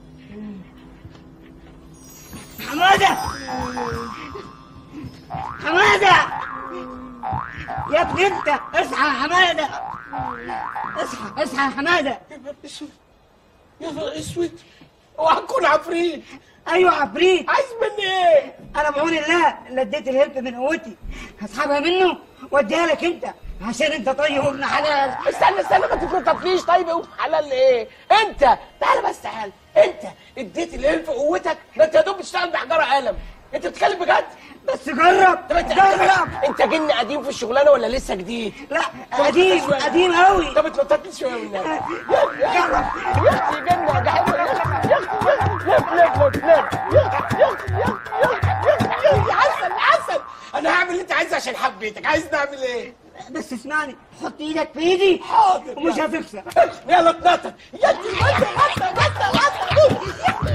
حماده حماده يا ابني انت اصحى يا حماده اصحى اصحى يا حماده يا نهار اسود اوعى تكون عفريت ايوه عفريت عايز مني ايه انا بعون الله اللي اديت الهلب من قوتي هسحبها منه واديها لك انت عشان انت طيب وابن حلال استنى استنى ما تتنططليش طيب وابن حلال ايه انت تعالى بس تعالى انت اديت الالف قوتك ده انت يا دوب بتشتغل بحجاره قلم انت بتتكلم بجد بس جرب طب انت جرب انت جن قديم في الشغلانه ولا لسه جديد لا قديم قديم قوي طب اتنططني شويه والنبي يا اختي يا اختي جنه ده حلو يا اختي يا اختي لف لف لف لف يا اختي يا اختي يا اختي يا اختي عسل عسل انا هعمل اللي انت عايزه عشان حبيتك عايز نعمل ايه بس اسمعني حط ايدك في ايدي حاضر ومش هتخسر يلا اتنطط يا اختي بس بس بس بس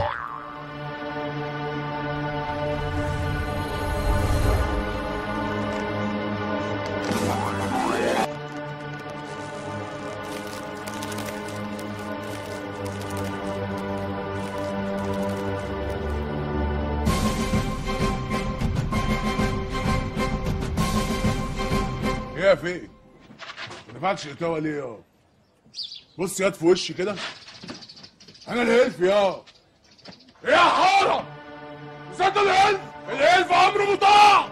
ايه يا فين ما دفعتش اتاوه ليه يا بص ياد في وشي كده انا الهلف يا ايه يا حاره صدق الهلف الهلف امر مطاع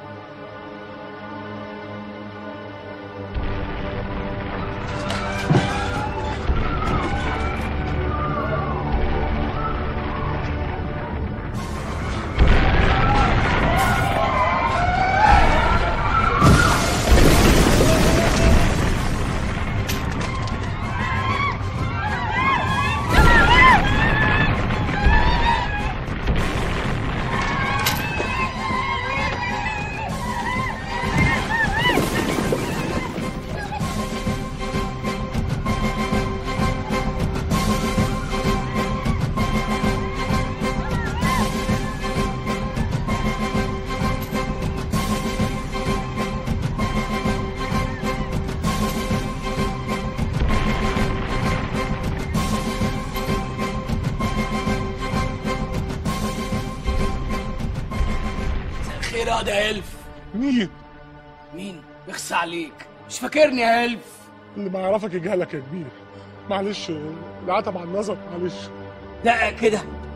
خير يا ده الف مين مين يخص عليك مش فاكرني يا هلف اللي ما يعرفك يجهلك يا كبير معلش العتب على النظر معلش لا كده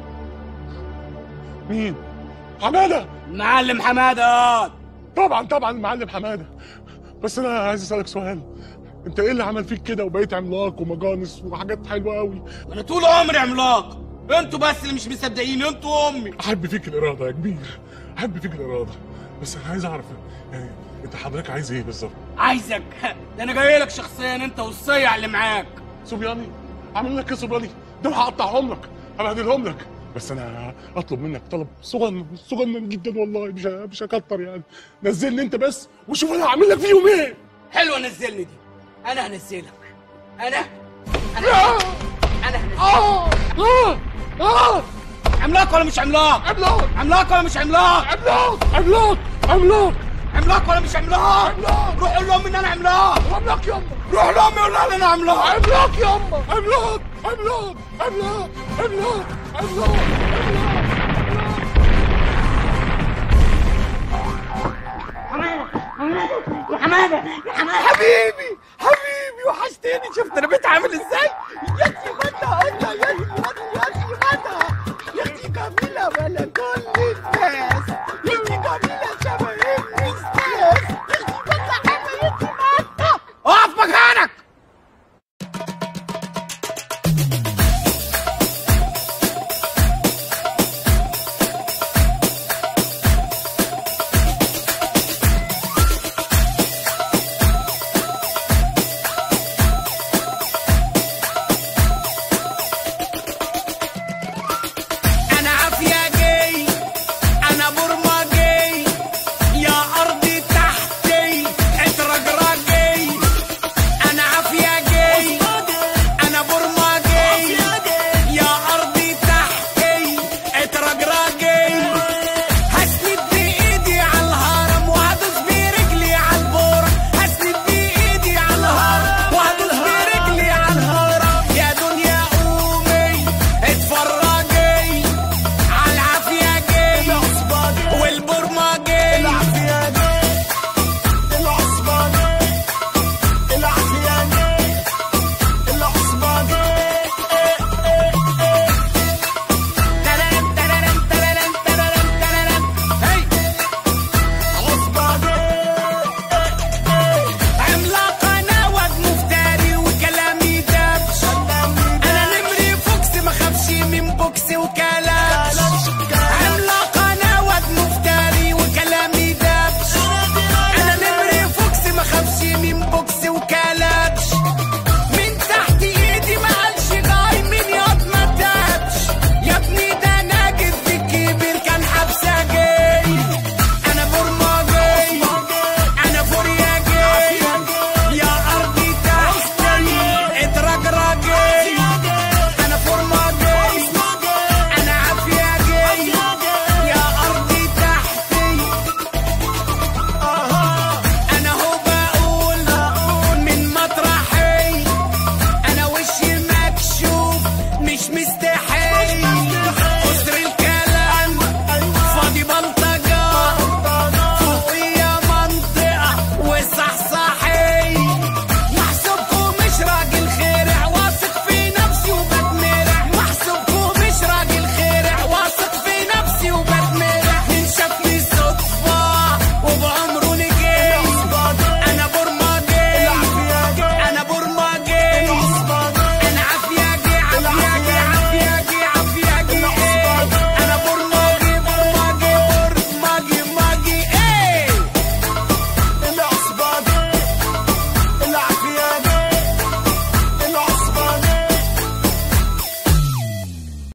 مين حماده المعلم حماده طبعا طبعا المعلم حماده بس انا عايز اسالك سؤال انت ايه اللي عمل فيك كده وبقيت عملاق ومجانس وحاجات حلوه قوي انا طول عمري عملاق انتوا بس اللي مش مصدقين انتوا امي احب فيك الاراده يا كبير احب فيك الاراده بس انا عايز اعرف يعني انت حضرتك عايز ايه بالظبط عايزك ده انا جاي لك شخصيا انت والصيع اللي معاك صبياني عامل لك ايه صبياني دول هقطعهم لك هبهدلهم لك بس انا اطلب منك طلب صغنن صغنن جدا والله مش مش هكتر يعني نزلني انت بس وشوف انا هعمل لك فيهم ايه حلوه نزلني دي انا هنزلك انا انا انا هنزلك اه عملاق ولا مش عملاق عملاق عملاق ولا مش عملاق عملاق عملاق عملاق عملاق ولا مش عملاق روح قول لهم ان انا عملاق عملاق يما روح لهم قول لهم انا عملاق عملاق يما عملاق عملاق عملاق عملاق عملاق يا حماده يا حماده حبيبي حبيبي وحشتني شفت انا بيت عامل ازاي يا اختي غدا غدا يا اختي غدا يا اختي غدا يا اختي جميله ولا كل الناس يا اختي جميله شبه الاستاذ يا اختي غدا حبيبتي غدا اقف مكانك انا عافيه جاي انا برما جاي يا ارضي تحتي اترجرجي انا عافيه جاي انا برما جاي يا ارضي تحتي اترجرجي هسند بايدي على الهرم وهدوس برجلي على البورة هسند بايدي على الهرم وهدوس برجلي على الهرم يا دنيا قومي اتفرجي على العافية جاي والبرمة جاي العافية جاي العصبة جاي العافية جاي العصبة جاي تررم تررم تررم تررم تررم هي عصبة جاي عملاق انا واد مفتري وكلامي دبش انا نمري فوكس ما خافش من بوكس وكلاش عملاق انا واد مفتري وكلامي دبش انا نمري فوكس ما خافش من بوكس وكلاش من تحت ايدي ما قالش غاي من ياض ما تابش يا ابني ده انا جدي الكبير كان حبسه جاي انا برما جاي انا فوريا جاي يا ارضي تحتي اترجرجي انا فورما جاي انا عافيه جاي يا ارضي تحتي انا هو بقول من مطرحي انا وشي مكشوف مش مستحي